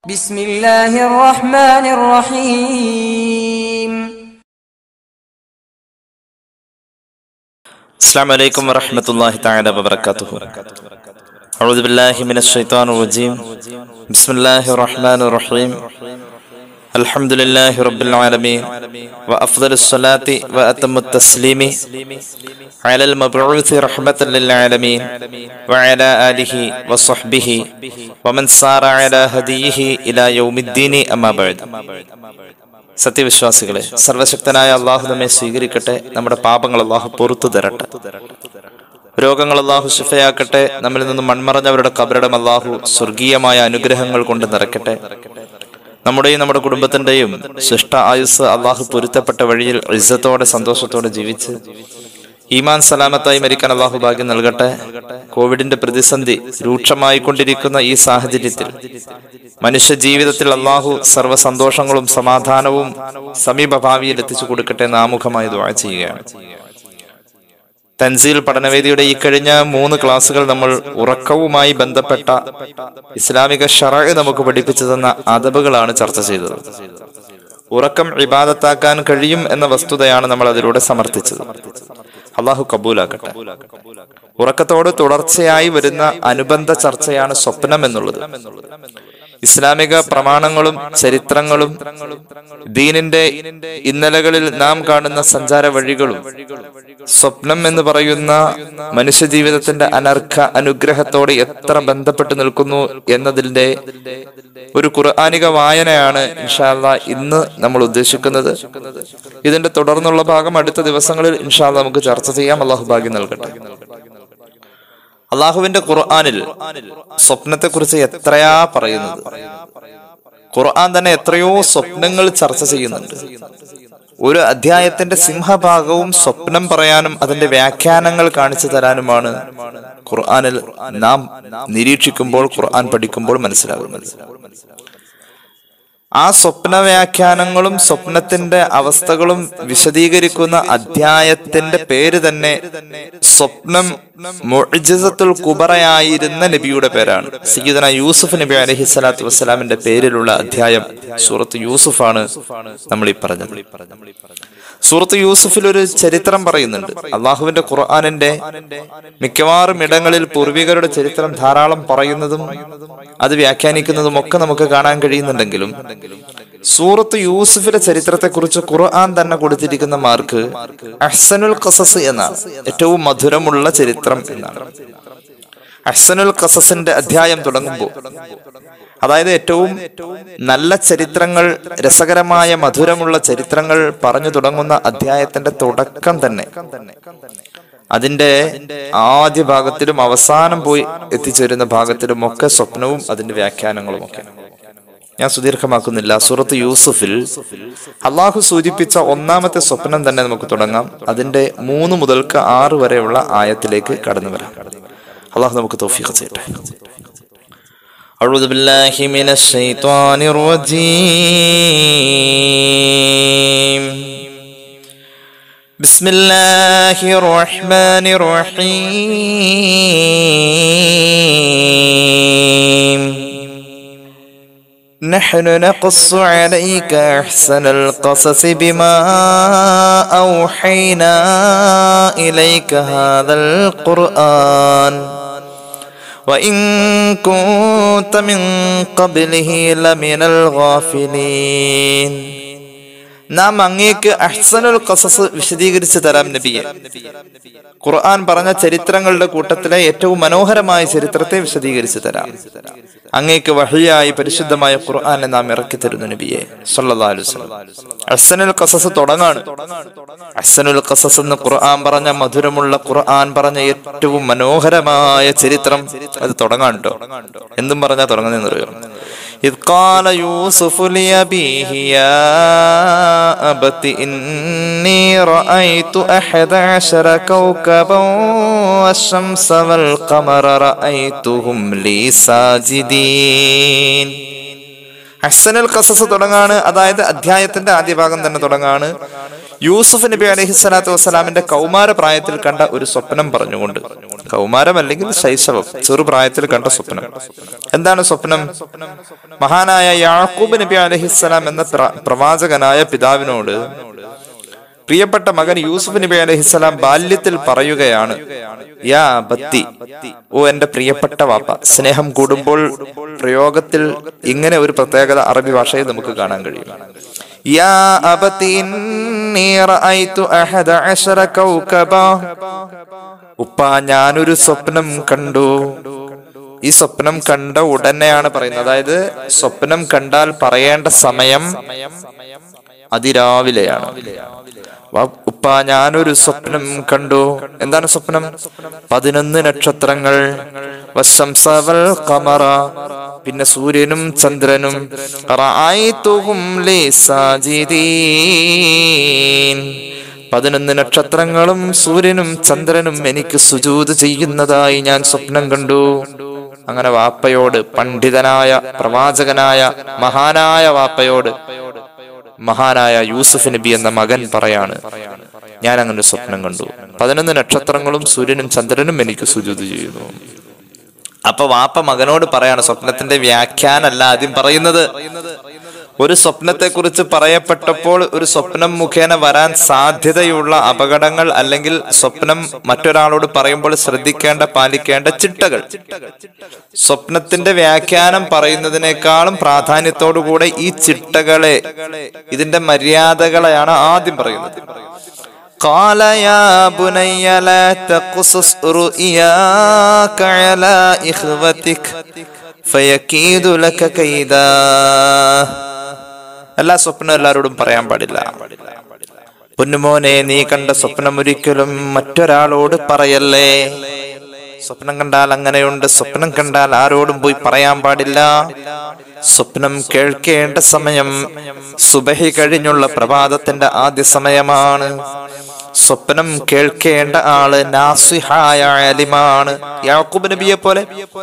بسم الله الرحمن الرحيم السلام عليكم ورحمة الله تعالى وبركاته أعوذ بالله من الشيطان الرجيم بسم الله الرحمن الرحيم الحمد لله رب العالمين وأفضل الصلاة وأتم التسليم على المبعوث رحمة للعالمين وعلى آله وصحبه ومن سار على هديه إلى يوم الدين أما بعد സത്യവിശ്വാസികളെ സർവശക്തനായ അള്ളാഹു നമ്മെ സ്വീകരിക്കട്ടെ നമ്മുടെ പാപങ്ങൾ അള്ളാഹു പൊറത്തു തരട്ടെ രോഗങ്ങൾ അള്ളാഹു ശിഫയാക്കട്ടെ നമ്മിൽ നിന്ന് മൺമറഞ്ഞവരുടെ കബറിടം അള്ളാഹു സ്വർഗീയമായ അനുഗ്രഹങ്ങൾ കൊണ്ട് നിറയ്ക്കട്ടെ നമ്മുടെയും നമ്മുടെ കുടുംബത്തിന്റെയും ശിഷ്ട ആയുസ് അള്ളാഹു പൊരുത്തപ്പെട്ട വഴിയിൽ ഇസ്സത്തോടെ സന്തോഷത്തോടെ ജീവിച്ച് ഈമാൻ സലാമത്തായി മരിക്കാൻ അള്ളാഹു ഭാഗ്യം നൽകട്ടെ കോവിഡിന്റെ പ്രതിസന്ധി രൂക്ഷമായിക്കൊണ്ടിരിക്കുന്ന ഈ സാഹചര്യത്തിൽ മനുഷ്യ ജീവിതത്തിൽ അള്ളാഹു സർവ്വ സന്തോഷങ്ങളും സമാധാനവും സമീപ ഭാവിയിൽ എത്തിച്ചു കൊടുക്കട്ടെ എന്ന് ആമുഖമായി ദുആ ചെയ്യുകയാണ് തൻസീൽ പഠനവേദിയുടെ ഈ കഴിഞ്ഞ മൂന്ന് ക്ലാസ്സുകൾ നമ്മൾ ഉറക്കവുമായി ബന്ധപ്പെട്ട ഇസ്ലാമിക ഷറ നമുക്ക് പഠിപ്പിച്ചു തന്ന അതബുകളാണ് ചർച്ച ചെയ്തത് ഉറക്കം ഇബാദത്താക്കാൻ കഴിയും എന്ന വസ്തുതയാണ് നമ്മൾ അതിലൂടെ സമർത്ഥിച്ചത് അള്ളാഹു കബൂലാക്കട്ടെ ഉറക്കത്തോട് തുടർച്ചയായി വരുന്ന അനുബന്ധ ചർച്ചയാണ് സ്വപ്നം എന്നുള്ളത് ഇസ്ലാമിക പ്രമാണങ്ങളും ചരിത്രങ്ങളും ദീനിന്റെ ഇന്നലകളിൽ നാം കാണുന്ന സഞ്ചാര വഴികളും സ്വപ്നം എന്ന് പറയുന്ന മനുഷ്യ ജീവിതത്തിന്റെ അനർഘ അനുഗ്രഹത്തോട് എത്ര ബന്ധപ്പെട്ട് നിൽക്കുന്നു എന്നതിന്റെ ഒരു ഖുർആാനിക വായനയാണ് ഇൻഷാല്ല ഇന്ന് നമ്മൾ ഉദ്ദേശിക്കുന്നത് ഇതിന്റെ തുടർന്നുള്ള ഭാഗം അടുത്ത ദിവസങ്ങളിൽ ഇൻഷാല്ല നമുക്ക് ചർച്ച ചെയ്യാം അള്ളാഹു ഭാഗ്യം നൽകട്ടെ അള്ളാഹുവിന്റെ ഖുർആാനിൽ സ്വപ്നത്തെ കുറിച്ച് എത്രയാ പറയുന്നത് ഖുർആൻ തന്നെ എത്രയോ സ്വപ്നങ്ങൾ ചർച്ച ചെയ്യുന്നുണ്ട് ഒരു അധ്യായത്തിന്റെ സിംഹഭാഗവും സ്വപ്നം പറയാനും അതിന്റെ വ്യാഖ്യാനങ്ങൾ കാണിച്ചു തരാനുമാണ് ഖുർആനിൽ നാം നിരീക്ഷിക്കുമ്പോൾ ഖുർആൻ പഠിക്കുമ്പോൾ മനസ്സിലാകുന്നത് ആ സ്വപ്ന വ്യാഖ്യാനങ്ങളും സ്വപ്നത്തിന്റെ അവസ്ഥകളും വിശദീകരിക്കുന്ന അധ്യായത്തിന്റെ പേര് തന്നെ സ്വപ്നം മുഅ്ജിസത്തുൽ കുബറയായിരുന്ന നബിയുടെ പേരാണ് സയ്യിദന യൂസുഫ് നബി അലഹി സ്വലാത്തു വസ്സലാമിന്റെ പേരിലുള്ള അധ്യായം സൂറത്ത് യൂസുഫാണ് നമ്മൾ ഈ പറഞ്ഞത് സൂറത്ത് യൂസുഫിൽ ഒരു ചരിത്രം പറയുന്നുണ്ട് അള്ളാഹുവിന്റെ ഖുർആാനിന്റെ മിക്കവാറും ഇടങ്ങളിൽ പൂർവികരുടെ ചരിത്രം ധാരാളം പറയുന്നതും അത് വ്യാഖ്യാനിക്കുന്നതും ഒക്കെ നമുക്ക് കാണാൻ കഴിയുന്നുണ്ടെങ്കിലും സൂറത്ത് യൂസുഫിന്റെ ചരിത്രത്തെ കുറിച്ച് ഖുർആൻ തന്നെ കൊടുത്തിരിക്കുന്ന മാർക്ക് അഹ്സനുൽ ഖസസ് എന്നാണ് ഏറ്റവും മധുരമുള്ള ചരിത്രം എന്നാണ് അഹ്സനുൽ ഖസസിന്റെ അധ്യായം തുടങ്ങുമ്പോൾ അതായത് ഏറ്റവും നല്ല ചരിത്രങ്ങൾ രസകരമായ മധുരമുള്ള ചരിത്രങ്ങൾ പറഞ്ഞു തുടങ്ങുന്ന അധ്യായത്തിന്റെ തുടക്കം തന്നെ അതിന്റെ ആദ്യ ഭാഗത്തിലും അവസാനം പോയി എത്തിച്ചേരുന്ന ഭാഗത്തിലും ഒക്കെ സ്വപ്നവും അതിന്റെ വ്യാഖ്യാനങ്ങളും ഒക്കെ ഞാൻ സുദീർഘമാക്കുന്നില്ല സൂറത്ത് യൂസുഫിൽ അള്ളാഹു സൂചിപ്പിച്ച ഒന്നാമത്തെ സ്വപ്നം തന്നെ നമുക്ക് തുടങ്ങാം അതിന്റെ മൂന്ന് മുതൽക്ക് ആറ് വരെയുള്ള ആയത്തിലേക്ക് കടന്നു വരാം അള്ളാഹു നമുക്ക് തോഫിക്ക് ചെയ്യട്ടെ أعوذ بالله من الشيطان الرجيم بسم الله الرحمن الرحيم نحن نقص عليك أحسن القصص بما أوحينا إليك هذا القرآن وإن كنت من قبله لمن الغافلين നാം അങ്ങേക്ക് അഹ്സനുൽ ഖസസ് വിശദീകരിച്ചു തരാം നബിയെ ഖുർആൻ പറഞ്ഞ ചരിത്രങ്ങളുടെ കൂട്ടത്തിലെ ഏറ്റവും മനോഹരമായ ചരിത്രത്തെ വിശദീകരിച്ചു തരാം അങ്ങേക്ക് വഹിയായി പരിശുദ്ധമായ ഖുർആനെ നാം ഇറക്കി തരുന്നു നബിയെ സല്ലല്ലാഹു അലൈഹി വസല്ലം അഹ്സനുൽ ഖസസ് തുടങ്ങാണ് അഹ്സനുൽ ഖസസ് എന്ന് ഖുർആൻ പറഞ്ഞ മധുരമുള്ള ഖുർആൻ പറഞ്ഞ ഏറ്റവും മനോഹരമായ ചരിത്രം അത് തുടങ്ങാൻ കേട്ടോ എന്തും പറഞ്ഞാ തുടങ്ങുന്നതെന്ന് അറിയോ إذ قال يوسف لأبيه يا أبت إني رأيت أحد عشر كوكبا والشمس والقمر رأيتهم لي ساجدين അഹ്സനുൽ ഖസസ് തുടങ്ങാണ് അതായത് അധ്യായത്തിന്റെ ആദ്യ ഭാഗം തന്നെ തുടങ്ങാണ് യൂസുഫ് നബി അലഹി സ്വലാത്തു വസ്സലാമിന്റെ കൗമാര പ്രായത്തിൽ കണ്ട ഒരു സ്വപ്നം പറഞ്ഞുകൊണ്ട് കൗമാരം അല്ലെങ്കിൽ ശൈശവം ചെറുപ്രായത്തിൽ കണ്ട സ്വപ്നം എന്താണ് സ്വപ്നം മഹാനായ യാക്കൂബ് നബി അലഹിസ്സലാം എന്ന പ്ര- പ്രവാചകനായ പിതാവിനോട് പ്രിയപ്പെട്ട മകൻ യൂസുഫ് നബി അലഹിസ്സലാം ബാല്യത്തിൽ പറയുകയാണ് യാ ബത്തി ഓ എന്റെ പ്രിയപ്പെട്ട വാപ്പ സ്നേഹം കൂടുമ്പോൾ പ്രയോഗത്തിൽ ഇങ്ങനെ ഒരു പ്രത്യേകത അറബി ഭാഷയിൽ നമുക്ക് കാണാൻ കഴിയും യാ അബത്തി ഇന്നി റഅയ്തു അഹദ അശറ കൗകബാ. ഉപ്പ ഞാനൊരു സ്വപ്നം കണ്ടു ഈ സ്വപ്നം കണ്ട ഉടനെയാണ് പറയുന്നത് അതായത് സ്വപ്നം കണ്ടാൽ പറയേണ്ട സമയം അതിരാവിലെയാണ് വാ- ഉപ്പ ഞാനൊരു സ്വപ്നം കണ്ടു എന്താണ് സ്വപ്നം പതിനൊന്ന് നക്ഷത്രങ്ങൾ വശംസവൽ കമറ പിന്നെ സൂര്യനും ചന്ദ്രനും റഅയ്തുഹും ലീ സാജിദീൻ. പതിനൊന്ന് നക്ഷത്രങ്ങളും സൂര്യനും ചന്ദ്രനും എനിക്ക് സുജൂത് ചെയ്യുന്നതായി ഞാൻ സ്വപ്നം കണ്ടു അങ്ങനെ വാപ്പയോട് പണ്ഡിതനായ പ്രവാചകനായ മഹാനായ വാപ്പയോട് മഹാനായ യൂസുഫ് നബി എന്ന മകൻ പറയാണ് ഞാൻ അങ്ങനെ ഒരു സ്വപ്നം കണ്ടു പതിനൊന്ന് നക്ഷത്രങ്ങളും സൂര്യനും ചന്ദ്രനും എനിക്ക് സുജൂത് ചെയ്യുന്നു അപ്പൊ വാപ്പ മകനോട് പറയാണ് സ്വപ്നത്തിന്റെ വ്യാഖ്യാനല്ല ആദ്യം പറയുന്നത് ഒരു സ്വപ്നത്തെ കുറിച്ച് പറയപ്പെട്ടപ്പോൾ ഒരു സ്വപ്നം മുഖേന വരാൻ സാധ്യതയുള്ള അപകടങ്ങൾ അല്ലെങ്കിൽ സ്വപ്നം മറ്റൊരാളോട് പറയുമ്പോൾ ശ്രദ്ധിക്കേണ്ട പാലിക്കേണ്ട ചിട്ടകൾ സ്വപ്നത്തിന്റെ വ്യാഖ്യാനം പറയുന്നതിനേക്കാളും പ്രാധാന്യത്തോടുകൂടെ ഈ ചിട്ടകളെ ഇതിന്റെ മര്യാദകളെയാണ് ആദ്യം പറയുന്നത് قال يا بني لا تقصص رؤياك على إخوتك فيكيد لك كيدا എല്ലാ സ്വപ്നം എല്ലാവരോടും പറയാൻ പാടില്ല പൊന്നുമോനെ നീ കണ്ട സ്വപ്നം ഒരിക്കലും മറ്റൊരാളോട് പറയല്ലേ സ്വപ്നം കണ്ടാൽ അങ്ങനെയുണ്ട് സ്വപ്നം കണ്ടാൽ ആരോടും പോയി പറയാൻ പാടില്ല സ്വപ്നം കേൾക്കേണ്ട സമയം സുബഹി കഴിഞ്ഞുള്ള പ്രഭാതത്തിന്റെ ആദ്യ സമയമാണ് സ്വപ്നം കേൾക്കേണ്ട ആള് നാസിഹായ ആലിമാണ് യാക്കൂബ് നബിയെ പോലെ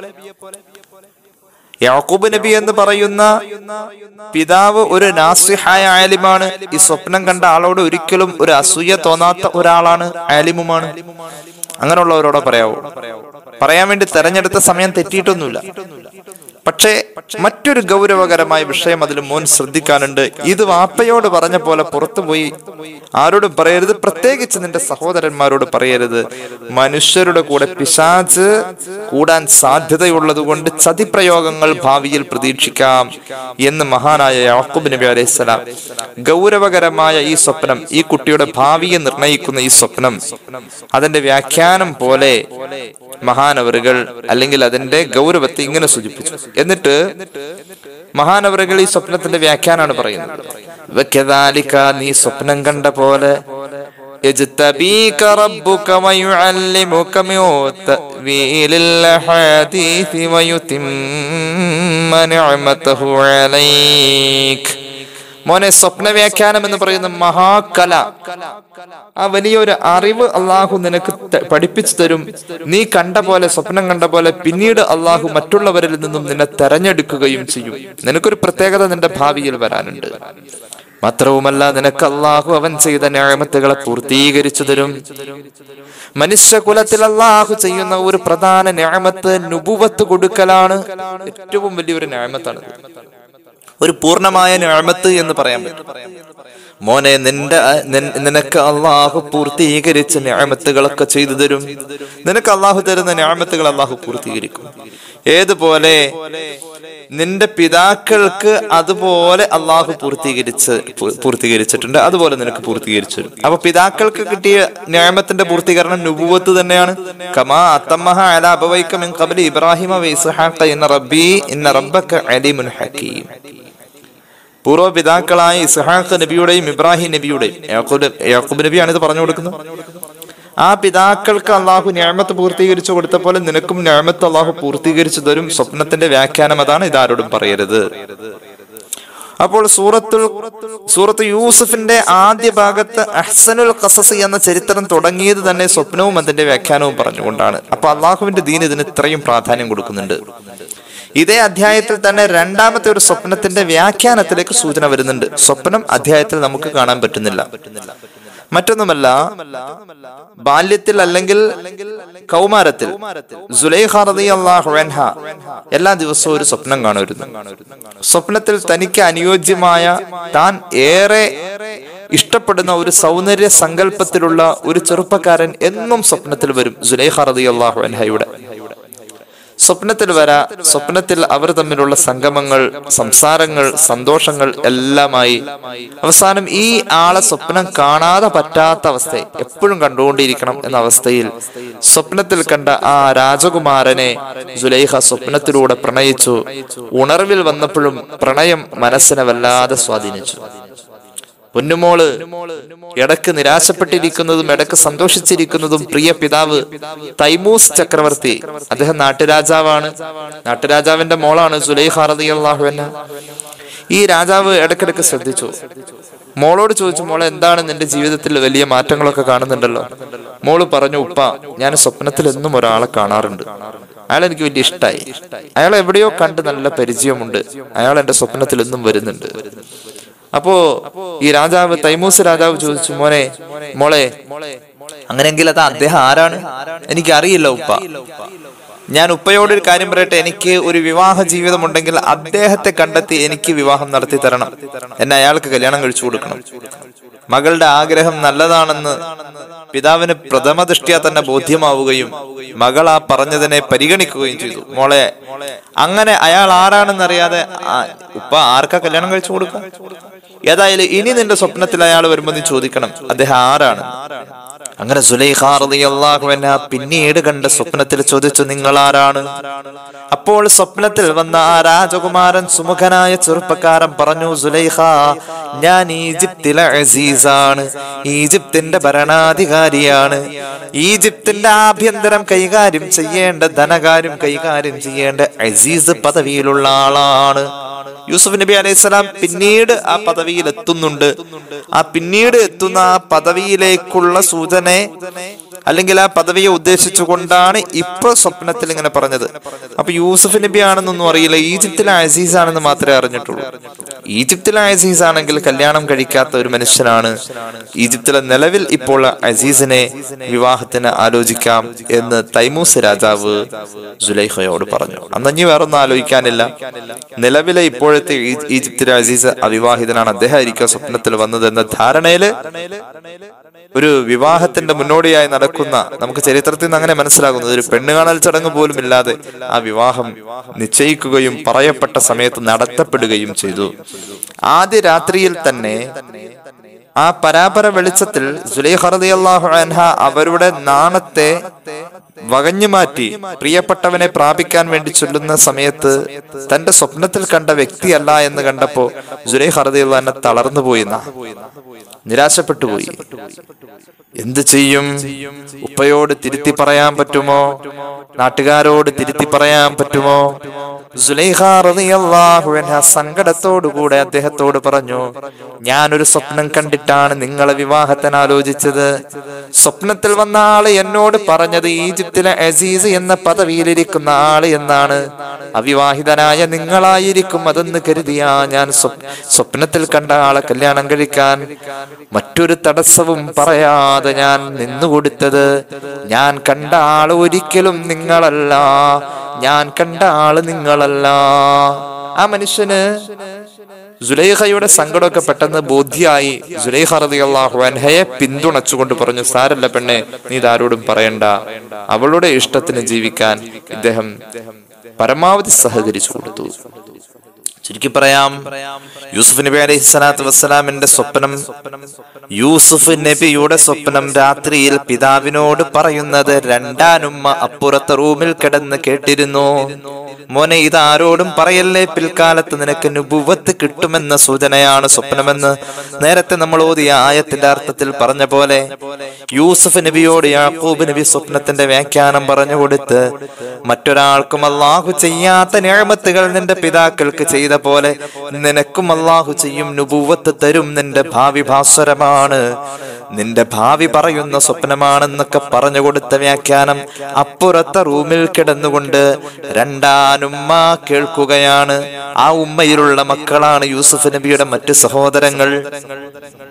യാക്കൂബ് നബി എന്ന് പറയുന്ന പിതാവ് ഒരു നാസിഹായ ആലിമാണ് ഈ സ്വപ്നം കണ്ട ആളോട് ഒരിക്കലും ഒരു അസൂയ തോന്നാത്ത ഒരാളാണ് ആലിമുമാണ് അങ്ങനെയുള്ളവരോട് പറയാവോ പറയാൻ വേണ്ടി തെരഞ്ഞെടുത്ത സമയം തെറ്റിയിട്ടൊന്നുമില്ല പക്ഷേ മറ്റൊരു ഗൗരവകരമായ വിഷയം അതിൽ മോൻ ശ്രദ്ധിക്കാനുണ്ട് ഇത് വാപ്പയോട് പറഞ്ഞ പോലെ പുറത്തുപോയി ആരോടും പറയരുത് പ്രത്യേകിച്ച് നിന്റെ സഹോദരന്മാരോട് പറയരുത് മനുഷ്യരുടെ കൂടെ പിശാച്ച് കൂടാൻ സാധ്യതയുള്ളത് കൊണ്ട് ചതിപ്രയോഗങ്ങൾ ഭാവിയിൽ പ്രതീക്ഷിക്കാം എന്ന് മഹാനായ യാക്കൂബ് നബി അലൈഹിസ്സലാം ഗൗരവകരമായ ഈ സ്വപ്നം ഈ കുട്ടിയുടെ ഭാവിയെ നിർണയിക്കുന്ന ഈ സ്വപ്നം അതിന്റെ വ്യാഖ്യാനം പോലെ മഹാനവറുകൾ അല്ലെങ്കിൽ അതിന്റെ ഗൗരവത്തെ ഇങ്ങനെ സൂചിപ്പിച്ചു എന്നിട്ട് മഹാനവറുകൾ ഈ സ്വപ്നത്തിന്റെ വ്യാഖ്യാനാണ് പറയുന്നത് വക്കദാലിക നീ സ്വപ്നം കണ്ട പോലെ يجتبيك ربك ويعلمك من تأويل الأحاديث ويتم نعمته عليك മോനെ സ്വപ്ന വ്യാഖ്യാനം എന്ന് പറയുന്ന മഹാകല ആ വലിയൊരു അറിവ് അള്ളാഹു നിനക്ക് ത- പഠിപ്പിച്ചു തരും നീ കണ്ട പോലെ സ്വപ്നം കണ്ട പോലെ പിന്നീട് അള്ളാഹു മറ്റുള്ളവരിൽ നിന്നും നിന്നെ തെരഞ്ഞെടുക്കുകയും ചെയ്യും നിനക്കൊരു പ്രത്യേകത നിന്റെ ഭാവിയിൽ വരാനുണ്ട് മാത്രവുമല്ല നിനക്ക് അള്ളാഹു അവൻ ചെയ്ത ന്യായമത്തുകളെ പൂർത്തീകരിച്ചു തരും മനുഷ്യകുലത്തിൽ അള്ളാഹു ചെയ്യുന്ന ഒരു പ്രധാന ന്യായമത്ത് നുപുവത്ത് കൊടുക്കലാണ് ഏറ്റവും വലിയൊരു ന്യായമത്താണ് ഒരു പൂർണ്ണമായ ഞാമത്ത് എന്ന് പറയാൻ പറ്റും മോനെ നിന്റെ നിൻ- നിനക്ക് അള്ളാഹു പൂർത്തീകരിച്ച ഞാമത്തുകളൊക്കെ ചെയ്തു തരും നിനക്ക് അള്ളാഹു തരുന്ന ഞാമത്തുകൾ അള്ളാഹു പൂർത്തീകരിക്കും ഏതുപോലെ നിന്റെ പിതാക്കൾക്ക് അതുപോലെ അള്ളാഹു പൂർത്തീകരിച്ച് പൂ- പൂർത്തീകരിച്ചിട്ടുണ്ട് അതുപോലെ നിനക്ക് പൂർത്തീകരിച്ചു തരും. അപ്പൊ പിതാക്കൾക്ക് കിട്ടിയ ന്യായമത്തിന്റെ പൂർത്തീകരണം നുപുവത്ത് തന്നെയാണ് കമാ അത്തമ്മഹ അല അബവൈക്ക മിൻ ഖബലി ഇബ്രാഹിമ വൈസ്ഹാഖ ഇന്ന റബ്ബി ഇന്ന റബ്ബക അലിമുൻ ഹക്കീം പൂർവ്വപിതാക്കളായ ഇസ്ഹാഖ് നബിയുടെയും ഇബ്രാഹിം നബിയുടെയും യാക്കൂബ് യാക്കൂബ് നബിയാണ് ഇത് പറഞ്ഞു കൊടുക്കുന്നത് ആ പിതാക്കൾക്ക് അള്ളാഹു ന്യാമത്ത് പൂർത്തീകരിച്ചു കൊടുത്ത പോലെ നിനക്കും ന്യാമത്ത് അള്ളാഹു പൂർത്തീകരിച്ചു തരും സ്വപ്നത്തിന്റെ വ്യാഖ്യാനം അതാണ് ഇതാരോടും പറയരുത് അപ്പോൾ സൂറത്തുൽ സൂറത്ത് യൂസുഫിന്റെ ആദ്യ ഭാഗത്ത് അഹ്സനുൽ ഖസസ് എന്ന ചരിത്രം തുടങ്ങിയത് തന്നെ സ്വപ്നവും അതിന്റെ വ്യാഖ്യാനവും പറഞ്ഞുകൊണ്ടാണ് അപ്പൊ അള്ളാഹുവിന്റെ ദീൻ ഇതിന് ഇത്രയും പ്രാധാന്യം കൊടുക്കുന്നുണ്ട് ഇതേ അധ്യായത്തിൽ തന്നെ രണ്ടാമത്തെ ഒരു സ്വപ്നത്തിന്റെ വ്യാഖ്യാനത്തിലേക്ക് സൂചന വരുന്നുണ്ട് സ്വപ്നം അധ്യായത്തിൽ നമുക്ക് കാണാൻ പറ്റുന്നില്ല മറ്റൊന്നുമല്ല ബാല്യത്തിൽ അല്ലെങ്കിൽ കൗമാരത്തിൽ സുലൈഖ റളിയല്ലാഹു അൻഹ എല്ലാ ദിവസവും ഒരു സ്വപ്നം കാണുമായിരുന്നു സ്വപ്നത്തിൽ തനിക്ക് അനുയോജ്യമായ താൻ ഏറെ ഇഷ്ടപ്പെടുന്ന ഒരു സൗന്ദര്യ സങ്കല്പത്തിലുള്ള ഒരു ചെറുപ്പക്കാരൻ എന്നും സ്വപ്നത്തിൽ വരും സുലൈഖ റളിയല്ലാഹു അൻഹയുടെ സ്വപ്നത്തിൽ വരാ സ്വപ്നത്തിൽ അവർ തമ്മിലുള്ള സംഗമങ്ങൾ സംസാരങ്ങൾ സന്തോഷങ്ങൾ എല്ലാമായി അവസാനം ഈ ആളെ സ്വപ്നം കാണാതെ പറ്റാത്ത അവസ്ഥ എപ്പോഴും കണ്ടുകൊണ്ടിരിക്കണം എന്ന അവസ്ഥയിൽ സ്വപ്നത്തിൽ കണ്ട ആ രാജകുമാരനെ സുലൈഹ സ്വപ്നത്തിലൂടെ പ്രണയിച്ചു ഉണർവിൽ വന്നപ്പോഴും പ്രണയം മനസ്സിനെ വല്ലാതെ സ്വാധീനിച്ചു പൊന്നുമോള് ഇടക്ക് നിരാശപ്പെട്ടിരിക്കുന്നതും ഇടക്ക് സന്തോഷിച്ചിരിക്കുന്നതും പ്രിയ പിതാവ് തൈമൂസ് ചക്രവർത്തി അദ്ദേഹം നാട്ടുരാജാവാണ് നാട്ടുരാജാവിന്റെ മോളാണ് സുലൈഖ റളിയല്ലാഹു അൻഹ ഈ രാജാവ് ഇടക്കിടക്ക് ശ്രദ്ധിച്ചു മോളോട് ചോദിച്ചു മോളെ എന്താണ് നിന്റെ ജീവിതത്തിൽ വലിയ മാറ്റങ്ങളൊക്കെ കാണുന്നുണ്ടല്ലോ മോള് പറഞ്ഞു ഉപ്പ ഞാൻ സ്വപ്നത്തിൽ എന്നും ഒരാളെ കാണാറുണ്ട് അയാൾ എനിക്ക് വലിയ ഇഷ്ടമായി അയാൾ എവിടെയോ കണ്ട് നല്ല പരിചയമുണ്ട് അയാൾ എന്റെ സ്വപ്നത്തിൽ എന്നും വരുന്നുണ്ട് അപ്പോ ഈ രാജാവ് തൈമൂസ് രാജാവ് ചോദിച്ചു മോനെ മോളെ അങ്ങനെയെങ്കിൽ അത് അദ്ദേഹം ആരാണ് എനിക്ക് അറിയില്ല ഉപ്പ ഞാൻ ഉപ്പയോട് ഒരു കാര്യം പറയട്ടെ എനിക്ക് ഒരു വിവാഹ ജീവിതമുണ്ടെങ്കിൽ അദ്ദേഹത്തെ കണ്ടെത്തി എനിക്ക് വിവാഹം നടത്തി തരണം എന്നെ അയാൾക്ക് കല്യാണം കഴിച്ചു കൊടുക്കണം മകളുടെ ആഗ്രഹം നല്ലതാണെന്ന് പിതാവിന് പ്രഥമ ദൃഷ്ടിയ തന്നെ ബോധ്യമാവുകയും മകൾ ആ പറഞ്ഞതിനെ പരിഗണിക്കുകയും ചെയ്തു മോളെ അങ്ങനെ അയാൾ ആരാണെന്നറിയാതെ ആ- ഉപ്പ ആർക്കാ കല്യാണം കഴിച്ചു കൊടുക്കാം ഏതായാലും ഇനി നിന്റെ സ്വപ്നത്തിൽ അയാൾ വരുമ്പോ നീ ചോദിക്കണം അദ്ദേഹം ആരാണ് അങ്ങനെ സുലൈഖ റളിയല്ലാഹു അൻഹ പിന്നീട് കണ്ട സ്വപ്നത്തിൽ ചോദിച്ചു നിങ്ങൾ ആരാണ് അപ്പോൾ സ്വപ്നത്തിൽ വന്ന ആ രാജകുമാരൻ സുമുഖനായ ചെറുപ്പക്കാരൻ പറഞ്ഞു സുലൈഖ ഞാൻ ഈജിപ്തിലെ അസീസാണ് ഈജിപ്തിന്റെ ഭരണാധികാരിയാണ് ഈജിപ്തിന്റെ ആഭ്യന്തരം കൈകാര്യം ചെയ്യേണ്ട ധനകാര്യം കൈകാര്യം ചെയ്യേണ്ട അസീസ് പദവിയിലുള്ള ആളാണ് യൂസുഫ് നബി അലൈഹി സ്വലാം പിന്നീട് ആ പദവിയിൽ എത്തുന്നുണ്ട് ആ പിന്നീട് എത്തുന്ന ആ പദവിയിലേക്കുള്ള സൂചന അല്ലെങ്കിൽ ആ പദവിയെ ഉദ്ദേശിച്ചുകൊണ്ടാണ് ഇപ്പൊ സ്വപ്നത്തിൽ ഇങ്ങനെ പറഞ്ഞത് അപ്പൊ യൂസുഫ് നബി ആണെന്നൊന്നും അറിയില്ല ഈജിപ്തിലെ അസീസ് ആണെന്ന് മാത്രമേ അറിഞ്ഞിട്ടുള്ളൂ ഈജിപ്തിലെ അസീസ് ആണെങ്കിൽ കല്യാണം കഴിക്കാത്ത ഒരു മനുഷ്യനാണ് ഈജിപ്തിലെ നിലവിൽ ഇപ്പോൾ അസീസിനെ വിവാഹത്തിന് ആലോചിക്കാം എന്ന് തൈമൂസ് രാജാവ് സുലൈഖയോട് പറഞ്ഞു അന്നഞ്ഞി വേറൊന്നും ആലോചിക്കാനില്ല നിലവിലെ ഇപ്പോഴത്തെ ഈ- ഈജിപ്തിലെ അസീസ് അവിവാഹിതനാണ് അദ്ദേഹം ആയിരിക്കും സ്വപ്നത്തിൽ വന്നത് എന്ന ധാരണയില് ഒരു വിവാഹത്തിന്റെ മുന്നോടിയായി നടക്കുന്ന നമുക്ക് ചരിത്രത്തിൽ നിന്ന് അങ്ങനെ മനസ്സിലാകുന്നത് ഒരു പെണ്ണുകാണൽ ചടങ്ങ് പോലും ഇല്ലാതെ ആ വിവാഹം നിശ്ചയിക്കുകയും പറയപ്പെട്ട സമയത്ത് നടത്തപ്പെടുകയും ചെയ്തു ആദ്യ രാത്രിയിൽ തന്നെ ആ പരാപര വെളിച്ചത്തിൽ സുലൈഖ റളിയല്ലാഹു അൻഹ അവരുടെ നാണത്തെ വകഞ്ഞു മാറ്റി പ്രിയപ്പെട്ടവനെ പ്രാപിക്കാൻ വേണ്ടി ചൊല്ലുന്ന സമയത്ത് തന്റെ സ്വപ്നത്തിൽ കണ്ട വ്യക്തിയല്ല എന്ന് കണ്ടപ്പോ സുലൈഖ റളിയല്ലാഹു അൻഹ തളർന്നു പോയി എന്നാ. നിരാശപ്പെട്ടു പോയി എന്ത് ചെയ്യും ഉപ്പയോട് തിരുത്തി പറയാൻ പറ്റുമോ നാട്ടുകാരോട് തിരുത്തി പറയാൻ പറ്റുമോ സുലൈഖ റളിയല്ലാഹു അൻഹ സങ്കടത്തോടുകൂടെ അദ്ദേഹത്തോട് പറഞ്ഞു ഞാനൊരു സ്വപ്നം കണ്ടിട്ടാണ് നിങ്ങളെ വിവാഹത്തിന് ആലോചിച്ചത് സ്വപ്നത്തിൽ വന്ന ആള് എന്നോട് പറഞ്ഞത് ഈജിപ്തിലെ അസീസ് എന്ന പദവിയിലിരിക്കുന്ന ആള് എന്നാണ് അവിവാഹിതനായ നിങ്ങളായിരിക്കും അതെന്ന് കരുതിയാ ഞാൻ സ്വപ്- സ്വപ്നത്തിൽ കണ്ട ആളെ കല്യാണം കഴിക്കാൻ മറ്റൊരു തടസ്സവും പറയാതെ ഞാൻ നിന്നുകൊടുത്തത് ഞാൻ കണ്ട ആള് ഒരിക്കലും നിങ്ങളല്ല ഞാൻ കണ്ട ആള് നിങ്ങളല്ല ആ മനുഷ്യന് സുലൈഖയുടെ സങ്കടമൊക്കെ പെട്ടെന്ന് ബോധ്യായി സുലൈഖ റളിയല്ലാഹു അൻഹയെ പിന്തുണച്ചുകൊണ്ട് പറഞ്ഞു സാരല്ല പെണ്ണെ നീ ഇതാരോടും പറയണ്ട അവളുടെ ഇഷ്ടത്തിന് ജീവിക്കാൻ ഇദ്ദേഹം പരമാവധി സഹകരിച്ചു കൊടുത്തു ചുരുക്കി പറയാം യൂസുഫ് നബി അലൈഹി സ്വലാത്തു വസ്സലാമിന്റെ സ്വപ്നം യൂസുഫ് നബിയുടെ സ്വപ്നം രാത്രിയിൽ പിതാവിനോട് പറയുന്നത് രണ്ടാനുമ്മ അപ്പുറത്തെ റൂമിൽ കിടന്ന് കേട്ടിരുന്നു മോനെ ഇത് ആരോടും പറയല്ലേ പിൽക്കാലത്ത് നിനക്ക് നുബുവത്ത് കിട്ടുമെന്ന സൂചനയാണ് സ്വപ്നമെന്ന് നേരത്തെ നമ്മൾ ഓതിയ ആയത്തിന്റെ അർത്ഥത്തിൽ പറഞ്ഞ പോലെ യൂസുഫ് നബിയോട് യാക്കൂബ് നബി സ്വപ്നത്തിന്റെ വ്യാഖ്യാനം പറഞ്ഞു കൊടുത്ത് മറ്റൊരാൾക്കും അള്ളാഹു ചെയ്യാത്ത ഞാമത്തുകൾ നിന്റെ പിതാക്കൾക്ക് ചെയ്ത പോലെ നിനക്കും അള്ളാഹു ചെയ്യും നുബുവത്ത് തരും നിന്റെ ഭാവി ഭാസ്വരമാണ് നിന്റെ ഭാവി പറയുന്ന സ്വപ്നമാണെന്നൊക്കെ പറഞ്ഞു കൊടുത്ത വ്യാഖ്യാനം അപ്പുറത്തെ റൂമിൽ കിടന്നുകൊണ്ട് രണ്ടാനുമ്മ കേൾക്കുകയാണ് ആ ഉമ്മയിലുള്ള മക്കളാണ് യൂസുഫ് നബിയുടെ മറ്റു സഹോദരങ്ങൾ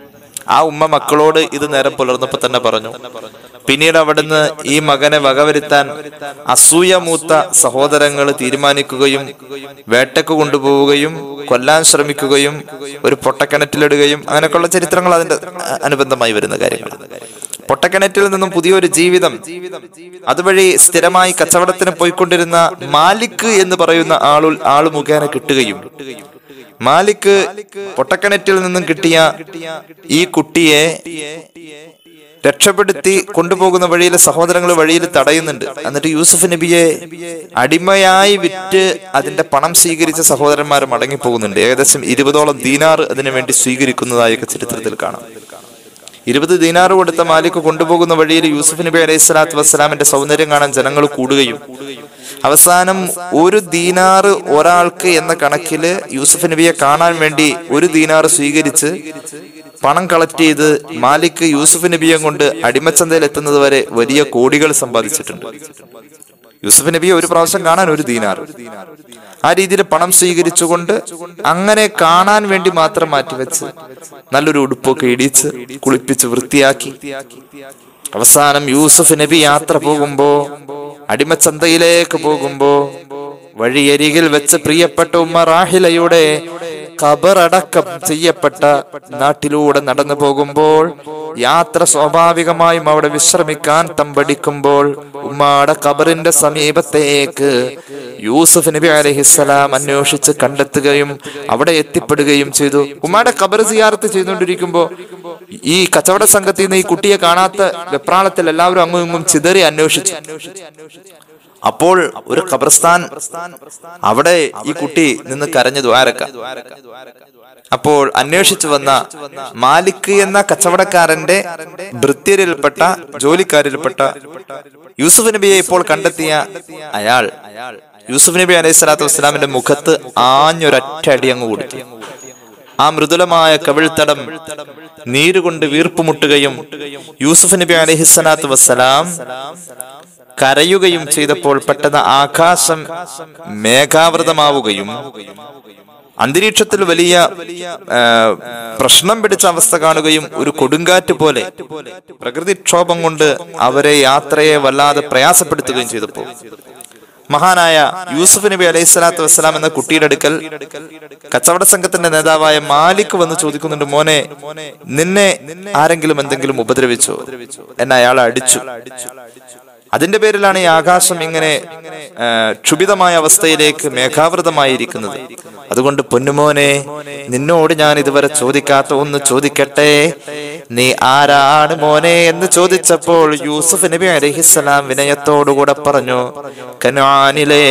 ആ ഉമ്മ മക്കളോട് ഇത് നേരം പുലർന്നപ്പോ തന്നെ പറഞ്ഞു പിന്നീട് അവിടുന്ന് ഈ മകനെ വകവരുത്താൻ അസൂയ മൂത്ത സഹോദരങ്ങൾ തീരുമാനിക്കുകയും വേട്ടക്ക് കൊണ്ടുപോവുകയും കൊല്ലാൻ ശ്രമിക്കുകയും ഒരു പൊട്ടക്കിണറ്റിലിടുകയും അങ്ങനെയൊക്കെയുള്ള ചരിത്രങ്ങൾ അതിന്റെ അ- അനുബന്ധമായി വരുന്ന കാര്യങ്ങളാണ് പൊട്ടക്കിണറ്റിൽ നിന്നും പുതിയൊരു ജീവിതം അതുവഴി സ്ഥിരമായി കച്ചവടത്തിന് പോയിക്കൊണ്ടിരുന്ന മാലിക് എന്ന് പറയുന്ന ആളു ആള് മുഖേന കിട്ടുകയും മാലിക് പൊട്ടക്കിണറ്റിൽ നിന്നും കിട്ടിയ ഈ കുട്ടിയെ രക്ഷപ്പെടുത്തി കൊണ്ടുപോകുന്ന വഴിയിൽ സഹോദരങ്ങൾ വഴിയിൽ തടയുന്നുണ്ട് എന്നിട്ട് യൂസുഫ് നബിയെ അടിമയായി വിറ്റ് അതിന്റെ പണം സ്വീകരിച്ച സഹോദരന്മാർ മടങ്ങിപ്പോകുന്നുണ്ട് ഏകദേശം ഇരുപതോളം ദീനാർ അതിനു വേണ്ടി സ്വീകരിക്കുന്നതായൊക്കെ ചരിത്രത്തിൽ കാണാം ഇരുപത് ദീനാറ് കൊടുത്ത മാലിക് കൊണ്ടുപോകുന്ന വഴിയിൽ യൂസുഫ് നബി അലൈഹി സ്വലാത്തു വസ്സലാമിന്റെ സൗന്ദര്യം കാണാൻ ജനങ്ങൾ കൂടുകയും അവസാനം ഒരു ദീനാറ് ഒരാൾക്ക് എന്ന കണക്കില് യൂസുഫ് നബിയെ കാണാൻ വേണ്ടി ഒരു ദീനാറ് സ്വീകരിച്ച് പണം കളക്ട് ചെയ്ത് മാലിക് യൂസുഫ് നബിയെ കൊണ്ട് അടിമച്ചന്തയിൽ എത്തുന്നത് വരെ വലിയ കോടികൾ സമ്പാദിച്ചിട്ടുണ്ട് യൂസുഫ് നബിയെ ഒരു പ്രാവശ്യം കാണാൻ ഒരു ദീനാർ ആ രീതിയിൽ പണം സ്വീകരിച്ചുകൊണ്ട് അങ്ങനെ കാണാൻ വേണ്ടി മാത്രം മാറ്റിവെച്ച് നല്ലൊരു ഉടുപ്പൊക്കെ ഇടിച്ച് കുളിപ്പിച്ച് വൃത്തിയാക്കി അവസാനം യൂസുഫ് നബി യാത്ര പോകുമ്പോ അടിമച്ചന്തയിലേക്ക് പോകുമ്പോ വഴിയരികിൽ വെച്ച് പ്രിയപ്പെട്ട ഉമ്മ റാഹിലയുടെ ഖബറടക്കം ചെയ്യപ്പെട്ട നാട്ടിലൂടെ നടന്നു പോകുമ്പോൾ യാത്ര സ്വാഭാവികമായും അവിടെ വിശ്രമിക്കാൻ തമ്പടിക്കുമ്പോൾ ഉമ്മാടെ ഖബറിന്റെ സമീപത്തേക്ക് യൂസുഫ് നബി അലഹിസ്സലാം അന്വേഷിച്ച് കണ്ടെത്തുകയും അവിടെ എത്തിപ്പെടുകയും ചെയ്തു ഉമ്മാടെ ഖബർ സിയാറത്ത് ചെയ്തുകൊണ്ടിരിക്കുമ്പോ ഈ കച്ചവട സംഘത്തിൽ നിന്ന് ഈ കുട്ടിയെ കാണാത്ത വെപ്രാളത്തിൽ എല്ലാവരും അങ്ങും ഇങ്ങും ചിതറി അന്വേഷിച്ചു അപ്പോൾ ഒരു ഖബർസ്ഥാൻ അവിടെ ഈ കുട്ടി നിന്ന് കരഞ്ഞു ദ്വാരക്ക അപ്പോൾ അന്വേഷിച്ചു വന്ന മാലിക് എന്ന കച്ചവടക്കാരന്റെ ഭൃത്യരിൽപ്പെട്ട ജോലിക്കാരിൽപ്പെട്ട യൂസുഫ് നബിയെ ഇപ്പോൾ കണ്ടെത്തിയ അയാൾ യൂസുഫ് നബി അലൈഹി സ്വലാത്തു വസ്സലാമിന്റെ മുഖത്ത് ആഞ്ഞൊരൊറ്റ അടി അങ്ങ് കൊടുത്തു ആ മൃദുലമായ കവിൾത്തടം നീരുകൊണ്ട് വീർപ്പുമുട്ടുകയും യൂസുഫ് നബി അലഹിസ്സലാത്തു വസ്സലാം കരയുകയും ചെയ്തപ്പോൾ പെട്ടെന്ന് ആകാശം മേഘാവൃതമാവുകയും അന്തരീക്ഷത്തിൽ വലിയ ആ, പ്രശ്നം പിടിച്ച അവസ്ഥ കാണുകയും ഒരു കൊടുങ്കാറ്റ് പോലെ പ്രകൃതിക്ഷോഭം കൊണ്ട് അവരെ യാത്രയെ വല്ലാതെ പ്രയാസപ്പെടുത്തുകയും ചെയ്തപ്പോൾ മഹാനായ യൂസുഫ് നബി അലൈഹി സ്വലാത്തു വസ്സലാം എന്ന കുട്ടിയുടെ അടുക്കൽ കച്ചവട സംഘത്തിന്റെ നേതാവായ മാലിക് വന്ന് ചോദിക്കുന്നുണ്ട് മോനെ നിന്നെ ആരെങ്കിലും എന്തെങ്കിലും ഉപദ്രവിച്ചോ എന്നെ അയാൾ അടിച്ചു അതിന്റെ പേരിലാണ് ഈ ആകാശം ഇങ്ങനെ ആ, ക്ഷുഭിതമായ അവസ്ഥയിലേക്ക് മേഘാവൃതമായിരിക്കുന്നത് അതുകൊണ്ട് പൊന്നുമോനെ നിന്നോട് ഞാൻ ഇതുവരെ ചോദിക്കാത്ത ഒന്ന് ചോദിക്കട്ടെ നീ ആരാണ് മോനെ എന്ന് ചോദിച്ചപ്പോൾ യൂസുഫ് നബി അലഹിസ്സലാം വിനയത്തോടുകൂടെ പറഞ്ഞു കനാനിലെ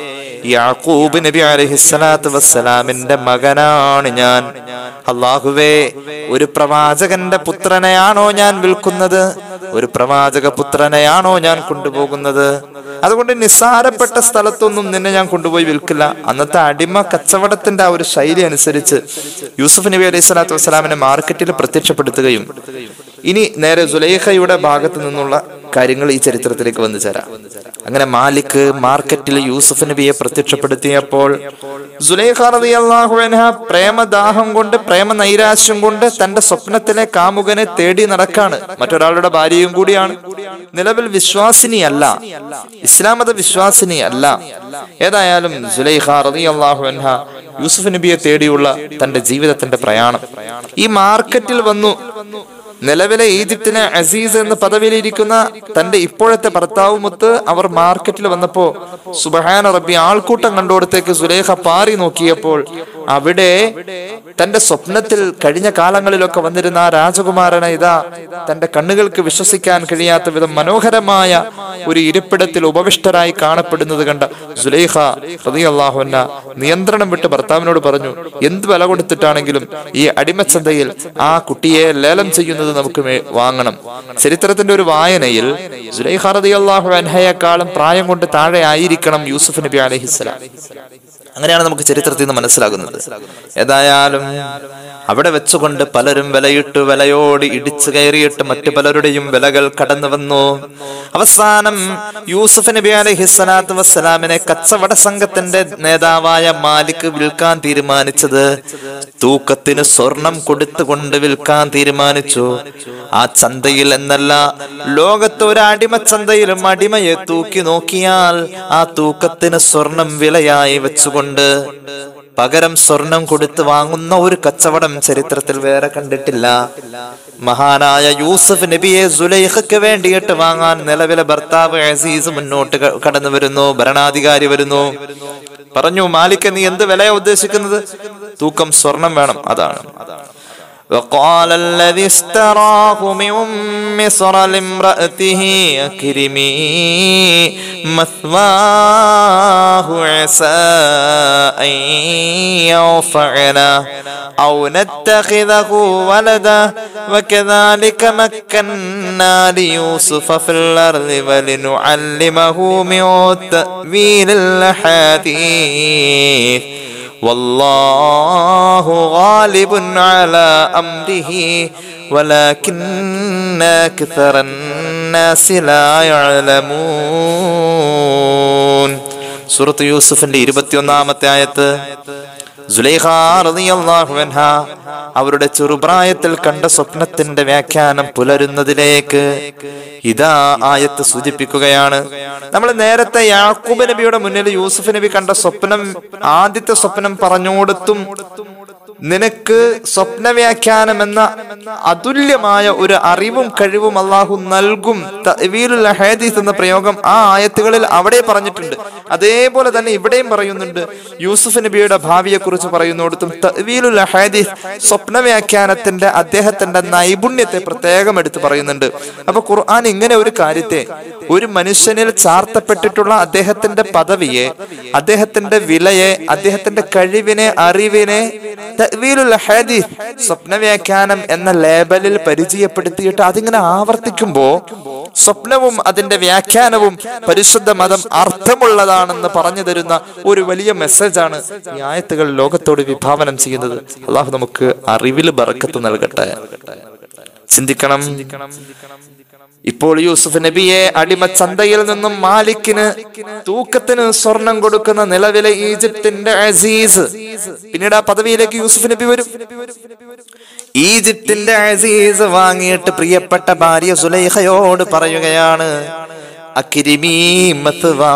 യാക്കൂബ് നബി അലഹിസ്സലാത്തു വസ്സലാമിന്റെ മകനാണ് ഞാൻ അള്ളാഹുവേ ഒരു പ്രവാചകന്റെ പുത്രനെയാണോ ഞാൻ വിൽക്കുന്നത് ഒരു പ്രവാചക പുത്രനെയാണോ ഞാൻ കൊണ്ടുപോകുന്നത് അതുകൊണ്ട് നിസ്സാരപ്പെട്ട സ്ഥലത്തൊന്നും നിന്നെ ഞാൻ കൊണ്ടുപോയി വിൽക്കില്ല അന്നത്തെ അടിമ കച്ചവടത്തിന്റെ ആ ഒരു ശൈലി അനുസരിച്ച് യൂസുഫ് നബി അലൈഹി സ്വലാത്തു വസ്സലാമിനെ മാർക്കറ്റിൽ പ്രത്യക്ഷപ്പെടുത്തുകയും ഇനി നേരെ സുലൈഖയുടെ ഭാഗത്ത് നിന്നുള്ള കാര്യങ്ങൾ ഈ ചരിത്രത്തിലേക്ക് വന്നു ചേരാം അങ്ങനെ മാലിക് മാർക്കറ്റിൽ യൂസുഫ് നബിയെ പ്രത്യക്ഷപ്പെടുത്തിയപ്പോൾ സുലൈഖ റളിയല്ലാഹു അൻഹ പ്രേമദാഹം കൊണ്ട് പ്രേമ നൈരാശ്യം കൊണ്ട് തന്റെ സ്വപ്നത്തിലെ കാമുകനെ തേടി നടക്കാണ് മറ്റൊരാളുടെ ഭാര്യയും കൂടിയാണ് നിലവിൽ വിശ്വാസിനിയല്ല ഇസ്ലാം മത വിശ്വാസിനിയല്ല ഏതായാലും സുലൈഖ റളിയല്ലാഹു അൻഹ യൂസുഫ് നബിയെ തേടിയുള്ള തന്റെ ജീവിതത്തിന്റെ പ്രയാണം ഈ മാർക്കറ്റിൽ വന്നു നിലവിലെ ഈജിപ്തിലെ അസീസ് എന്ന പദവിയിലിരിക്കുന്ന തന്റെ ഇപ്പോഴത്തെ ഭർത്താവുമൊത്ത് അവർ മാർക്കറ്റിൽ വന്നപ്പോ സുബഹാന റബ്ബി ആൾക്കൂട്ടം കണ്ടോടത്തേക്ക് സുലേഖ പാറി നോക്കിയപ്പോൾ അവിടെ തന്റെ സ്വപ്നത്തിൽ കഴിഞ്ഞ കാലങ്ങളിലൊക്കെ വന്നിരുന്ന ആ രാജകുമാരനെ ഇതാ തന്റെ കണ്ണുകൾക്ക് വിശ്വസിക്കാൻ കഴിയാത്ത വിധം മനോഹരമായ ഒരു ഇരിപ്പിടത്തിൽ ഉപവിഷ്ടരായി കാണപ്പെടുന്നത് കണ്ട സുലൈഖ റളിയല്ലാഹുഅൻഹ നിയന്ത്രണം വിട്ട് ഭർത്താവിനോട് പറഞ്ഞു എന്ത് വില കൊടുത്തിട്ടാണെങ്കിലും ഈ അടിമച്ചന്തയിൽ ആ കുട്ടിയെ ലേലം ചെയ്യുന്നത് നമുക്ക് മേ- വാങ്ങണം ചരിത്രത്തിന്റെ ഒരു വായനയിൽ സുലൈഖ റളിയല്ലാഹു അൻഹയെക്കാളും പ്രായം കൊണ്ട് താഴെ ആയിരിക്കണം യൂസുഫ് നബി അലൈഹിസ്സലാം അങ്ങനെയാണ് നമുക്ക് ചരിത്രത്തിൽ നിന്ന് മനസ്സിലാകുന്നത് ഏതായാലും അവിടെ വെച്ചുകൊണ്ട് പലരും വിലയിട്ടു വിലയോട് ഇടിച്ചു കയറിയിട്ട് മറ്റു പലരുടെയും വിലകൾ കടന്നു വന്നു അവസാനം യൂസുഫ് നബി അലൈഹി സ്വലാത്തു വസ്സലാമിനെ കച്ചവട സംഘത്തിന്റെ നേതാവായ മാലിക് വിൽക്കാൻ തീരുമാനിച്ചത് തൂക്കത്തിന് സ്വർണം കൊടുത്തുകൊണ്ട് വിൽക്കാൻ തീരുമാനിച്ചു ആ ചന്തയിൽ എന്നല്ല ലോകത്ത് ഒരു അടിമ ചന്തയിലും അടിമയെ തൂക്കി നോക്കിയാൽ ആ തൂക്കത്തിന് സ്വർണം വിലയായി വെച്ചുകൊണ്ട് പകരം സ്വർണം കൊടുത്ത് വാങ്ങുന്ന ഒരു കച്ചവടം ചരിത്രത്തിൽ വേറെ കണ്ടിട്ടില്ല മഹാനായ യൂസഫ് നബിയെ സുലൈഖയ്ക്ക് വേണ്ടിയിട്ട് വാങ്ങാൻ നിലവിലെ ഭർത്താവ് അസീസ് മുന്നോട്ട് ക- കടന്നു വരുന്നു ഭരണാധികാരി വരുന്നു പറഞ്ഞു മാലിക് നീ എന്ത് വിലയാ ഉദ്ദേശിക്കുന്നത് തൂക്കം സ്വർണം വേണം അതാണ് وقال الذي استراه من مصر لامرأته أكرمي مثواه عسى أن ينفعنا أو نتخذه ولدا وكذلك مكنا ليوسف في الأرض ولنعلمه من تأويل الأحاديث والله غالب على أمره ولكن أكثر الناس لا يعلمون സൂറത്ത് യൂസുഫിന്റെ ഇരുപത്തിയൊന്നാമത്തെ ആയത്ത് സുലൈഖ റളിയല്ലാഹു അൻഹ അവരുടെ ചെറുപ്രായത്തിൽ കണ്ട സ്വപ്നത്തിന്റെ വ്യാഖ്യാനം പുലരുന്നതിലേക്ക് ഇതാ ആയത്ത് സൂചിപ്പിക്കുകയാണ് നമ്മൾ നേരത്തെ യാക്കൂബ് നബിയുടെ മുന്നിൽ യൂസുഫ് നബി കണ്ട സ്വപ്നം ആദ്യത്തെ സ്വപ്നം പറഞ്ഞുകൊടുത്തും നിനക്ക് സ്വപ്ന വ്യാഖ്യാനം എന്ന അതുല്യമായ ഒരു അറിവും കഴിവും അള്ളാഹു നൽകും തഅ്വീലുൽ ഹദീസ് എന്ന പ്രയോഗം ആ ആയത്തുകളിൽ അവിടെ പറഞ്ഞിട്ടുണ്ട് അതേപോലെ തന്നെ ഇവിടെയും പറയുന്നുണ്ട് യൂസുഫ് നബിയുടെ ഭാവിയെ കുറിച്ച് പറയുന്നിടത്തും തഅ്വീലുൽ ഹദീസ് സ്വപ്ന വ്യാഖ്യാനത്തിന്റെ അദ്ദേഹത്തിന്റെ നൈപുണ്യത്തെ പ്രത്യേകം എടുത്ത് പറയുന്നുണ്ട് അപ്പൊ ഖുർആൻ ഇങ്ങനെ ഒരു കാര്യത്തെ ഒരു മനുഷ്യനിൽ ചാർത്തപ്പെട്ടിട്ടുള്ള അദ്ദേഹത്തിന്റെ പദവിയെ അദ്ദേഹത്തിന്റെ വിലയെ അദ്ദേഹത്തിന്റെ കഴിവിനെ അറിവിനെ തഅ്വീലുൽ ഹദീസ് സ്വപ്ന വ്യാഖ്യാനം എന്ന ലേബലിൽ പരിചയപ്പെടുത്തിയിട്ട് അതിങ്ങനെ ആവർത്തിക്കുമ്പോ സ്വപ്നവും അതിന്റെ വ്യാഖ്യാനവും പരിശുദ്ധ മതം അർത്ഥമുള്ളതാണെന്ന് പറഞ്ഞു തരുന്ന ഒരു വലിയ മെസ്സേജാണ് ഈ ആയത്തുകൾ ലോകത്തോട് വിഭാവനം ചെയ്യുന്നത് അള്ളാഹു നമുക്ക് അറിവിൽ ബറക്കത്ത് നൽകട്ടെ ചിന്തിക്കണം ഇപ്പോൾ യൂസുഫ് നബിയെ അടിമ ചന്തയിൽ നിന്നും മാലിക്കിന് തൂക്കത്തിന് സ്വർണം കൊടുക്കുന്ന നിലവിലെ ഈജിപ്തിന്റെ അസീസ് പിന്നീട് ആ പദവിയിലേക്ക് യൂസുഫ് നബി വരും ഈജിപ്തിന്റെ അസീസ് വാങ്ങിയിട്ട് പ്രിയപ്പെട്ട ഭാര്യ സുലൈഖയോട് പറയുകയാണ് അക്കിരിമീ മത്വാ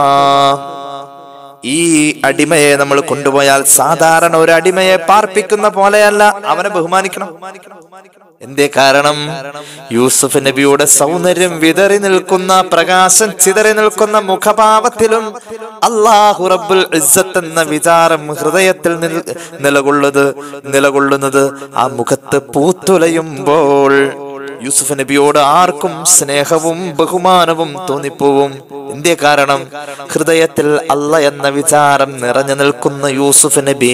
ഈ അടിമയെ നമ്മൾ കൊണ്ടുപോയാൽ സാധാരണ ഒരു അടിമയെ പാർപ്പിക്കുന്ന പോലെയല്ല അവനെ ബഹുമാനിക്കണം എന്തേ കാരണം യൂസുഫ് നബിയുടെ സൗന്ദര്യം വിതറി നിൽക്കുന്ന പ്രകാശം ചിതറി നിൽക്കുന്ന മുഖഭാവത്തിലും അള്ളാഹു റബ്ബുൽ ഇസ്സത്ത് എന്ന വിചാരം ഹൃദയത്തിൽ നിൽ- നിലകൊള്ളുന്നത് നിലകൊള്ളുന്നത് ആ മുഖത്ത് പൂത്തുലയുമ്പോൾ യൂസുഫ് നബിയോട് ആർക്കും സ്നേഹവും ബഹുമാനവും തോന്നിപ്പോവും എന്തേ കാരണം ഹൃദയത്തിൽ അല്ല എന്ന വിചാരം നിറഞ്ഞു നിൽക്കുന്ന യൂസുഫ് നബി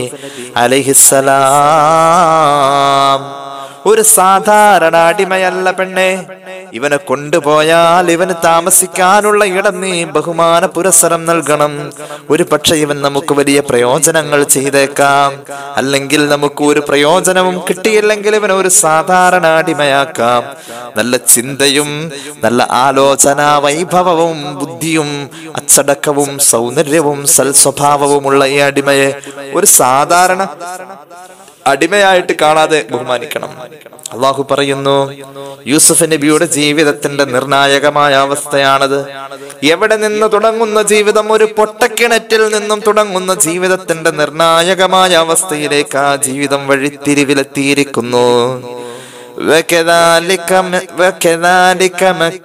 അലഹിസലാം ഒരു സാധാരണ അടിമയല്ല പെണ്ണെ ഇവനെ കൊണ്ടുപോയാൽ ഇവന് താമസിക്കാനുള്ള ഇടം നീ ബഹുമാന പുരസ്സരം നൽകണം ഒരു പക്ഷെ ഇവൻ നമുക്ക് വലിയ പ്രയോജനങ്ങൾ ചെയ്തേക്കാം അല്ലെങ്കിൽ നമുക്ക് ഒരു പ്രയോജനവും കിട്ടിയില്ലെങ്കിൽ ഇവനെ ഒരു സാധാരണ അടിമയാക്കാം നല്ല ചിന്തയും നല്ല ആലോചന വൈഭവവും ബുദ്ധിയും അച്ചടക്കവും സൗന്ദര്യവും സൽസ്വഭാവവുമുള്ള ഈ അടിമയെ ഒരു സാധാരണ അടിമയായിട്ട് കാണാതെ ബഹുമാനിക്കണം അള്ളാഹു പറയുന്നു യൂസുഫ് നബിയുടെ ജീവിതത്തിന്റെ നിർണായകമായ അവസ്ഥയാണത് എവിടെ നിന്ന് തുടങ്ങുന്ന ജീവിതം ഒരു പൊട്ടക്കിണറ്റിൽ നിന്നും തുടങ്ങുന്ന ജീവിതത്തിന്റെ നിർണായകമായ അവസ്ഥയിലേക്ക് ആ ജീവിതം വഴിത്തിരിവിലെത്തിയിരിക്കുന്നു وكذلك وكذلك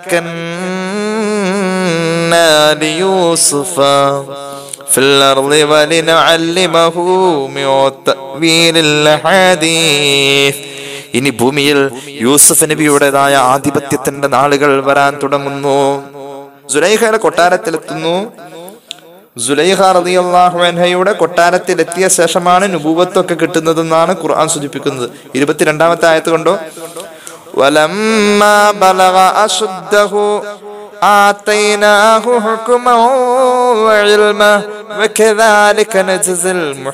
مكنا ليوسف في الأرض ولنعلمه من تأويل الحديث ഇനി ഭൂമിയിൽ യൂസുഫ് നബിയുടേതായ ആധിപത്യത്തിന്റെ നാളുകൾ വരാൻ തുടങ്ങുന്നു സുലൈഖയുടെ കൊട്ടാരത്തിലെത്തുന്നു സുലൈഖ റളിയല്ലാഹു അൻഹയുടെ കൊട്ടാരത്തിലെത്തിയ ശേഷമാണ് നുബൂവത്തൊക്കെ കിട്ടുന്നതെന്നാണ് ഖുർആൻ സൂചിപ്പിക്കുന്നത് ഇരുപത്തിരണ്ടാമത്തെ ആയത്ത് കൊണ്ടോ വലമ്മാ ബലഗ അശുദ്ധഹു آتيناه حكما وعلما وكذلك نجزي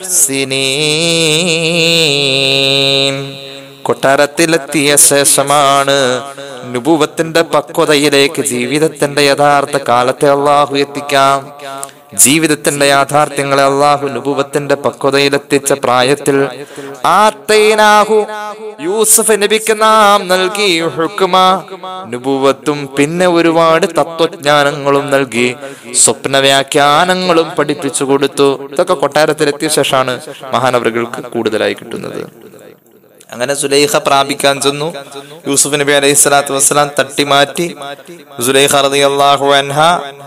المحسنين കൊട്ടാരത്തിലെത്തിയ ശേഷമാണ് നുപൂവത്തിന്റെ പക്വതയിലേക്ക് ജീവിതത്തിന്റെ യഥാർത്ഥ കാലത്തെ അള്ളാഹു എത്തിക്കാം ജീവിതത്തിന്റെ യാഥാർത്ഥ്യങ്ങളെ അള്ളാഹു നുപുവത്തിന്റെ പക്വതയിലെത്തിച്ച പ്രായത്തിൽ ആത്തൈനാഹു യൂസഫ് നബിക്ക് നാം നൽകി ഹുക്കുമ നുപുവത്തും പിന്നെ ഒരുപാട് തത്വജ്ഞാനങ്ങളും നൽകി സ്വപ്ന വ്യാഖ്യാനങ്ങളും പഠിപ്പിച്ചു കൊടുത്തു ഇതൊക്കെ കൊട്ടാരത്തിലെത്തിയ ശേഷമാണ് മഹാനവറുകൾക്ക് കൂടുതലായി കിട്ടുന്നത് അങ്ങനെ സുലൈഖ പ്രാപിക്കാൻ ചെന്നു യൂസുഫ് നബി അലൈഹി സ്വലാത്തു വസ്സലാം തട്ടിമാറ്റി സുലൈഖ റളിയല്ലാഹു അൻഹ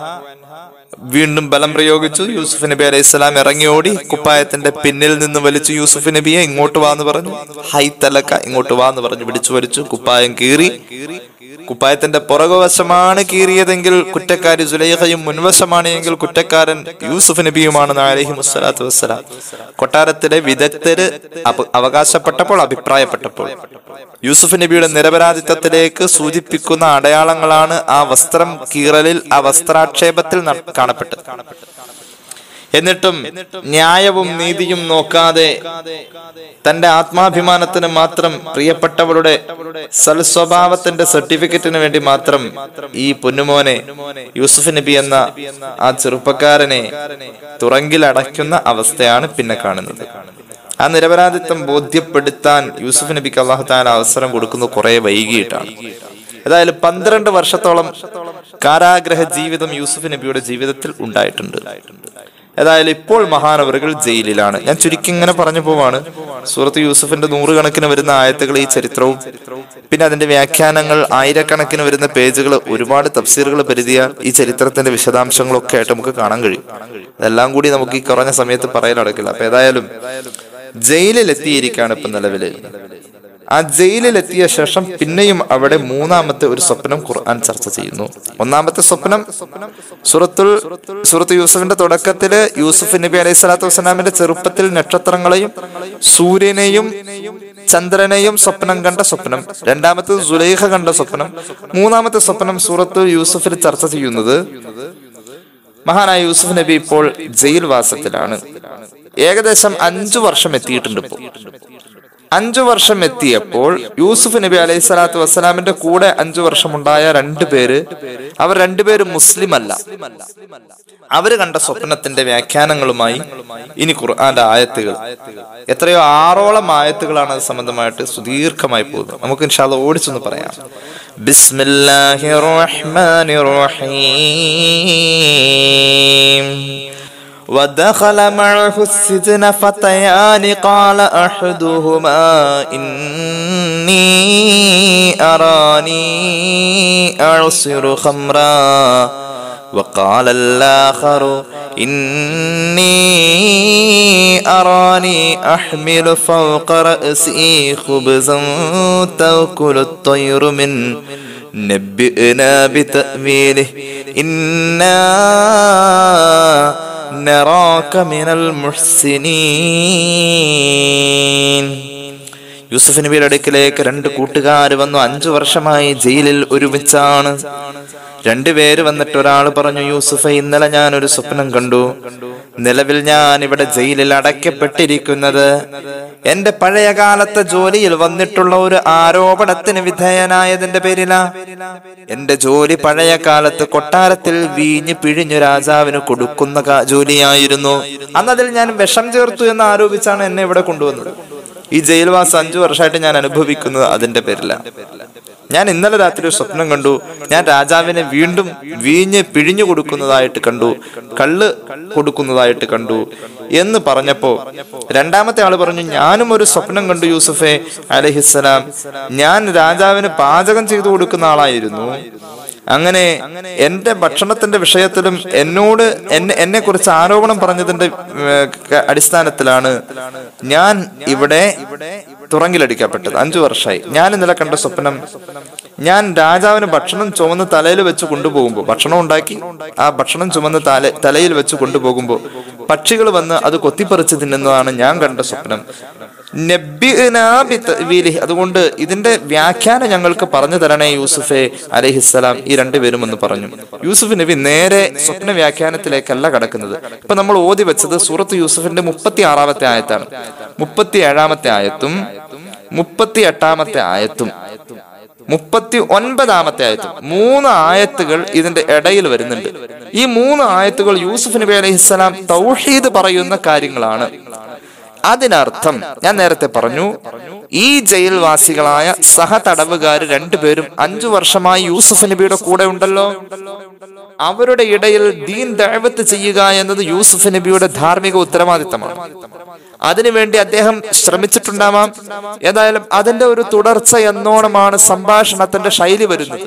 വീണ്ടും ബലം പ്രയോഗിച്ചു യൂസുഫ് നബി അലൈഹി സ്വലാം ഇറങ്ങി ഓടി കുപ്പായത്തിന്റെ പിന്നിൽ നിന്ന് വലിച്ചു യൂസുഫ് നബിയെ ഇങ്ങോട്ട് വാന്ന് പറഞ്ഞു ഹൈ തലക്ക ഇങ്ങോട്ട് വാന്ന് പറഞ്ഞു പിടിച്ചു വലിച്ചു കുപ്പായം കീറി കുപ്പായത്തിന്റെ പുറകുവശമാണ് കീറിയതെങ്കിൽ കുറ്റക്കാരി സുലൈഖയും മുൻവശമാണ് എങ്കിൽ കുറ്റക്കാരൻ യൂസുഫ് നബിയുമാണെന്ന് അലഹി മുസ്സലാത്തു വസ്സലാം കൊട്ടാരത്തിലെ വിദഗ്ധര് അപ- അവകാശപ്പെട്ടപ്പോൾ അഭിപ്രായപ്പെട്ടപ്പോൾ യൂസുഫ് നബിയുടെ നിരപരാധിത്വത്തിലേക്ക് സൂചിപ്പിക്കുന്ന അടയാളങ്ങളാണ് ആ വസ്ത്രം കീറലിൽ ആ വസ്ത്രാക്ഷേപത്തിൽ ന- കാണപ്പെട്ടത് എന്നിട്ടും ന്യായവും നീതിയും നോക്കാതെ തന്റെ ആത്മാഭിമാനത്തിന് മാത്രം പ്രിയപ്പെട്ടവളുടെ സൽസ്വഭാവത്തിന്റെ സർട്ടിഫിക്കറ്റിന് വേണ്ടി മാത്രം ഈ പൊന്നുമോനെ യൂസുഫ് നബി എന്ന ആ ചെറുപ്പക്കാരനെ തുറങ്കിലടയ്ക്കുന്ന അവസ്ഥയാണ് പിന്നെ കാണുന്നത് ആ നിരപരാധിത്വം ബോധ്യപ്പെടുത്താൻ യൂസുഫ് നബിക്ക് അള്ളാഹു താൻ അവസരം കൊടുക്കുന്നത് കുറെ വൈകിയിട്ടാണ് ഏതായാലും പന്ത്രണ്ട് വർഷത്തോളം കാരാഗ്രഹ ജീവിതം യൂസുഫ് നബിയുടെ ജീവിതത്തിൽ ഉണ്ടായിട്ടുണ്ട് ഏതായാലും ഇപ്പോൾ മഹാനവറുകൾ ജയിലിലാണ് ഞാൻ ചുരുക്കി ഇങ്ങനെ പറഞ്ഞു പോവാണ് സൂറത്ത് യൂസുഫിന്റെ നൂറുകണക്കിന് വരുന്ന ആയത്തുകൾ ഈ ചരിത്രവും പിന്നെ അതിന്റെ വ്യാഖ്യാനങ്ങൾ ആയിരക്കണക്കിന് വരുന്ന പേജുകൾ ഒരുപാട് തഫ്സീറുകൾ പരിധിയാൽ ഈ ചരിത്രത്തിന്റെ വിശദാംശങ്ങളൊക്കെ ആയിട്ട് നമുക്ക് കാണാൻ കഴിയും അതെല്ലാം കൂടി നമുക്ക് ഈ കുറഞ്ഞ സമയത്ത് പറയാൻ നടക്കില്ല അപ്പൊ ഏതായാലും ജയിലിൽ എത്തിയിരിക്കുകയാണ് ഇപ്പൊ നിലവില് ആ ജയിലിലെത്തിയ ശേഷം പിന്നെയും അവിടെ മൂന്നാമത്തെ ഒരു സ്വപ്നം ഖുർആൻ ചർച്ച ചെയ്യുന്നു ഒന്നാമത്തെ സ്വപ്നം സൂറത്തുൽ സൂറത്ത് യൂസഫിന്റെ തുടക്കത്തില് യൂസുഫ് നബി അലൈഹി സ്വലാത്തു വസ്സലാമിന്റെ ചെറുപ്പത്തിൽ നക്ഷത്രങ്ങളെയും സൂര്യനെയും ചന്ദ്രനെയും സ്വപ്നം കണ്ട സ്വപ്നം രണ്ടാമത്തെ സുലൈഖ കണ്ട സ്വപ്നം മൂന്നാമത്തെ സ്വപ്നം സൂറത്ത് യൂസുഫിൽ ചർച്ച ചെയ്യുന്നത് മഹാനായ യൂസുഫ് നബി ഇപ്പോൾ ജയിൽ വാസത്തിലാണ് ഏകദേശം അഞ്ചു വർഷം എത്തിയിട്ടുണ്ട് ഇപ്പോൾ അഞ്ചു വർഷം എത്തിയപ്പോൾ യൂസുഫ് നബി അലൈഹി സ്വലാത്തു വസ്സലാമിന്റെ കൂടെ അഞ്ചു വർഷം ഉണ്ടായ രണ്ടുപേര് അവർ രണ്ടുപേരും മുസ്ലിം അല്ല അവര് കണ്ട സ്വപ്നത്തിന്റെ വ്യാഖ്യാനങ്ങളുമായി ഇനി ഖുർആന്റെ ആയത്തുകൾ എത്രയോ ആറോളം ആയത്തുകളാണ് അത് സംബന്ധമായിട്ട് സുദീർഘമായി പോകുന്നത് നമുക്ക് ഇൻഷാല്ല ഓടിച്ചൊന്ന് പറയാം ബിസ്മില്ലാഹിർ റഹ്മാനിർ റഹീം ودخل معه السجن فتيان قال احدهما اني اراني اعصر خمرا وقال الاخر اني اراني احمل فوق راسي خبزا تاكل الطير منه نبئنا بتأويله إنا نراك من المحسنين യൂസഫ് നബിയുടെ അടുക്കിലേക്ക് രണ്ട് കൂട്ടുകാർ വന്നു അഞ്ചു വർഷമായി ജയിലിൽ ഒരുമിച്ചാണ് രണ്ടുപേര് വന്നിട്ട് ഒരാൾ പറഞ്ഞു യൂസുഫ് ഇന്നലെ ഞാൻ ഒരു സ്വപ്നം കണ്ടു നിലവിൽ ഞാൻ ഇവിടെ ജയിലിൽ അടയ്ക്കപ്പെട്ടിരിക്കുന്നത് എന്റെ പഴയ കാലത്തെ ജോലിയിൽ വന്നിട്ടുള്ള ഒരു ആരോപണത്തിന് വിധേയനായതിന്റെ പേരിലാ എന്റെ ജോലി പഴയ കാലത്ത് കൊട്ടാരത്തിൽ വീഞ്ഞ് പിഴിഞ്ഞു രാജാവിന് കൊടുക്കുന്ന കാ- ജോലിയായിരുന്നു അന്നതിൽ ഞാൻ വിഷം ചേർത്തു എന്ന് ആരോപിച്ചാണ് എന്നെ ഇവിടെ കൊണ്ടുവന്നത് ഈ ജയിൽവാസം അഞ്ചു വർഷമായിട്ട് ഞാൻ അനുഭവിക്കുന്നത് അതിന്റെ പേരില ഞാൻ ഇന്നലെ രാത്രി ഒരു സ്വപ്നം കണ്ടു ഞാൻ രാജാവിനെ വീണ്ടും വീഞ്ഞ് പിഴിഞ്ഞു കൊടുക്കുന്നതായിട്ട് കണ്ടു കള്ള് കൊടുക്കുന്നതായിട്ട് കണ്ടു എന്ന് പറഞ്ഞപ്പോ രണ്ടാമത്തെ ആള് പറഞ്ഞു ഞാനും ഒരു സ്വപ്നം കണ്ടു യൂസുഫെ അലഹിസ്സലാം ഞാൻ രാജാവിന് പാചകം ചെയ്തു കൊടുക്കുന്ന ആളായിരുന്നു അങ്ങനെ എന്റെ ഭക്ഷണത്തിന്റെ വിഷയത്തിലും എന്നോട് എന്നെ എന്നെ കുറിച്ച് ആരോപണം പറഞ്ഞതിന്റെ ഏർ, ക- അടിസ്ഥാനത്തിലാണ് ഞാൻ ഇവിടെ തുറങ്കിലടിക്കപ്പെട്ടത് അഞ്ചു വർഷമായി ഞാൻ ഇന്നലെ കണ്ട സ്വപ്നം ഞാൻ രാജാവിന് ഭക്ഷണം ചുമന്ന് തലയിൽ വെച്ച് കൊണ്ടുപോകുമ്പോൾ ഭക്ഷണം ഉണ്ടാക്കി ആ ഭക്ഷണം ചുമന്ന് തല തലയിൽ വെച്ച് കൊണ്ടുപോകുമ്പോൾ പക്ഷികൾ വന്ന് അത് കൊത്തിപ്പറിച്ച് തിന്നുന്നതാണ് ഞാൻ കണ്ട സ്വപ്നം നബ്ബിഅ്നാ ബിതഅ്വീലിഹി. അതുകൊണ്ട് ഇതിന്റെ വ്യാഖ്യാനം ഞങ്ങൾക്ക് പറഞ്ഞു തരണേ യൂസുഫെ അലഹിസ്സലാം ഈ രണ്ടുപേരും എന്ന് പറഞ്ഞു യൂസുഫ് നബി നേരെ സ്വപ്ന വ്യാഖ്യാനത്തിലേക്കല്ല കടക്കുന്നത് ഇപ്പൊ നമ്മൾ ഓതി വെച്ചത് സൂറത്ത് യൂസുഫിന്റെ മുപ്പത്തി ആറാമത്തെ ആയത്താണ് മുപ്പത്തി ഏഴാമത്തെ ആയത്തും മുപ്പത്തി എട്ടാമത്തെ ആയത്തും മുപ്പത്തി ഒൻപതാമത്തെ ആയത്ത് മൂന്ന് ആയത്തുകൾ ഇതിന്റെ ഇടയിൽ വരുന്നുണ്ട് ഈ മൂന്ന് ആയത്തുകൾ യൂസുഫ് നബി അലൈഹിസ്സലാം തൗഹീദ് പറയുന്ന കാര്യങ്ങളാണ് അതിനർത്ഥം ഞാൻ നേരത്തെ പറഞ്ഞു ഈ ജയിൽവാസികളായ സഹതടവുകാർ രണ്ടുപേരും അഞ്ചു വർഷമായി യൂസുഫ് നബിയുടെ കൂടെ ഉണ്ടല്ലോ അവരുടെ ഇടയിൽ ദീൻ ദഅവത്ത് ചെയ്യുക എന്നത് യൂസുഫ് നബിയുടെ ധാർമ്മിക ഉത്തരവാദിത്തമാണ് അതിനുവേണ്ടി അദ്ദേഹം ശ്രമിച്ചിട്ടുണ്ടാവാം ഏതായാലും അതിന്റെ ഒരു തുടർച്ച എന്നോണമാണ് സംഭാഷണത്തിന്റെ ശൈലി വരുന്നത്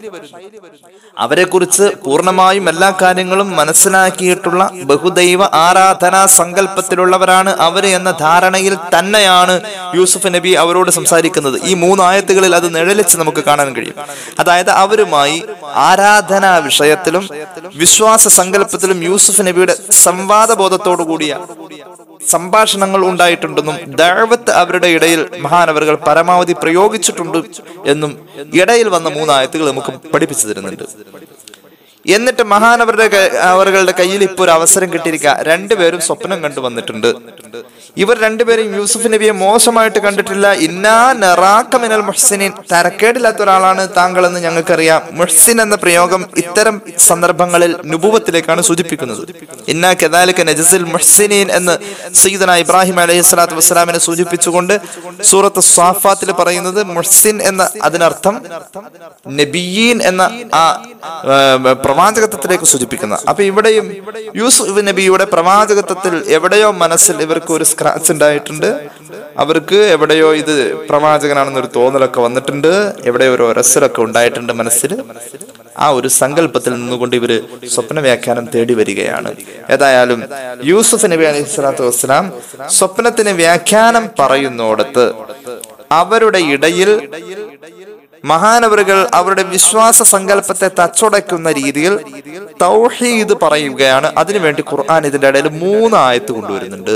അവരെ കുറിച്ച് പൂർണ്ണമായും എല്ലാ കാര്യങ്ങളും മനസ്സിലാക്കിയിട്ടുള്ള ബഹുദൈവ ആരാധനാ സങ്കല്പത്തിലുള്ളവരാണ് അവര് എന്ന ധാരണയിൽ തന്നെയാണ് യൂസുഫ് നബി അവരോട് സംസാരിക്കുന്നത് ഈ മൂന്നായത്തുകളിൽ അത് നിഴലിച്ച് നമുക്ക് കാണാൻ കഴിയും അതായത് അവരുമായി ആരാധനാ വിഷയത്തിലും വിശ്വാസ സങ്കല്പത്തിലും യൂസുഫ് നബിയുടെ സംവാദ ബോധത്തോടു കൂടിയ സംഭാഷണങ്ങൾ ഉണ്ടായിട്ടുണ്ടെന്നും ദഴവത്ത് അവരുടെ ഇടയിൽ മഹാനവറുകൾ പരമാവധി പ്രയോഗിച്ചിട്ടുണ്ട് എന്നും ഇടയിൽ വന്ന മൂന്നായത്തുകൾ നമുക്ക് പഠിപ്പിച്ചു തരുന്നുണ്ട് എന്നിട്ട് മഹാനവരുടെ ക- അവരുടെ കയ്യിൽ ഇപ്പോൾ ഒരു അവസരം കിട്ടിയിരിക്കുക രണ്ടുപേരും സ്വപ്നം കണ്ടു വന്നിട്ടുണ്ട് ഇവർ രണ്ടുപേരും യൂസുഫ് നബിയെ മോശമായിട്ട് കണ്ടിട്ടില്ല ഇന്നാ നെറാക്ക മിനൽ മുഹ്സിനിൻ തരക്കേടില്ലാത്ത ഒരാളാണ് താങ്കൾ എന്ന് ഞങ്ങൾക്കറിയാം മുഹ്സിൻ എന്ന പ്രയോഗം ഇത്തരം സന്ദർഭങ്ങളിൽ നുപൂവത്തിലേക്കാണ് സൂചിപ്പിക്കുന്നത് ഇന്നാ കെദാലിക്ക നജസിൽ മുഹ്സിനീൻ എന്ന് സയ്യിദന ഇബ്രാഹിം അലൈഹി സ്വലാത്തു വസ്സലാമിനെ സൂചിപ്പിച്ചുകൊണ്ട് സൂറത്ത് സ്വാഫാത്തിൽ പറയുന്നത് മുഹ്സിൻ എന്ന അതിനർത്ഥം നബിയീൻ എന്ന ആ ആ, പ്രവാചകത്വത്തിലേക്ക് സൂചിപ്പിക്കുന്ന അപ്പൊ ഇവിടെയും യൂസുഫ് നബിയുടെ പ്രവാചകത്വത്തിൽ എവിടെയോ മനസ്സിൽ ഇവർക്ക് ഒരു സ്ക്രാച്ച് ഉണ്ടായിട്ടുണ്ട് അവർക്ക് എവിടെയോ ഇത് പ്രവാചകനാണെന്നൊരു തോന്നലൊക്കെ വന്നിട്ടുണ്ട് എവിടെയോ ഒരു ഒരസലൊക്കെ ഉണ്ടായിട്ടുണ്ട് മനസ്സിൽ ആ ഒരു സങ്കല്പത്തിൽ നിന്നുകൊണ്ട് ഇവര് സ്വപ്ന വ്യാഖ്യാനം തേടി വരികയാണ് ഏതായാലും യൂസുഫ് നബി അലൈഹി സ്വലാത്തു വസ്സലാം സ്വപ്നത്തിന് വ്യാഖ്യാനം പറയുന്നോടത്ത് അവരുടെ ഇടയിൽ മഹാനവറുകൾ അവരുടെ വിശ്വാസ സങ്കല്പത്തെ തച്ചുടയ്ക്കുന്ന രീതിയിൽ തൗഹീദ് പറയുകയാണ് അതിനുവേണ്ടി ഖുർആൻ ഇതിന്റെ ഇടയിൽ മൂന്ന് ആയത്ത് കൊണ്ടുവരുന്നുണ്ട്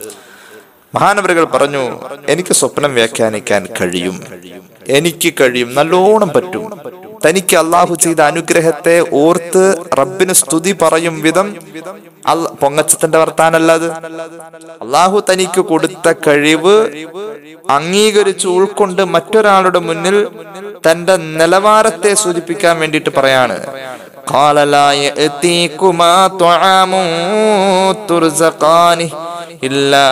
മഹാനവറുകൾ പറഞ്ഞു എനിക്ക് സ്വപ്നം വ്യാഖ്യാനിക്കാൻ കഴിയും എനിക്ക് കഴിയും നല്ലോണം പറ്റും തനിക്ക് അള്ളാഹു ചെയ്ത അനുഗ്രഹത്തെ ഓർത്ത് റബ്ബിന് സ്തുതി പറയും വിധം അല്ല പൊങ്ങച്ചത്തിന്റെ വർത്താനല്ല അത് അള്ളാഹു തനിക്ക് കൊടുത്ത കഴിവ് അംഗീകരിച്ച് ഉൾക്കൊണ്ട് മറ്റൊരാളുടെ മുന്നിൽ തന്റെ നിലവാരത്തെ സൂചിപ്പിക്കാൻ വേണ്ടിയിട്ട് പറയാണ് قال لا يأتيكما طعام ترزقانه إلا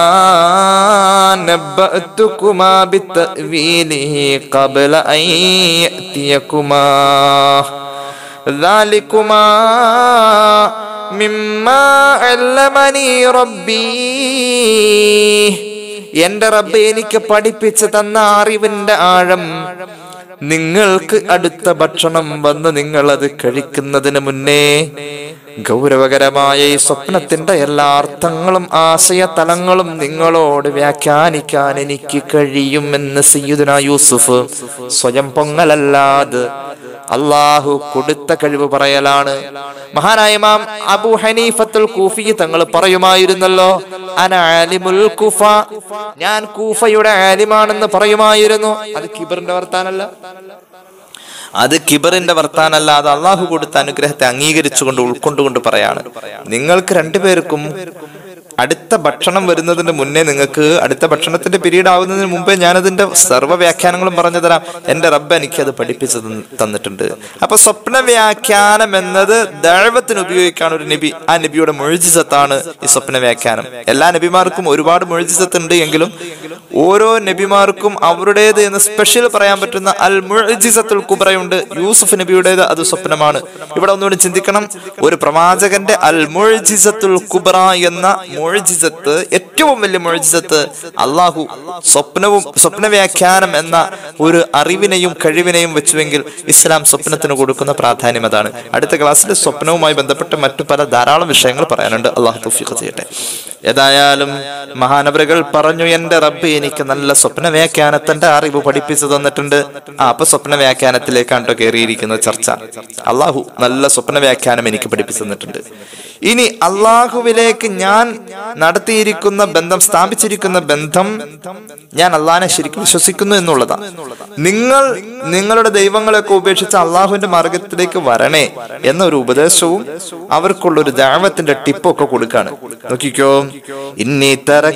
نبأتكما بتأويله قبل أن يأتيكما ذلكما مما علمني ربي എന്റെ റബ്ബ് എനിക്ക് പഠിപ്പിച്ചു തന്ന അറിവിന്റെ ആഴം നിങ്ങൾക്ക് അടുത്ത ഭക്ഷണം വന്ന് നിങ്ങൾ അത് കഴിക്കുന്നതിന് മുന്നേ ഗൗരവകരമായ ഈ സ്വപ്നത്തിന്റെ എല്ലാ അർത്ഥങ്ങളും ആശയ തലങ്ങളും നിങ്ങളോട് വ്യാഖ്യാനിക്കാൻ എനിക്ക് കഴിയുമെന്ന് സയ്യിദുന യൂസുഫ് സ്വയം പൊങ്ങലല്ലാതെ അള്ളാഹു കൊടുത്ത കഴിവ് പറയലാണ് മഹാനായ ഇമാം അബു ഹനീഫത്തുൽ കൂഫി തങ്ങൾ പറയുമായിരുന്നല്ലോ അന ആലിമുൽ കുഫ ഞാൻ കൂഫയുടെ ആലിമാണെന്ന് പറയുമായിരുന്നു അത് കിബറിന്റെ വർത്താനല്ല അത് കിബറിന്റെ വർത്താനല്ല അത് അള്ളാഹു കൊടുത്ത അനുഗ്രഹത്തെ അംഗീകരിച്ചുകൊണ്ട് ഉൾക്കൊണ്ടുകൊണ്ട് പറയാണ് നിങ്ങൾക്ക് രണ്ടുപേർക്കും അടുത്ത ഭക്ഷണം വരുന്നതിന് മുന്നേ നിങ്ങൾക്ക് അടുത്ത ഭക്ഷണത്തിന്റെ പീരീഡ് ആവുന്നതിന് മുമ്പേ ഞാനതിന്റെ സർവ്വ വ്യാഖ്യാനങ്ങളും പറഞ്ഞു തരാം എന്റെ റബ്ബ് എനിക്ക് അത് പഠിപ്പിച്ചു തന്ന് തന്നിട്ടുണ്ട് അപ്പൊ സ്വപ്ന വ്യാഖ്യാനം എന്നത് ദഴവത്തിന് ഉപയോഗിക്കാണ് ഒരു നബി ആ നബിയുടെ മൊഴിജിസത്താണ് ഈ സ്വപ്ന വ്യാഖ്യാനം എല്ലാ നബിമാർക്കും ഒരുപാട് മൊഴിജിസത്ത് ഉണ്ട് എങ്കിലും ഓരോ നബിമാർക്കും അവരുടേത് എന്ന് സ്പെഷ്യൽ പറയാൻ പറ്റുന്ന അൽ മുഴിസത്തുൽ കുബ്രയുണ്ട് യൂസുഫ് നബിയുടേത് അത് സ്വപ്നമാണ് ഇവിടെ ഒന്നുകൂടി ചിന്തിക്കണം ഒരു പ്രവാചകന്റെ അൽ മുഴിസത്തുൽ കുബ്ര എന്ന മുഴിസത്ത് ഏറ്റവും വലിയ മുഴിസത്ത് അള്ളാഹു സ്വപ്നവും സ്വപ്ന വ്യാഖ്യാനം എന്ന ഒരു അറിവിനെയും കഴിവിനെയും വെച്ചുവെങ്കിൽ ഇസ്ലാം സ്വപ്നത്തിന് കൊടുക്കുന്ന പ്രാധാന്യം അതാണ് അടുത്ത ക്ലാസ്സിൽ സ്വപ്നവുമായി ബന്ധപ്പെട്ട മറ്റു പല ധാരാളം വിഷയങ്ങൾ പറയാനുണ്ട് അള്ളാഹു തൗഫീഖ് ചെയ്യട്ടെ ഏതായാലും മഹാനവറുകൾ പറഞ്ഞു എന്റെ റബ്ബ് എനിക്ക് നല്ല സ്വപ്ന വ്യാഖ്യാനത്തിന്റെ അറിവ് പഠിപ്പിച്ചു തന്നിട്ടുണ്ട് ആ അപ്പൊ സ്വപ്ന വ്യാഖ്യാനത്തിലേക്കാണ് കേട്ടോ കയറിയിരിക്കുന്ന ചർച്ച അള്ളാഹു നല്ല സ്വപ്ന വ്യാഖ്യാനം എനിക്ക് പഠിപ്പിച്ചു തന്നിട്ടുണ്ട് ഇനി അള്ളാഹുവിലേക്ക് ഞാൻ നടത്തിയിരിക്കുന്ന ബന്ധം സ്ഥാപിച്ചിരിക്കുന്ന ബന്ധം ഞാൻ അള്ളാഹിനെ ശരിക്കും വിശ്വസിക്കുന്നു എന്നുള്ളതാ നിങ്ങൾ നിങ്ങളുടെ ദൈവങ്ങളെയൊക്കെ ഉപേക്ഷിച്ച് അള്ളാഹുവിന്റെ മാർഗത്തിലേക്ക് വരണേ എന്നൊരു ഉപദേശവും അവർക്കുള്ള ഒരു ദാവത്തിന്റെ ടിപ്പൊക്കെ കൊടുക്കാണ് നോക്കിക്കോ ഇന്നി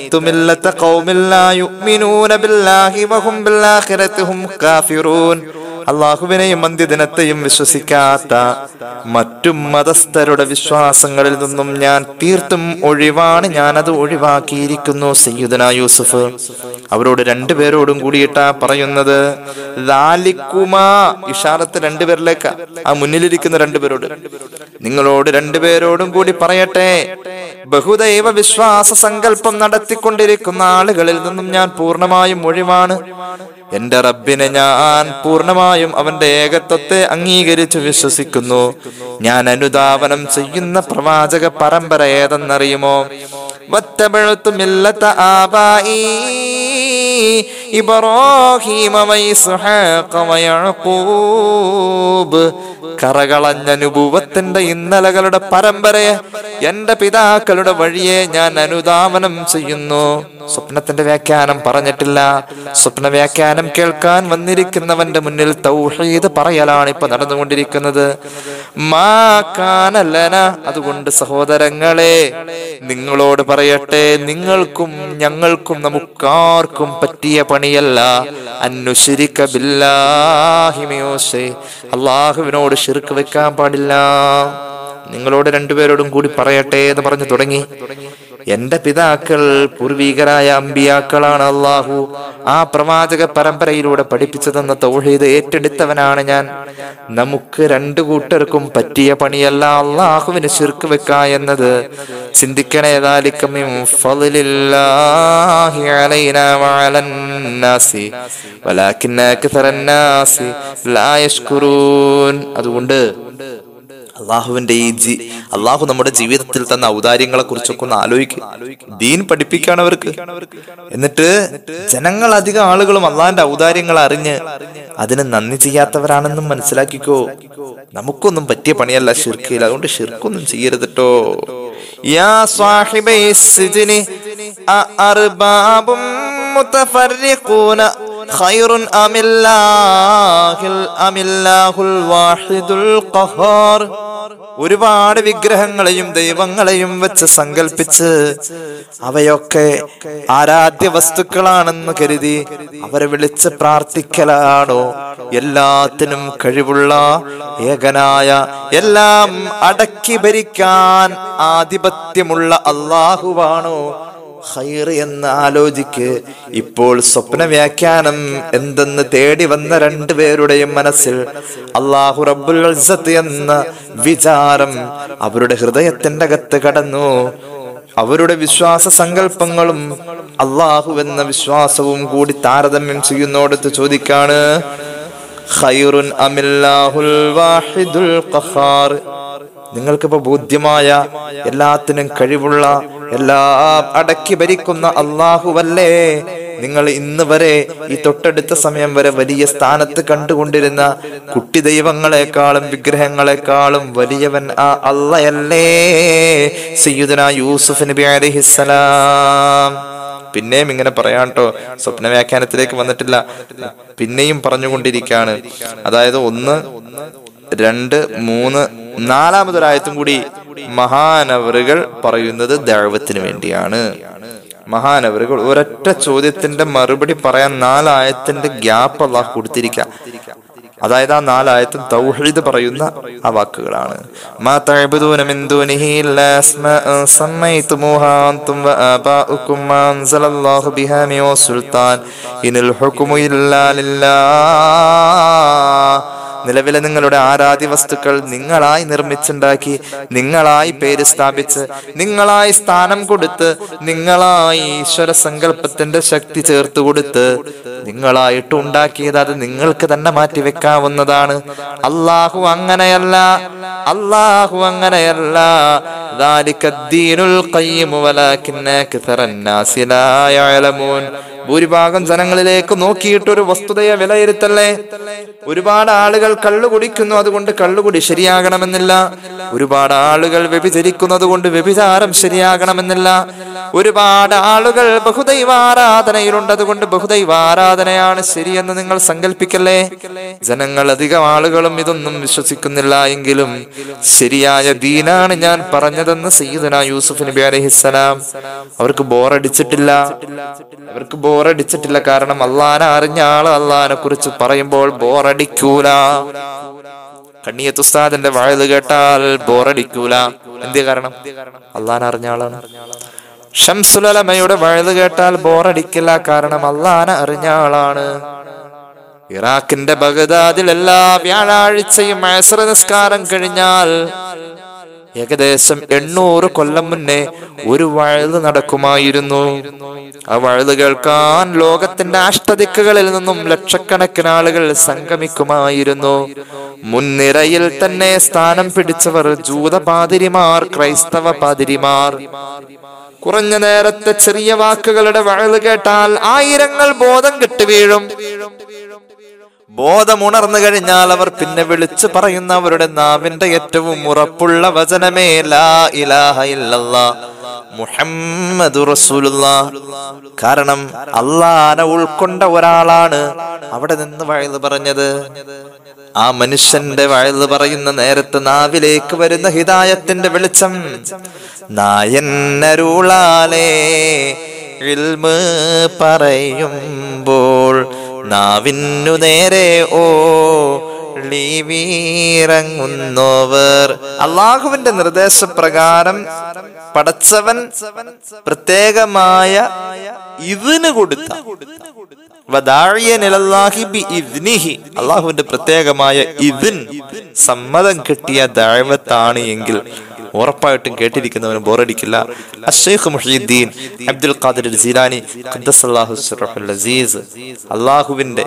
തറക്തുമില്ലത്ത ഖൗമിൽ ലാ യുഅ്മിനൂന ബില്ലാഹി വഹും ബിൽ ആഖിറതി ഹും കാഫിറൂൻ അള്ളാഹുവിനെയും അന്ത്യദിനത്തെയും വിശ്വസിക്കാത്ത മറ്റു മതസ്ഥരുടെ വിശ്വാസങ്ങളിൽ നിന്നും ഞാൻ തീർത്തും ഒഴിവാണ് ഞാനത് ഒഴിവാക്കിയിരിക്കുന്നു സയ്യുദന യൂസുഫ് അവരോട് രണ്ടുപേരോടും കൂടിയിട്ടാ പറയുന്നത് ലാലിക്കുമാ ഇഷാറത്ത് രണ്ടുപേരിലേക്ക് ആ മുന്നിലിരിക്കുന്ന രണ്ടുപേരോട് നിങ്ങളോട് രണ്ടുപേരോടും കൂടി പറയട്ടെ ബഹുദൈവ വിശ്വാസ സങ്കല്പം നടത്തിക്കൊണ്ടിരിക്കുന്ന ആളുകളിൽ നിന്നും ഞാൻ പൂർണ്ണമായും ഒഴിവാണ് എന്റെ റബ്ബിനെ ഞാൻ പൂർണ്ണമായും അവന്റെ ഏകത്വത്തെ അംഗീകരിച്ചു വിശ്വസിക്കുന്നു ഞാൻ അനുധാവനം ചെയ്യുന്ന പ്രവാചക പരമ്പര ഏതെന്നറിയുമോ واتبعت ملة آبائي إبراهيم وإسحاق ويعقوب കറകളഞ്ഞ അനുഭവത്തിന്റെ ഇന്നലകളുടെ പരമ്പരയെ എന്റെ പിതാക്കളുടെ വഴിയെ ഞാൻ അനുധാവനം ചെയ്യുന്നു സ്വപ്നത്തിന്റെ വ്യാഖ്യാനം പറഞ്ഞിട്ടില്ല സ്വപ്ന വ്യാഖ്യാനം കേൾക്കാൻ വന്നിരിക്കുന്നവന്റെ മുന്നിൽ തൗഹീദ് പറയലാണ് ഇപ്പൊ നടന്നുകൊണ്ടിരിക്കുന്നത് മാ കാനല്ലന അതുകൊണ്ട് സഹോദരങ്ങളെ നിങ്ങളോട് പറയട്ടെ നിങ്ങൾക്കും ഞങ്ങൾക്കും നമുക്കാർക്കും പറ്റിയ പണിയല്ല അന്നുശരിക്ക ബില്ലാഹിമയോശേ അള്ളാഹുവിനോട് ഷിർക്ക് വെക്കാൻ പാടില്ല നിങ്ങളോട് രണ്ടുപേരോടും കൂടി പറയട്ടെ എന്ന് പറഞ്ഞു തുടങ്ങി എന്റെ പിതാക്കൾ പൂർവീകരായ അമ്പിയാക്കളാണ് അള്ളാഹു ആ പ്രവാചക പരമ്പരയിലൂടെ പഠിപ്പിച്ചു തന്ന തൗഹീദ് ഏറ്റെടുത്തവനാണ് ഞാൻ നമുക്ക് രണ്ടു കൂട്ടർക്കും പറ്റിയ പണിയല്ല അള്ളാഹുവിന് ശിർക്ക് വെക്ക എന്നത് ചിന്തിക്കണേ ذلك من فضل الله علينا وعلى الناس ولكن أكثر الناس لا يشكرون അതുകൊണ്ട് അള്ളാഹുവിന്റെ ഈ ജി അള്ളാഹു നമ്മുടെ ജീവിതത്തിൽ തന്ന ഔദാര്യങ്ങളെ കുറിച്ചൊക്കെ ഒന്ന് ആലോചിക്കുക ദീൻ പഠിപ്പിക്കാണ് അവർക്ക് എന്നിട്ട് ജനങ്ങൾ അധികം ആളുകളും അള്ളാഹിന്റെ ഔദാര്യങ്ങൾ അറിഞ്ഞ് അതിന് നന്ദി ചെയ്യാത്തവരാണെന്നും മനസ്സിലാക്കിക്കോ നമുക്കൊന്നും പറ്റിയ പണിയല്ല ഷിർക്കില്ല അതുകൊണ്ട് ഷിർക്കൊന്നും ചെയ്യരുതട്ടോ യാ സാഹിബൈ സിജ്നി അഅർബാബും മുതഫർരിഖൂന ഖൈറുൻ അമില്ലാഹിൽ അമില്ലാഹുൽ വാഹിദുൽ ഖഹാർ ഒരുപാട് വിഗ്രഹങ്ങളെയും ദൈവങ്ങളെയും വെച്ച് സങ്കല്പിച്ച് അവയൊക്കെ ആരാധ്യ വസ്തുക്കളാണെന്ന് കരുതി അവരെ വിളിച്ച് പ്രാർത്ഥിക്കലാണോ എല്ലാത്തിനും കഴിവുള്ള ഏകനായ എല്ലാം അടക്കി ഭരിക്കാൻ ആധിപത്യമുള്ള അള്ളാഹുവാണോ ഖൈർ എന്ന് ആലോചിക്ക് ഇപ്പോൾ സ്വപ്ന വ്യാഖ്യാനം എന്തെന്ന് തേടി വന്ന രണ്ടുപേരുടെയും മനസ്സിൽ അള്ളാഹു റബ്ബുൽ ഇസ്സത്ത് എന്ന വിചാരം അവരുടെ ഹൃദയത്തിന്റെ അകത്ത് കടന്നു അവരുടെ വിശ്വാസ സങ്കല്പങ്ങളും അള്ളാഹു എന്ന വിശ്വാസവും കൂടി താരതമ്യം ചെയ്യുന്നോടത്ത് ചോദിക്കാണ് ഖൈറുൻ അമില്ലാഹുൽ വാഹിദുൽ ഖഹാർ നിങ്ങൾക്കിപ്പോ ബോധ്യമായ എല്ലാത്തിനും കഴിവുള്ള എല്ലാം അടക്കി ഭരിക്കുന്ന അള്ളാഹുവല്ലേ നിങ്ങൾ ഇന്ന് വരെ ഈ തൊട്ടടുത്ത സമയം വരെ വലിയ സ്ഥാനത്ത് കണ്ടുകൊണ്ടിരുന്ന കുട്ടി ദൈവങ്ങളെക്കാളും വിഗ്രഹങ്ങളെക്കാളും വലിയവൻ ആ അള്ളയല്ലേ സയ്യുദന യൂസുഫ് നബി അലഹിസലാം പിന്നെയും ഇങ്ങനെ പറയാൻ കേട്ടോ സ്വപ്ന വ്യാഖ്യാനത്തിലേക്ക് വന്നിട്ടില്ല പിന്നെയും പറഞ്ഞുകൊണ്ടിരിക്കുകയാണ് അതായത് ഒന്ന് രണ്ട് മൂന്ന് നാലാമതൊരായത്തും കൂടി മഹാനവറുകൾ പറയുന്നത് ദൈവത്തിന് വേണ്ടിയാണ് മഹാനവറുകൾ ഒരൊറ്റ ചോദ്യത്തിന്റെ മറുപടി പറയാൻ നാലായത്തിന്റെ ഗ്യാപ്പ് അള്ളാഹ് കൊടുത്തിരിക്കുക അതായത് ആ നാലായത്തും തൗഹീദ് പറയുന്ന ആ വാക്കുകളാണ് മാ തഅബുദൂന മിൻ ദൂനിഹി ഇല്ലാ അസ്മാഅൻ സമ്മൈതുമൂഹാ അൻതും വആബാഉകും മാ അൻസലല്ലാഹു ബിഹാ മിൻ സുൽത്താൻ ഇനിൽ ഹുക്മു ഇല്ലാ ലില്ലാഹ് നിലവിലെ നിങ്ങളുടെ ആരാധ്യ വസ്തുക്കൾ നിങ്ങളായി നിർമ്മിച്ചുണ്ടാക്കി നിങ്ങളായി പേര് സ്ഥാപിച്ച് നിങ്ങളായി സ്ഥാനം കൊടുത്ത് നിങ്ങളായി ഈശ്വര സങ്കല്പത്തിന്റെ ശക്തി ചേർത്ത് കൊടുത്ത് നിങ്ങളായിട്ട് ഉണ്ടാക്കിയത് അത് നിങ്ങൾക്ക് തന്നെ മാറ്റി വെക്കാവുന്നതാണ് അള്ളാഹു അങ്ങനെയല്ല അള്ളാഹു അങ്ങനെയല്ല ذلك الدين القيم ولكن أكثر الناس لا يعلمون ഭൂരിഭാഗം ജനങ്ങളിലേക്ക് നോക്കിയിട്ട് ഒരു വസ്തുതയെ വിലയിരുത്തല്ലേ ഒരുപാട് ആളുകൾ കള്ളു കുടിക്കുന്നു അതുകൊണ്ട് കള്ളുകുടി ശരിയാകണമെന്നില്ല ഒരുപാട് ആളുകൾ വ്യഭിചരിക്കുന്നത് കൊണ്ട് വ്യഭിചാരം ശരിയാകണമെന്നില്ല ഒരുപാട് ആളുകൾ ബഹുദൈവാരാധനയിലുണ്ട് അതുകൊണ്ട് ബഹുദൈവാരാധനയാണ് ശരിയെന്ന് നിങ്ങൾ സങ്കല്പിക്കല്ലേ ജനങ്ങൾ അധികം ആളുകളും ഇതൊന്നും വിശ്വസിക്കുന്നില്ല എങ്കിലും ശരിയായ ദീനാണ് ഞാൻ പറഞ്ഞതെന്ന് സയ്യിദന യൂസുഫ് നബി അലഹിസ്സലാം അവർക്ക് ബോറടിച്ചിട്ടില്ല അവർക്ക് ബോറടിച്ചിട്ടില്ല കാരണം അള്ളാനെ അറിഞ്ഞ ആള് അള്ളാനെ കുറിച്ച് പറയുമ്പോൾ ബോറടിക്കൂല കണ്ണിയത്ത് ഉസ്താദിന്റെ വഴുത് കേട്ടാൽ ബോറടിക്കൂല എന്തേ കാരണം അള്ളാൻ അറിഞ്ഞ ആളാണ് ഷംസുലമയുടെ വഴുത് കേട്ടാൽ ബോറടിക്കില്ല കാരണം അള്ളാനെ അറിഞ്ഞ ആളാണ് ഇറാഖിന്റെ ബഗദാദിൽ എല്ലാ വ്യാഴാഴ്ചയും അസറ നിസ്കാരം കഴിഞ്ഞാൽ ഏകദേശം എണ്ണൂറ് കൊല്ലം മുന്നേ ഒരു വഴുത് നടക്കുമായിരുന്നു ആ വഴുത് കേൾക്കാൻ ലോകത്തിന്റെ അഷ്ടദിക്കുകളിൽ നിന്നും ലക്ഷക്കണക്കിന് ആളുകൾ സംഗമിക്കുമായിരുന്നു മുൻനിരയിൽ തന്നെ സ്ഥാനം പിടിച്ചവർ ജൂത പാതിരിമാർ ക്രൈസ്തവ പാതിരിമാർ കുറഞ്ഞ നേരത്തെ ചെറിയ വാക്കുകളുടെ വഴുത് കേട്ടാൽ ആയിരങ്ങൾ ബോധം കെട്ട് വീഴും ബോധമുണർന്നു കഴിഞ്ഞാൽ അവർ പിന്നെ വിളിച്ചു പറയുന്ന അവരുടെ നാവിന്റെ ഏറ്റവും ഉറപ്പുള്ള വചനമേ ലാ ഇലാഹ ഇല്ലല്ലാ മുഹമ്മദ് റസൂലുള്ള കാരണം അള്ളാനെ ഉൾക്കൊണ്ട ഒരാളാണ് അവിടെ നിന്ന് വഴുത് പറഞ്ഞത് ആ മനുഷ്യന്റെ വഴുത് പറയുന്ന നേരത്ത് നാവിലേക്ക് വരുന്ന ഹിതായത്തിന്റെ വെളിച്ചം നായന്നരുളാലേ ഇൽമ് പറയുമ്പോൾ നാവിന്നു നേരെ ഓ വീറങ്ങുന്നവർ അള്ളാഹുവിന്റെ നിർദ്ദേശപ്രകാരം പടച്ചവൻ പ്രത്യേകമായ ഇതിന് കൊടുത്ത വദാഴിയൻ ഇലല്ലാഹി ബി ഇദ്നിഹി. അള്ളാഹുവിന്റെ പ്രത്യേകമായ ഇതിൻ സമ്മതം കിട്ടിയ ദാഴ്വത്താണ് എങ്കിൽ ഉറപ്പായിട്ടും കേട്ടിരിക്കുന്നവന് ബോറടിക്കില്ല അഷേഖ് മുഹീദ്ദീൻ അബ്ദുൽ ഖാദിർ ജീലാനി ഖുദ്ദസല്ലാഹു സിറഹുൽ അസീസ് അള്ളാഹുവിന്റെ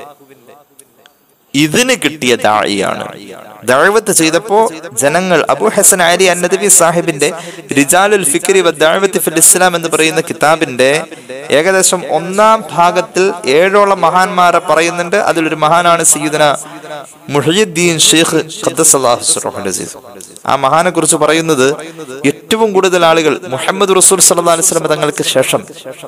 ഇതിന് കിട്ടിയ ദാഴിയാണ് ദാഴ്വത്ത് ചെയ്തപ്പോ ജനങ്ങൾ അബു ഹസൻ അലി അന്നദവി സാഹിബിന്റെ റിജാലുൽ ഫിക്രി ദാഴ്വത്ത് ഫിൽ ഇസ്ലാം എന്ന് പറയുന്ന കിതാബിന്റെ ഏകദേശം ഒന്നാം ഭാഗത്തിൽ ഏഴോളം മഹാന്മാരെ പറയുന്നുണ്ട് അതിലൊരു മഹാനാണ് സയ്യിദന മുഹീദ്ദീൻ ഷെയ്ഖ് ഖദ്ദസല്ലാഹു സിറഹുൽ അസീസ് ആ മഹാനെ കുറിച്ച് പറയുന്നത് ഏറ്റവും കൂടുതൽ ആളുകൾ മുഹമ്മദ് റസൂൽ സല്ലല്ലാഹു അലൈഹി വസല്ലം തങ്ങൾക്ക് ശേഷം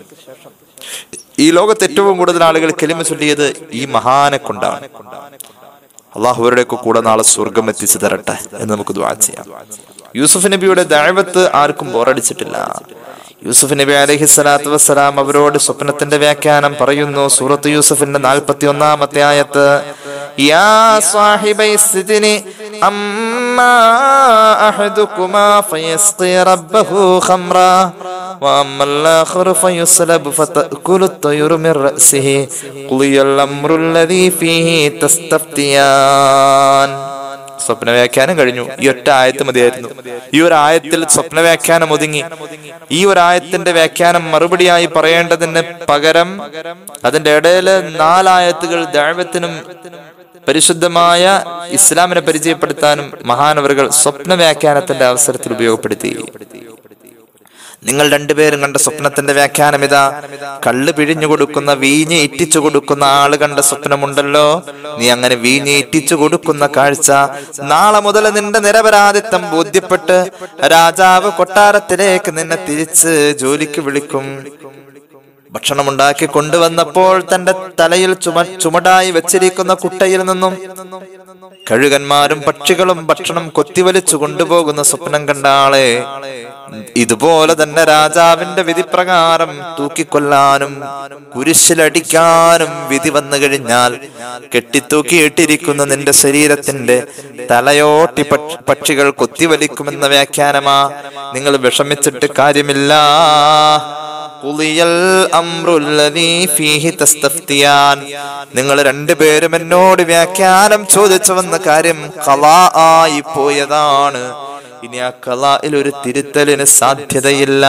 ഈ ലോകത്ത് ഏറ്റവും കൂടുതൽ ആളുകൾ കെലിമ ചൊല്ലിയത് ഈ മഹാനെ കൊണ്ടാണ് അള്ളാഹു അവരുടെയൊക്കെ കൂടെ നാളെ സ്വർഗം എത്തിച്ചു തരട്ടെ എന്ന് നമുക്ക് ദ്വാ ചെയ്യാം യൂസുഫ് നബിയുടെ ദഅവത്ത് ആർക്കും ബോറടിച്ചിട്ടില്ല യൂസുഫ് നബി അലൈഹി സ്വലാത്തു വസ്സലാം അവരോട് സ്വപ്നത്തിന്റെ വ്യാഖ്യാനം പറയുന്നു സൂറത്ത് യൂസുഫിന്റെ നാൽപ്പത്തി ഒന്നാമത്തെ ആയത്ത് യാ സാഹിബൈ സിജ്നി അമ്മാ അഹദുകുമാ ഫയസ്ഖി റബ്ബഹു ഖംറാ وأما الآخر فيسلب فتأكل الطير من رأسه قضي الأمر الذي فيه تستفتيان സ്വപ്ന വ്യാഖ്യാനം കഴിഞ്ഞു ഈ ഒറ്റ ആയത്ത് മതിയായിരുന്നു ഈ ഒരു ആയത്തിൽ സ്വപ്ന വ്യാഖ്യാനം ഒതുങ്ങി ഈ ഒരു ആയത്തിന്റെ വ്യാഖ്യാനം മറുപടിയായി പറയേണ്ടതിന് പകരം അതിന്റെ ഇടയിൽ നാലായത്തുകൾ ദൈവത്തിനും പരിശുദ്ധമായ ഇസ്ലാമിനെ പരിചയപ്പെടുത്താനും മഹാനവറുകൾ സ്വപ്ന വ്യാഖ്യാനത്തിന്റെ അവസരത്തിൽ ഉപയോഗപ്പെടുത്തി നിങ്ങൾ രണ്ടുപേരും കണ്ട സ്വപ്നത്തിന്റെ വ്യാഖ്യാനം ഇതാ കള്ള് പിഴിഞ്ഞു കൊടുക്കുന്ന വീഞ്ഞ് ഇറ്റിച്ചു കൊടുക്കുന്ന ആള് കണ്ട സ്വപ്നമുണ്ടല്ലോ നീ അങ്ങനെ വീഞ്ഞ് ഇറ്റിച്ചു കൊടുക്കുന്ന കാഴ്ച നാളെ മുതൽ നിന്റെ നിരപരാധിത്വം ബോധ്യപ്പെട്ട് രാജാവ് കൊട്ടാരത്തിലേക്ക് നിന്നെ തിരിച്ച് ജോലിക്ക് വിളിക്കും ഭക്ഷണമുണ്ടാക്കി കൊണ്ടുവന്നപ്പോൾ തന്റെ തലയിൽ ചുമ ചുമടായി വെച്ചിരിക്കുന്ന കുട്ടയിൽ നിന്നും കഴുകന്മാരും പക്ഷികളും ഭക്ഷണം കൊത്തിവലിച്ചു കൊണ്ടുപോകുന്ന സ്വപ്നം കണ്ട ആളെ ഇതുപോലെ തന്നെ രാജാവിന്റെ വിധിപ്രകാരം തൂക്കിക്കൊല്ലാനും കുരിശിലടിക്കാനും വിധി വന്നു കഴിഞ്ഞാൽ കെട്ടിത്തൂക്കിയിട്ടിരിക്കുന്ന നിന്റെ ശരീരത്തിന്റെ തലയോട്ടി പക്ഷ- പക്ഷികൾ കൊത്തിവലിക്കുമെന്ന വ്യാഖ്യാനമാ നിങ്ങൾ വിഷമിച്ചിട്ട് കാര്യമില്ല ഖുളിയൽ അംറുല്ലദീ ഫീഹി തസ്തഫ്തിയാൻ നിങ്ങൾ രണ്ടുപേരും എന്നോട് വ്യാഖ്യാനം ചോദിച്ചുവെന്ന കാര്യം ഖലാ ആയി പോയതാണ് ഇനി ആ കലായിൽ ഒരു തിരുത്തലിന് സാധ്യതയില്ല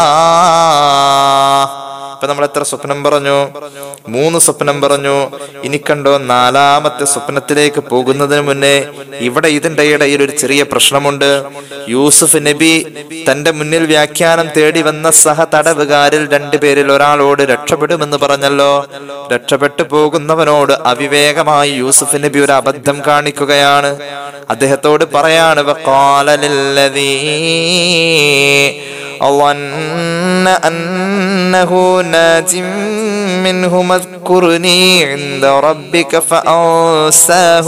ഇപ്പൊ നമ്മൾ എത്ര സ്വപ്നം പറഞ്ഞു മൂന്ന് സ്വപ്നം പറഞ്ഞു ഇനി കണ്ടോ നാലാമത്തെ സ്വപ്നത്തിലേക്ക് പോകുന്നതിന് മുന്നേ ഇവിടെ ഇതിന്റെ ഇടയിൽ ഒരു ചെറിയ പ്രശ്നമുണ്ട് യൂസുഫ് നബി തന്റെ മുന്നിൽ വ്യാഖ്യാനം തേടി വന്ന സഹ തടവുകാരിൽ രണ്ടുപേരിൽ ഒരാളോട് രക്ഷപ്പെടുമെന്ന് പറഞ്ഞല്ലോ രക്ഷപ്പെട്ടു പോകുന്നവനോട് അവിവേകമായി യൂസുഫ് നബി ഒരു അബദ്ധം കാണിക്കുകയാണ് അദ്ദേഹത്തോട് പറയാണ് "വഖാല ലില്ലദീ ظن أنه ناج منهم اذكرني عند ربك فأنساه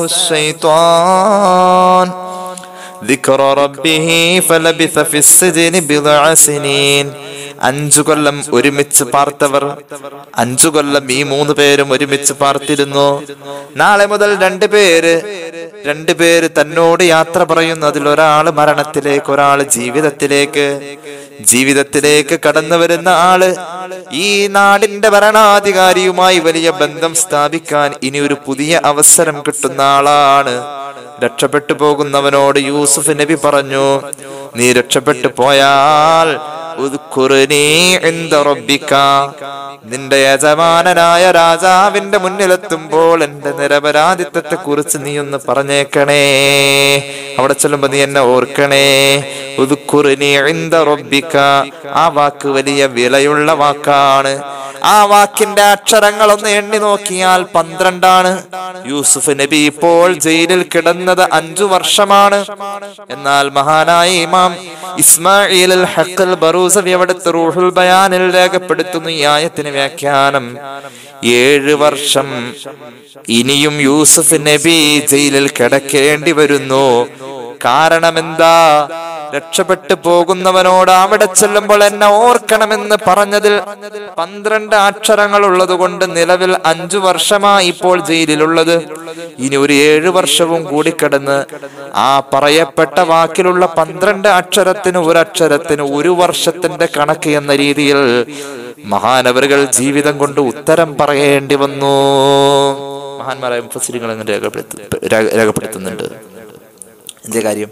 الشيطان ذكر ربه فلبث في السجن بضع سنين അഞ്ചു കൊല്ലം ഒരുമിച്ച് പാർത്തവർ അഞ്ചു കൊല്ലം ഈ മൂന്ന് പേരും ഒരുമിച്ച് പാർത്തിരുന്നു നാളെ മുതൽ രണ്ടു പേര് രണ്ടു പേര് തന്നോട് യാത്ര പറയുന്നു അതിൽ ഒരാള് മരണത്തിലേക്ക് ഒരാള് ജീവിതത്തിലേക്ക് ജീവിതത്തിലേക്ക് കടന്നു വരുന്ന ആള് ഈ നാടിന്റെ ഭരണാധികാരിയുമായി വലിയ ബന്ധം സ്ഥാപിക്കാൻ ഇനി ഒരു പുതിയ അവസരം കിട്ടുന്ന ആളാണ് രക്ഷപ്പെട്ടു പോകുന്നവനോട് യൂസുഫ് നബി പറഞ്ഞു നീ രക്ഷപ്പെട്ടു പോയാൽ ഉദ്കുറുനീ ഇൻദ റബ്ബിക. നിന്റെ യജമാനനായ രാജാവിന്റെ മുന്നിലെത്തുമ്പോൾ എന്റെ നിരപരാധിത്വത്തെ കുറിച്ച് നീ ഒന്ന് പറഞ്ഞേക്കണേ അവിടെ ചെല്ലുമ്പോ നീ എന്നെ ഓർക്കണേ ഉദ്കുറുനീ ഇൻദ റബ്ബിക. ആ വാക്ക് വലിയ വിലയുള്ള വാക്കാണ് ആ വാക്കിന്റെ അക്ഷരങ്ങൾ ഒന്ന് എണ്ണി നോക്കിയാൽ പന്ത്രണ്ടാണ് യൂസുഫ് നബി ഇപ്പോൾ ജയിലിൽ കിടന്നത് അഞ്ചു വർഷമാണ് എന്നാൽ മഹാനായ ഇമാം ഇസ്മായിൽ അൽ ഹഖൽ ബറൂസവി അവിടുത്തെ റൂഹുൽ ബയാനിൽ രേഖപ്പെടുത്തുന്നു ഈ ആയത്തിന് വ്യാഖ്യാനം ഏഴ് വർഷം ഇനിയും യൂസുഫ് നബി ജയിലിൽ കിടക്കേണ്ടി വരുന്നു കാരണം എന്താ രക്ഷപ്പെട്ടു പോകുന്നവനോട് അവിടെ ചെല്ലുമ്പോൾ എന്നെ ഓർക്കണമെന്ന് പറഞ്ഞതിൽ പന്ത്രണ്ട് അക്ഷരങ്ങൾ ഉള്ളത് കൊണ്ട് നിലവിൽ അഞ്ചു വർഷമായി ഇപ്പോൾ ജയിലിലുള്ളത് ഇനി ഒരു ഏഴു വർഷവും കൂടി കിടന്ന് ആ പറയപ്പെട്ട വാക്കിലുള്ള പന്ത്രണ്ട് അക്ഷരത്തിന് ഒരു അക്ഷരത്തിന് ഒരു വർഷത്തിന്റെ കണക്ക് എന്ന രീതിയിൽ മഹാനവറുകൾ ജീവിതം കൊണ്ട് ഉത്തരം പറയേണ്ടി വന്നു മഹാന്മാരായ മുഫസിരികൾ അങ്ങനെ രേഖപ്പെടുത്തു രേഖ- രേഖപ്പെടുത്തുന്നുണ്ട് എന്തേ കാര്യം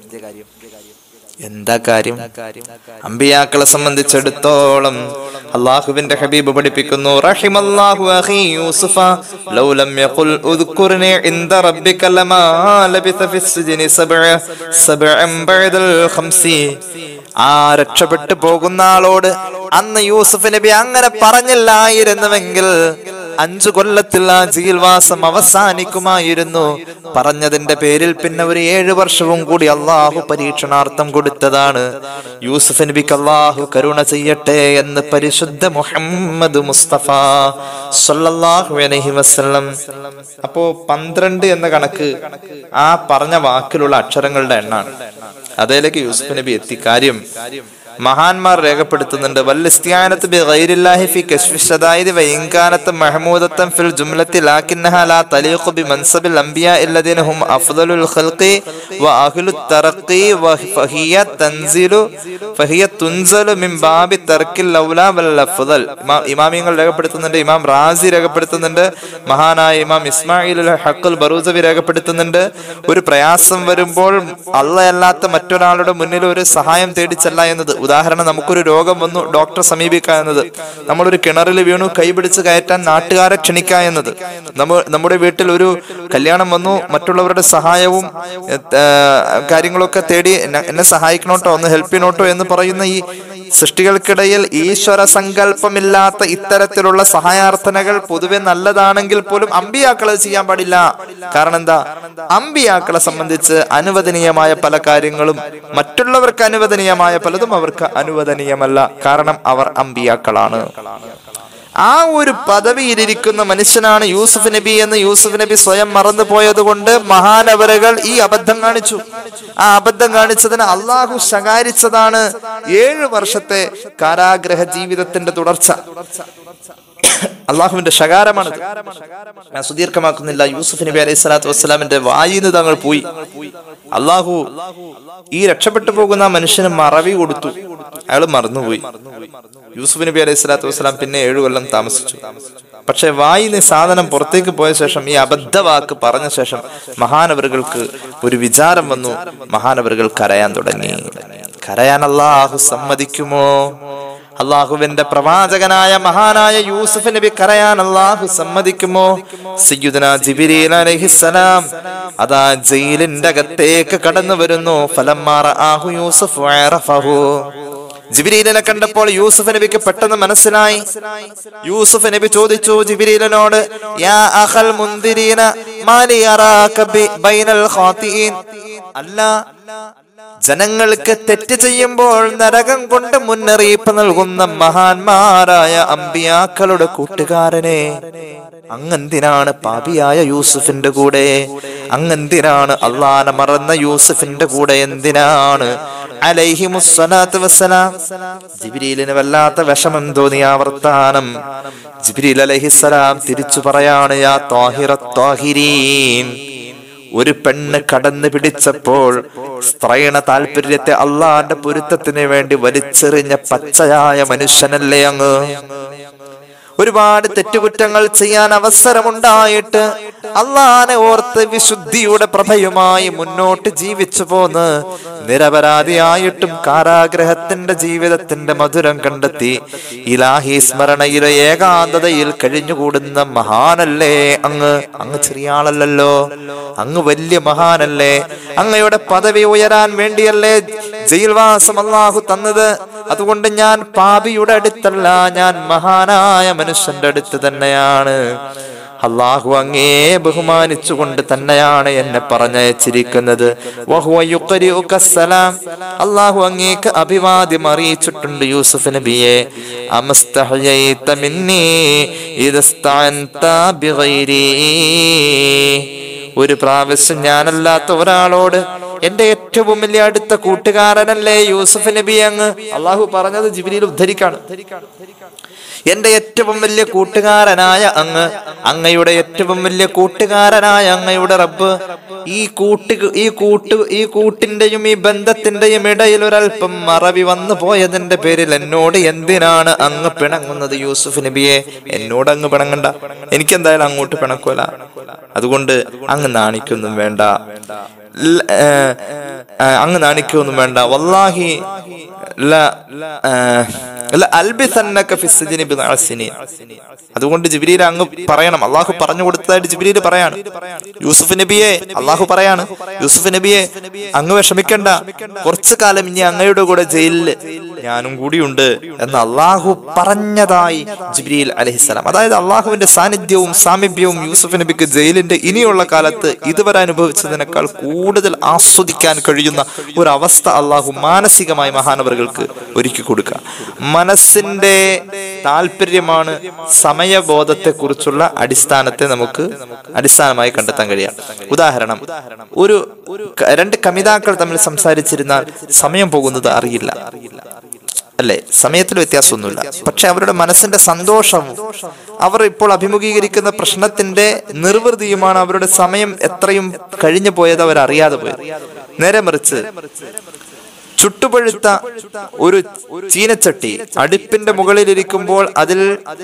എന്താ കാര്യം അമ്പിയാക്കളെ സംബന്ധിച്ചിടത്തോളം അള്ളാഹുവിന്റെ ഹബീബ് പഠിപ്പിക്കുന്നു റഹിമല്ലാഹു അഖീ യൂസുഫ ലൗ ലം യഖുൽ ഉദ്കുർനി ഇൻദ റബ്ബിക ലമാ ലബിഥ ഫിസ്ജിനി സബ്അ സബ്അൻ ബഅദൽ ഖംസി ആ രക്ഷപ്പെട്ടു പോകുന്ന ആളോട് അന്ന് യൂസുഫ് നബി അങ്ങനെ പറഞ്ഞില്ലായിരുന്നുവെങ്കിൽ അഞ്ചു കൊല്ലത്തിൽ ആ ജയിൽവാസം അവസാനിക്കുമായിരുന്നു പറഞ്ഞതിന്റെ പേരിൽ പിന്നെ ഒരു ഏഴു വർഷവും കൂടി അള്ളാഹു പരീക്ഷണാർത്ഥം കൊടുത്തതാണ് യൂസുഫ് നബിക്ക് അള്ളാഹു കരുണ ചെയ്യട്ടെ എന്ന് പരിശുദ്ധ മുഹമ്മദ് മുസ്തഫ സല്ലല്ലാഹു അലൈഹി വസല്ലം അപ്പോ പന്ത്രണ്ട് എന്ന കണക്ക് ആ പറഞ്ഞ വാക്കിലുള്ള അക്ഷരങ്ങളുടെ എണ്ണാണ് അതിലേക്ക് യൂസുഫ് നബി എത്തി കാര്യം മഹാന്മാർ രേഖപ്പെടുത്തുന്നുണ്ട് വല്ലിസ്തിയാനത്ത് ബി ഗൈരില്ലാഹി ഫി കശ്ഫി ശദായിദ് വ ഇൻകാനത്ത് മഹ്മൂദത്തൻ ഫിൽ ജുംലത്തി ലാകിന്നഹ ലാ തലീഖു ബി മൻസബിൽ അംബിയാ ഇല്ലദീന ഹും അഫ്ദലുൽ ഖൽഖി വ അഹ്ലു തറഖി വ ഫഹിയ തൻസിലു ഫഹിയ തുൻസലു മിൻ ബാബി തർക്കിൽ ഔലാ വൽ അഫ്ദൽ ഇമാം ഇമാമിയങ്ങൾ രേഖപ്പെടുത്തുന്നുണ്ട് ഇമാം റാസി രേഖപ്പെടുത്തുന്നുണ്ട് മഹാനായ ഇമാം ഇസ്മായിൽ അൽ ഹഖുൽ ബറൂസവി രേഖപ്പെടുത്തുന്നുണ്ട് ഒരു പ്രയാസം വരുമ്പോൾ അള്ളയല്ലാത്ത മറ്റൊരാളുടെ മുന്നിൽ ഒരു സഹായം തേടിച്ചല്ല എന്നത് ഉദാഹരണം നമുക്കൊരു രോഗം വന്നു ഡോക്ടറെ സമീപിക്കുക എന്നത് നമ്മളൊരു കിണറിൽ വീണു കൈപിടിച്ച് കയറ്റാൻ നാട്ടുകാരെ ക്ഷണിക്കുക എന്നത് നമ്മ നമ്മുടെ വീട്ടിൽ ഒരു കല്യാണം വന്നു മറ്റുള്ളവരുടെ സഹായവും ഏ, കാര്യങ്ങളൊക്കെ തേടി എന്നെ- എന്നെ സഹായിക്കണോട്ടോ ഒന്ന് ഹെൽപ്പ് ചെയ്യണോട്ടോ എന്ന് പറയുന്ന ഈ സൃഷ്ടികൾക്കിടയിൽ ഈശ്വര സങ്കല്പമില്ലാത്ത ഇത്തരത്തിലുള്ള സഹായാർത്ഥനകൾ പൊതുവെ നല്ലതാണെങ്കിൽ പോലും അമ്പിയാക്കൾ അത് ചെയ്യാൻ പാടില്ല കാരണം എന്താ അമ്പിയാക്കളെ സംബന്ധിച്ച് അനുവദനീയമായ പല കാര്യങ്ങളും മറ്റുള്ളവർക്ക് അനുവദനീയമായ പലതും അവർക്ക് അനുവദനീയമല്ല കാരണം അവർ അമ്പിയാക്കളാണ് ആ ഒരു പദവിയിലിരിക്കുന്ന മനുഷ്യനാണ് യൂസുഫ് നബി എന്ന് യൂസുഫ് നബി സ്വയം മറന്നു പോയത് കൊണ്ട് മഹാനവരകൾ ഈ അബദ്ധം കാണിച്ചു ആ അബദ്ധം കാണിച്ചതിന് അള്ളാഹു ശകാരിച്ചതാണ് ഏഴു വർഷത്തെ കാരാഗ്രഹ ജീവിതത്തിന്റെ തുടർച്ച അള്ളാഹുവിന്റെ ശകാരമാണ് ഞാൻ സുദീർഘമാക്കുന്നില്ല യൂസുഫ് നബി അലൈഹി സ്വലാത്തു വസ്സലാമിന്റെ വായിന്ന് തങ്ങൾ പോയി അള്ളാഹു ഈ രക്ഷപ്പെട്ടു പോകുന്ന ആ മനുഷ്യന് മറവി കൊടുത്തു അയാൾ മറന്നുപോയി യൂസുഫ് നബി അലൈഹി സ്വലാത്തു വസ്സലാം പിന്നെ ഏഴു കൊല്ലം താമസിച്ചു പക്ഷെ വായിന്ന് സാധനം പുറത്തേക്ക് പോയ ശേഷം ഈ അബദ്ധവാക്ക് പറഞ്ഞ ശേഷം മഹാനവറുകൾക്ക് ഒരു വിചാരം വന്നു മഹാനവറുകൾ കരയാൻ തുടങ്ങി കരയാൻ അള്ളാഹു സമ്മതിക്കുമോ അള്ളാഹുവിന്റെ പ്രവാചകനായ മഹാനായ യൂസുഫ് നബി കരയാൻ അള്ളാഹു സമ്മതിക്കുമോ സയ്യുദന ജിബിരീൽ അലൈഹിസ്സലാം അതാ ജയിലിന്റെ അകത്തേക്ക് കടന്നു വരുന്നു ഫലമാറ ആഹു യൂസുഫ് വഅറഫഹു. ജിബിരീലിനെ കണ്ടപ്പോൾ യൂസുഫ് നബിക്ക് പെട്ടെന്ന് മനസ്സിലായി യൂസുഫ് നബി ചോദിച്ചു ജിബിരീലിനോട് യാ അഖൽ മുന്തിരീന മാലി അറാക ബി- ബൈനൽ ഖാത്തിഈൻ അല്ല ജനങ്ങൾക്ക് തെറ്റ് ചെയ്യുമ്പോൾ നരകം കൊണ്ട് മുന്നറിയിപ്പ് നൽകുന്ന മഹാന്മാരായ അമ്പിയാക്കളുടെ കൂട്ടുകാരനെ അങ്ങെന്തിനാണ് പാപിയായ യൂസുഫിന്റെ കൂടെ അങ്ങെന്തിനാണ് അള്ളാനെ മറന്ന യൂസുഫിന്റെ കൂടെ എന്തിനാണ് അലൈഹിമുസ്സലാത്തു വസ്സലാം ജിബ്രീലിന് വല്ലാത്ത വിഷമം തോന്നിയ ആ വർത്താനം ജിബ്രീൽ അലൈഹിസ്സലാം തിരിച്ചു പറയാണ് യാ ത്വാഹിറ ത്വാഹിരീൻ ഒരു പെണ്ണ് കടന്നു പിടിച്ചപ്പോൾ സ്ത്രൈണ താല്പര്യത്തെ അള്ളാന്റെ പൊരുത്തത്തിന് വേണ്ടി വലിച്ചെറിഞ്ഞ പച്ചയായ മനുഷ്യനല്ലേ അങ്ങ് ഒരുപാട് തെറ്റുകുറ്റങ്ങൾ ചെയ്യാൻ അവസരമുണ്ടായിട്ട് അള്ളാനെ ഓർത്ത് വിശുദ്ധിയുടെ പ്രഭയുമായി മുന്നോട്ട് ജീവിച്ചു പോന്ന് നിരപരാധിയായിട്ടും കാരാഗ്രഹത്തിന്റെ ജീവിതത്തിന്റെ മധുരം കണ്ടെത്തി ഇലാഹി സ്മരണയിലെ ഏകാന്തതയിൽ കഴിഞ്ഞുകൂടുന്ന മഹാനല്ലേ അങ്ങ് അങ്ങ് ചെറിയ ആളല്ലല്ലോ അങ്ങ് വലിയ മഹാനല്ലേ അങ്ങയുടെ പദവി ഉയരാൻ വേണ്ടിയല്ലേ ജയിൽവാസം അള്ളാഹു തന്നത് അതുകൊണ്ട് ഞാൻ പാപിയുടെ അടുത്തല്ല ഞാൻ മഹാനായ മനുഷ്യന്റെ അടുത്ത് തന്നെയാണ് അള്ളാഹു അങ്ങേ ബഹുമാനിച്ചുകൊണ്ട് തന്നെയാണ് എന്നെ പറഞ്ഞയച്ചിരിക്കുന്നത് വഹുവ യുഖരിഉക സലാം. അള്ളാഹു അങ്ങേക്ക് അഭിവാദ്യം അറിയിച്ചിട്ടുണ്ട് യൂസുഫ് നബിയെ അമസ്തഹയൈത മിന്നീ ഇദസ്തഅൻത ബിഗൈരി ഒരു പ്രാവശ്യം ഞാനല്ലാത്ത ഒരാളോട് എന്റെ ഏറ്റവും വലിയ അടുത്ത കൂട്ടുകാരനല്ലേ യൂസുഫ് നബി അങ്ങ് അള്ളാഹു പറഞ്ഞത് ജിബിലിയിൽ ഉദ്ധരിക്കാണ് എന്റെ ഏറ്റവും വലിയ കൂട്ടുകാരനായ അങ്ങ് അങ്ങയുടെ ഏറ്റവും വലിയ കൂട്ടുകാരനായ അങ്ങയുടെ റബ്ബ് ഈ കൂട്ട് ഈ കൂട്ട് ഈ കൂട്ടിന്റെയും ഈ ബന്ധത്തിന്റെയും ഇടയിൽ ഒരല്പം മറവി വന്നു പോയതിന്റെ പേരിൽ എന്നോട് എന്തിനാണ് അങ്ങ് പിണങ്ങുന്നത് യൂസുഫ് നബിയെ എന്നോട് അങ്ങ് പിണങ്ങണ്ട എനിക്ക് എന്തായാലും അങ്ങോട്ട് പിണക്കൂല അതുകൊണ്ട് അങ്ങ് നാണിക്കൊന്നും വേണ്ട ല- ഏ, ഏ, അങ്ങ് നാണിക്കൊന്നും വേണ്ട വല്ലാഹി ല ഏ, ല അൽബിസന്നക ഫി സിജ്നി ബിദ്അ സിനീൻ. അതുകൊണ്ട് ജിബ്രീൽ അങ്ങ് പറയണം അള്ളാഹു പറഞ്ഞു കൊടുത്തതായിട്ട് ജിബ്രീൽ പറയാണ് യൂസുഫ് നബിയെ അള്ളാഹു പറയാണ് യൂസുഫ് നബിയെ അങ്ങ് വിഷമിക്കണ്ട കുറച്ചു കാലം ഇനി അങ്ങയുടെ കൂടെ ജയിലിൽ ഞാനും കൂടിയുണ്ട് എന്ന് അള്ളാഹു പറഞ്ഞതായി ജിബ്രീൽ അലഹിസ്സലാം അതായത് അള്ളാഹുവിന്റെ സാന്നിധ്യവും സാമീപ്യവും യൂസുഫ് നബിക്ക് ജയിലിന്റെ ഇനിയുള്ള കാലത്ത് ഇതുവരെ അനുഭവിച്ചതിനേക്കാൾ കൂടുതൽ ആസ്വദിക്കാൻ കഴിയുന്ന ഒരു അവസ്ഥ അള്ളാഹു മാനസികമായി മഹാനവറുകൾക്ക് ഒരുക്കി കൊടുക്കുക മനസ്സിന്റെ താല്പര്യമാണ് സമയബോധത്തെ കുറിച്ചുള്ള അടിസ്ഥാനത്തെ നമുക്ക് അടിസ്ഥാനമായി കണ്ടെത്താൻ കഴിയാം ഉദാഹരണം ഒരു ക- രണ്ട് കമിതാക്കൾ തമ്മിൽ സംസാരിച്ചിരുന്നാൽ സമയം പോകുന്നത് അറിയില്ല അല്ലെ സമയത്തിൽ വ്യത്യാസമൊന്നുമില്ല പക്ഷെ അവരുടെ മനസ്സിന്റെ സന്തോഷവും അവർ ഇപ്പോൾ അഭിമുഖീകരിക്കുന്ന പ്രശ്നത്തിന്റെ നിർവൃതിയുമാണ് അവരുടെ സമയം എത്രയും കഴിഞ്ഞു പോയത് അവർ അറിയാതെ പോയത് നേരെ മറിച്ച് ചുട്ടുപഴുത്ത ഒരു ചീനച്ചട്ടി അടുപ്പിന്റെ മുകളിലിരിക്കുമ്പോൾ അതിൽ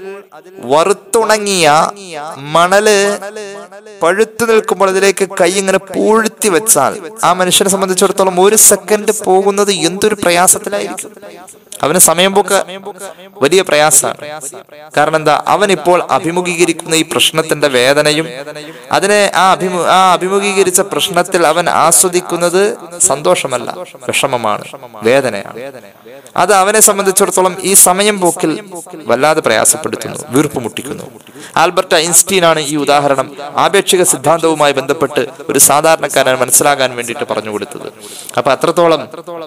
വറുത്തുണങ്ങിയ മണല് പഴുത്തു നിൽക്കുമ്പോൾ അതിലേക്ക് കൈ ഇങ്ങനെ പൂഴ്ത്തി വെച്ചാൽ ആ മനുഷ്യനെ സംബന്ധിച്ചിടത്തോളം ഒരു സെക്കൻഡ് പോകുന്നത് എന്തൊരു പ്രയാസത്തിലായിരിക്കും അവന് സമയം പോക്ക് വലിയ പ്രയാസമാണ് കാരണം എന്താ അവൻ ഇപ്പോൾ അഭിമുഖീകരിക്കുന്ന ഈ പ്രശ്നത്തിന്റെ വേദനയും അതിനെ ആ അഭിമു ആ അഭിമുഖീകരിച്ച പ്രശ്നത്തിൽ അവൻ ആസ്വദിക്കുന്നത് സന്തോഷമല്ല വിഷമമാണ് വേദനയാണ് അത് അവനെ സംബന്ധിച്ചിടത്തോളം ഈ സമയം പോക്കിൽ വല്ലാതെ പ്രയാസപ്പെടുത്തുന്നു വീർപ്പ് മുട്ടിക്കുന്നു ആൽബർട്ട് ഐൻസ്റ്റീൻ ആണ് ഈ ഉദാഹരണം ആപേക്ഷിക സിദ്ധാന്തവുമായി ബന്ധപ്പെട്ട് ഒരു സാധാരണക്കാരൻ മനസ്സിലാകാൻ വേണ്ടിയിട്ട് പറഞ്ഞു കൊടുത്തത് അപ്പൊ അത്രത്തോളം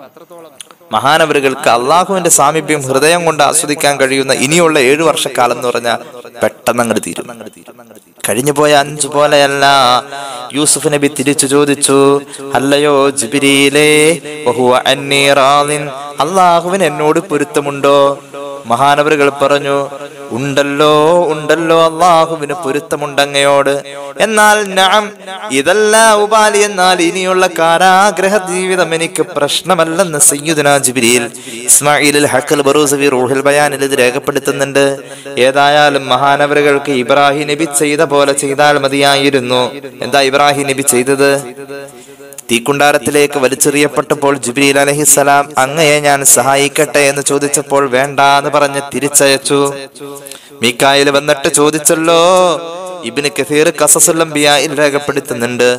മഹാനവരുകൾക്ക് അള്ളാഹുവിന്റെ സാമീപ്യം ഹൃദയം കൊണ്ട് ആസ്വദിക്കാൻ കഴിയുന്ന ഇനിയുള്ള ഏഴു വർഷക്കാലം എന്ന് പറഞ്ഞാൽ പെട്ടെന്ന് അങ്ങോട്ട് തീരും കഴിഞ്ഞു പോയ അഞ്ചു പോലെയല്ല യൂസുഫ് നബി തിരിച്ചു ചോദിച്ചു അല്ലയോ ജിബിരിയിലേ അള്ളാഹുവിന് എന്നോട് പൊരുത്തമുണ്ടോ മഹാനവറുകൾ പറഞ്ഞു ഉണ്ടല്ലോ ഉണ്ടല്ലോ അള്ളാഹുവിന് പൊരുത്തമുണ്ടങ്ങയോട് എന്നാൽ നാം ഇതല്ല ഉപാലി എന്നാൽ ഇനിയുള്ള കാരാഗ്രഹ ജീവിതം എനിക്ക് പ്രശ്നമല്ലെന്ന് സയ്യുദന ജിബിരിയിൽ ഇസ്മായിൽ ഹക്കൽ ബറൂസവി റൂഹുൽ ബയാനിൽ ഇത് രേഖപ്പെടുത്തുന്നുണ്ട് ഏതായാലും മഹാനവറുകൾക്ക് ഇബ്രാഹിം നബി ചെയ്ത പോലെ ചെയ്താൽ മതിയായിരുന്നു എന്താ ഇബ്രാഹിം നബി ചെയ്തത് തീക്കുണ്ടാരത്തിലേക്ക് വലിച്ചെറിയപ്പെട്ടപ്പോൾ ജിബ്രീൽ അലഹിസലാം അങ്ങയെ ഞാൻ സഹായിക്കട്ടെ എന്ന് ചോദിച്ചപ്പോൾ വേണ്ട എന്ന് പറഞ്ഞ് തിരിച്ചയച്ചു മീക്കായിൽ വന്നിട്ട് ചോദിച്ചല്ലോ ഇബിന് കഥീർ കസസുല്ലംബിയായിൽ രേഖപ്പെടുത്തുന്നുണ്ട്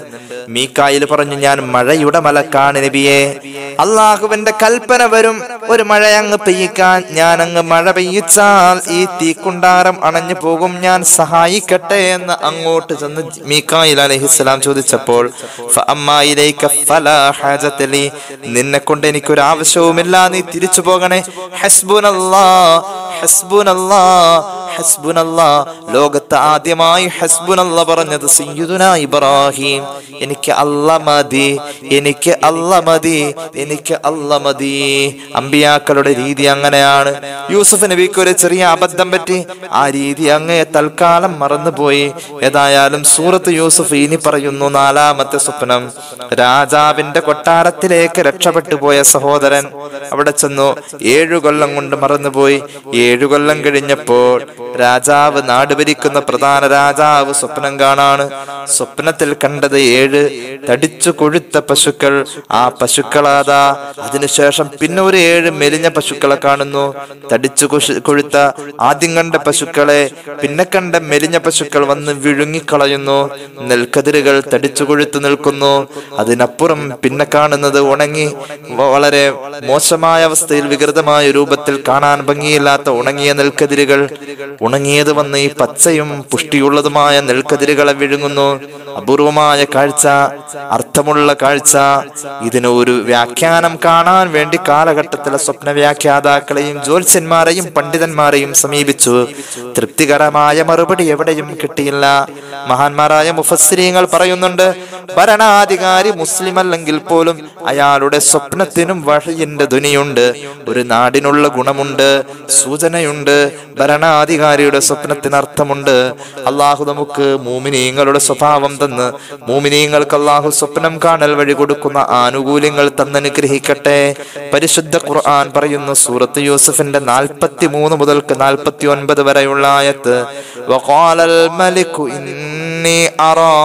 മീക്കായിൽ പറഞ്ഞു ഞാൻ മഴയുടെ മലക്കാണ് നബിയെ അള്ളാഹുവിന്റെ കൽപ്പന വരും ഒരു മഴ അങ്ങ് പെയ്യിക്കാൻ ഞാൻ അങ്ങ് മഴ പെയ്യിച്ചാൽ ഈ തീക്കുണ്ടാരം അണഞ്ഞു പോകും ഞാൻ സഹായിക്കട്ടെ എന്ന് അങ്ങോട്ട് ചെന്ന് മീക്കായിൽ അലഹിസ്സലാം ചോദിച്ചപ്പോൾ "ഫഅമ്മായിലൈക ഫലാ ഹാജത ലി." നിന്നെ കൊണ്ട് എനിക്കൊരു ആവശ്യവുമില്ല നീ തിരിച്ചു പോകണേ ഹസ്ബുനല്ലാ ഹസ്ബുനല്ലാ ഹസ്ബുനല്ലാ ലോകത്ത് ആദ്യമായി ഹസ്ബുനല്ല പറഞ്ഞത് സയ്യിദുന ഇബ്രാഹിം എനിക്ക് അല്ല മതി എനിക്ക് അല്ല മതി എനിക്ക് അല്ല മതി അമ്പിയാക്കളുടെ രീതി അങ്ങനെയാണ് യൂസുഫ് നബിക്ക് ഒരു ചെറിയ അബദ്ധം പറ്റി ആ രീതി അങ്ങേ തൽക്കാലം മറന്നുപോയി ഏതായാലും സൂറത്ത് യൂസുഫ് ഇനി പറയുന്നു നാലാമത്തെ സ്വപ്നം രാജാവിന്റെ കൊട്ടാരത്തിലേക്ക് രക്ഷപ്പെട്ടു പോയ സഹോദരൻ അവിടെ ചെന്നു ഏഴു കൊല്ലം കൊണ്ട് മറന്നുപോയി ഏഴു കൊല്ലം കഴിഞ്ഞപ്പോൾ രാജാവ് നാട് ഭരിക്കുന്ന പ്രധാന രാജാവ് സ്വപ്നം കാണാണ് സ്വപ്നത്തിൽ കണ്ടത് ഏഴ് തടിച്ചു കൊഴുത്ത പശുക്കൾ ആ പശുക്കളാതാ അതിനുശേഷം പിന്നെ ഒരു ഏഴ് മെലിഞ്ഞ പശുക്കളെ കാണുന്നു തടിച്ചു കൊശു- കൊഴുത്ത ആദ്യം കണ്ട പശുക്കളെ പിന്നെ കണ്ട മെലിഞ്ഞ പശുക്കൾ വന്ന് വിഴുങ്ങിക്കളയുന്നു നെൽക്കതിരുകൾ തടിച്ചു കൊഴുത്തു നിൽക്കുന്നു അതിനപ്പുറം പിന്നെ കാണുന്നത് ഉണങ്ങി വ- വളരെ മോശമായ അവസ്ഥയിൽ വികൃതമായ രൂപത്തിൽ കാണാൻ ഭംഗിയില്ലാത്ത ഉണങ്ങിയ നെൽക്കതിരുകൾ ഉണങ്ങിയത് വന്ന് ഈ പച്ചയും പുഷ്ടിയുള്ളതുമായ നെൽക്കതിരുകളെ വിഴുങ്ങുന്നു അപൂർവമായ കാഴ്ച അർത്ഥമുള്ള കാഴ്ച ഇതിന് ഒരു വ്യാഖ്യാനം കാണാൻ വേണ്ടി കാലഘട്ടത്തിലെ സ്വപ്ന വ്യാഖ്യാതാക്കളെയും ജ്യോത്സ്യന്മാരെയും പണ്ഡിതന്മാരെയും സമീപിച്ചു തൃപ്തികരമായ മറുപടി എവിടെയും കിട്ടിയില്ല മഹാന്മാരായ മുഫസ്സിരീങ്ങൾ പറയുന്നുണ്ട് ഭരണാധികാരി മുസ്ലിം അല്ലെങ്കിൽ പോലും അയാളുടെ സ്വപ്നത്തിനും വഴിയിന്റെ ധ്വനിയുണ്ട് ഒരു നാടിനുള്ള ഗുണമുണ്ട് സൂചനയുണ്ട് ഭരണാധികാരിയുടെ സ്വപ്നത്തിന് അർത്ഥമുണ്ട് അള്ളാഹു നമുക്ക് മൂമിനീങ്ങളുടെ സ്വഭാവം തന്ന് മൂമിനീങ്ങൾക്ക് അള്ളാഹു സ്വപ്നം കാണൽ വഴി കൊടുക്കുന്ന ആനുകൂല്യങ്ങൾ തന്നനുഗ്രഹിക്കട്ടെ പരിശുദ്ധ ഖുർആൻ പറയുന്നു സൂറത്ത് യൂസഫിന്റെ നാൽപ്പത്തി മൂന്ന് മുതൽക്ക് നാൽപ്പത്തി ഒൻപത് വരെയുള്ള ആയത്ത് وقال الملك إني أرى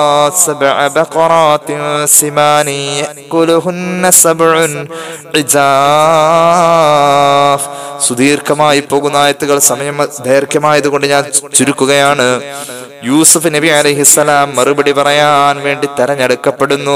سبع بقرات سمان يأكلهن سبع عجاف സുദീർഘമായി പോകുന്ന ആയത്തുകൾ സമയം ദൈർഘ്യമായതുകൊണ്ട് ഞാൻ ചുരുക്കുകയാണ് യൂസുഫ് നബി അലഹിസ്സലാം മറുപടി പറയാൻ വേണ്ടി തെരഞ്ഞെടുക്കപ്പെടുന്നു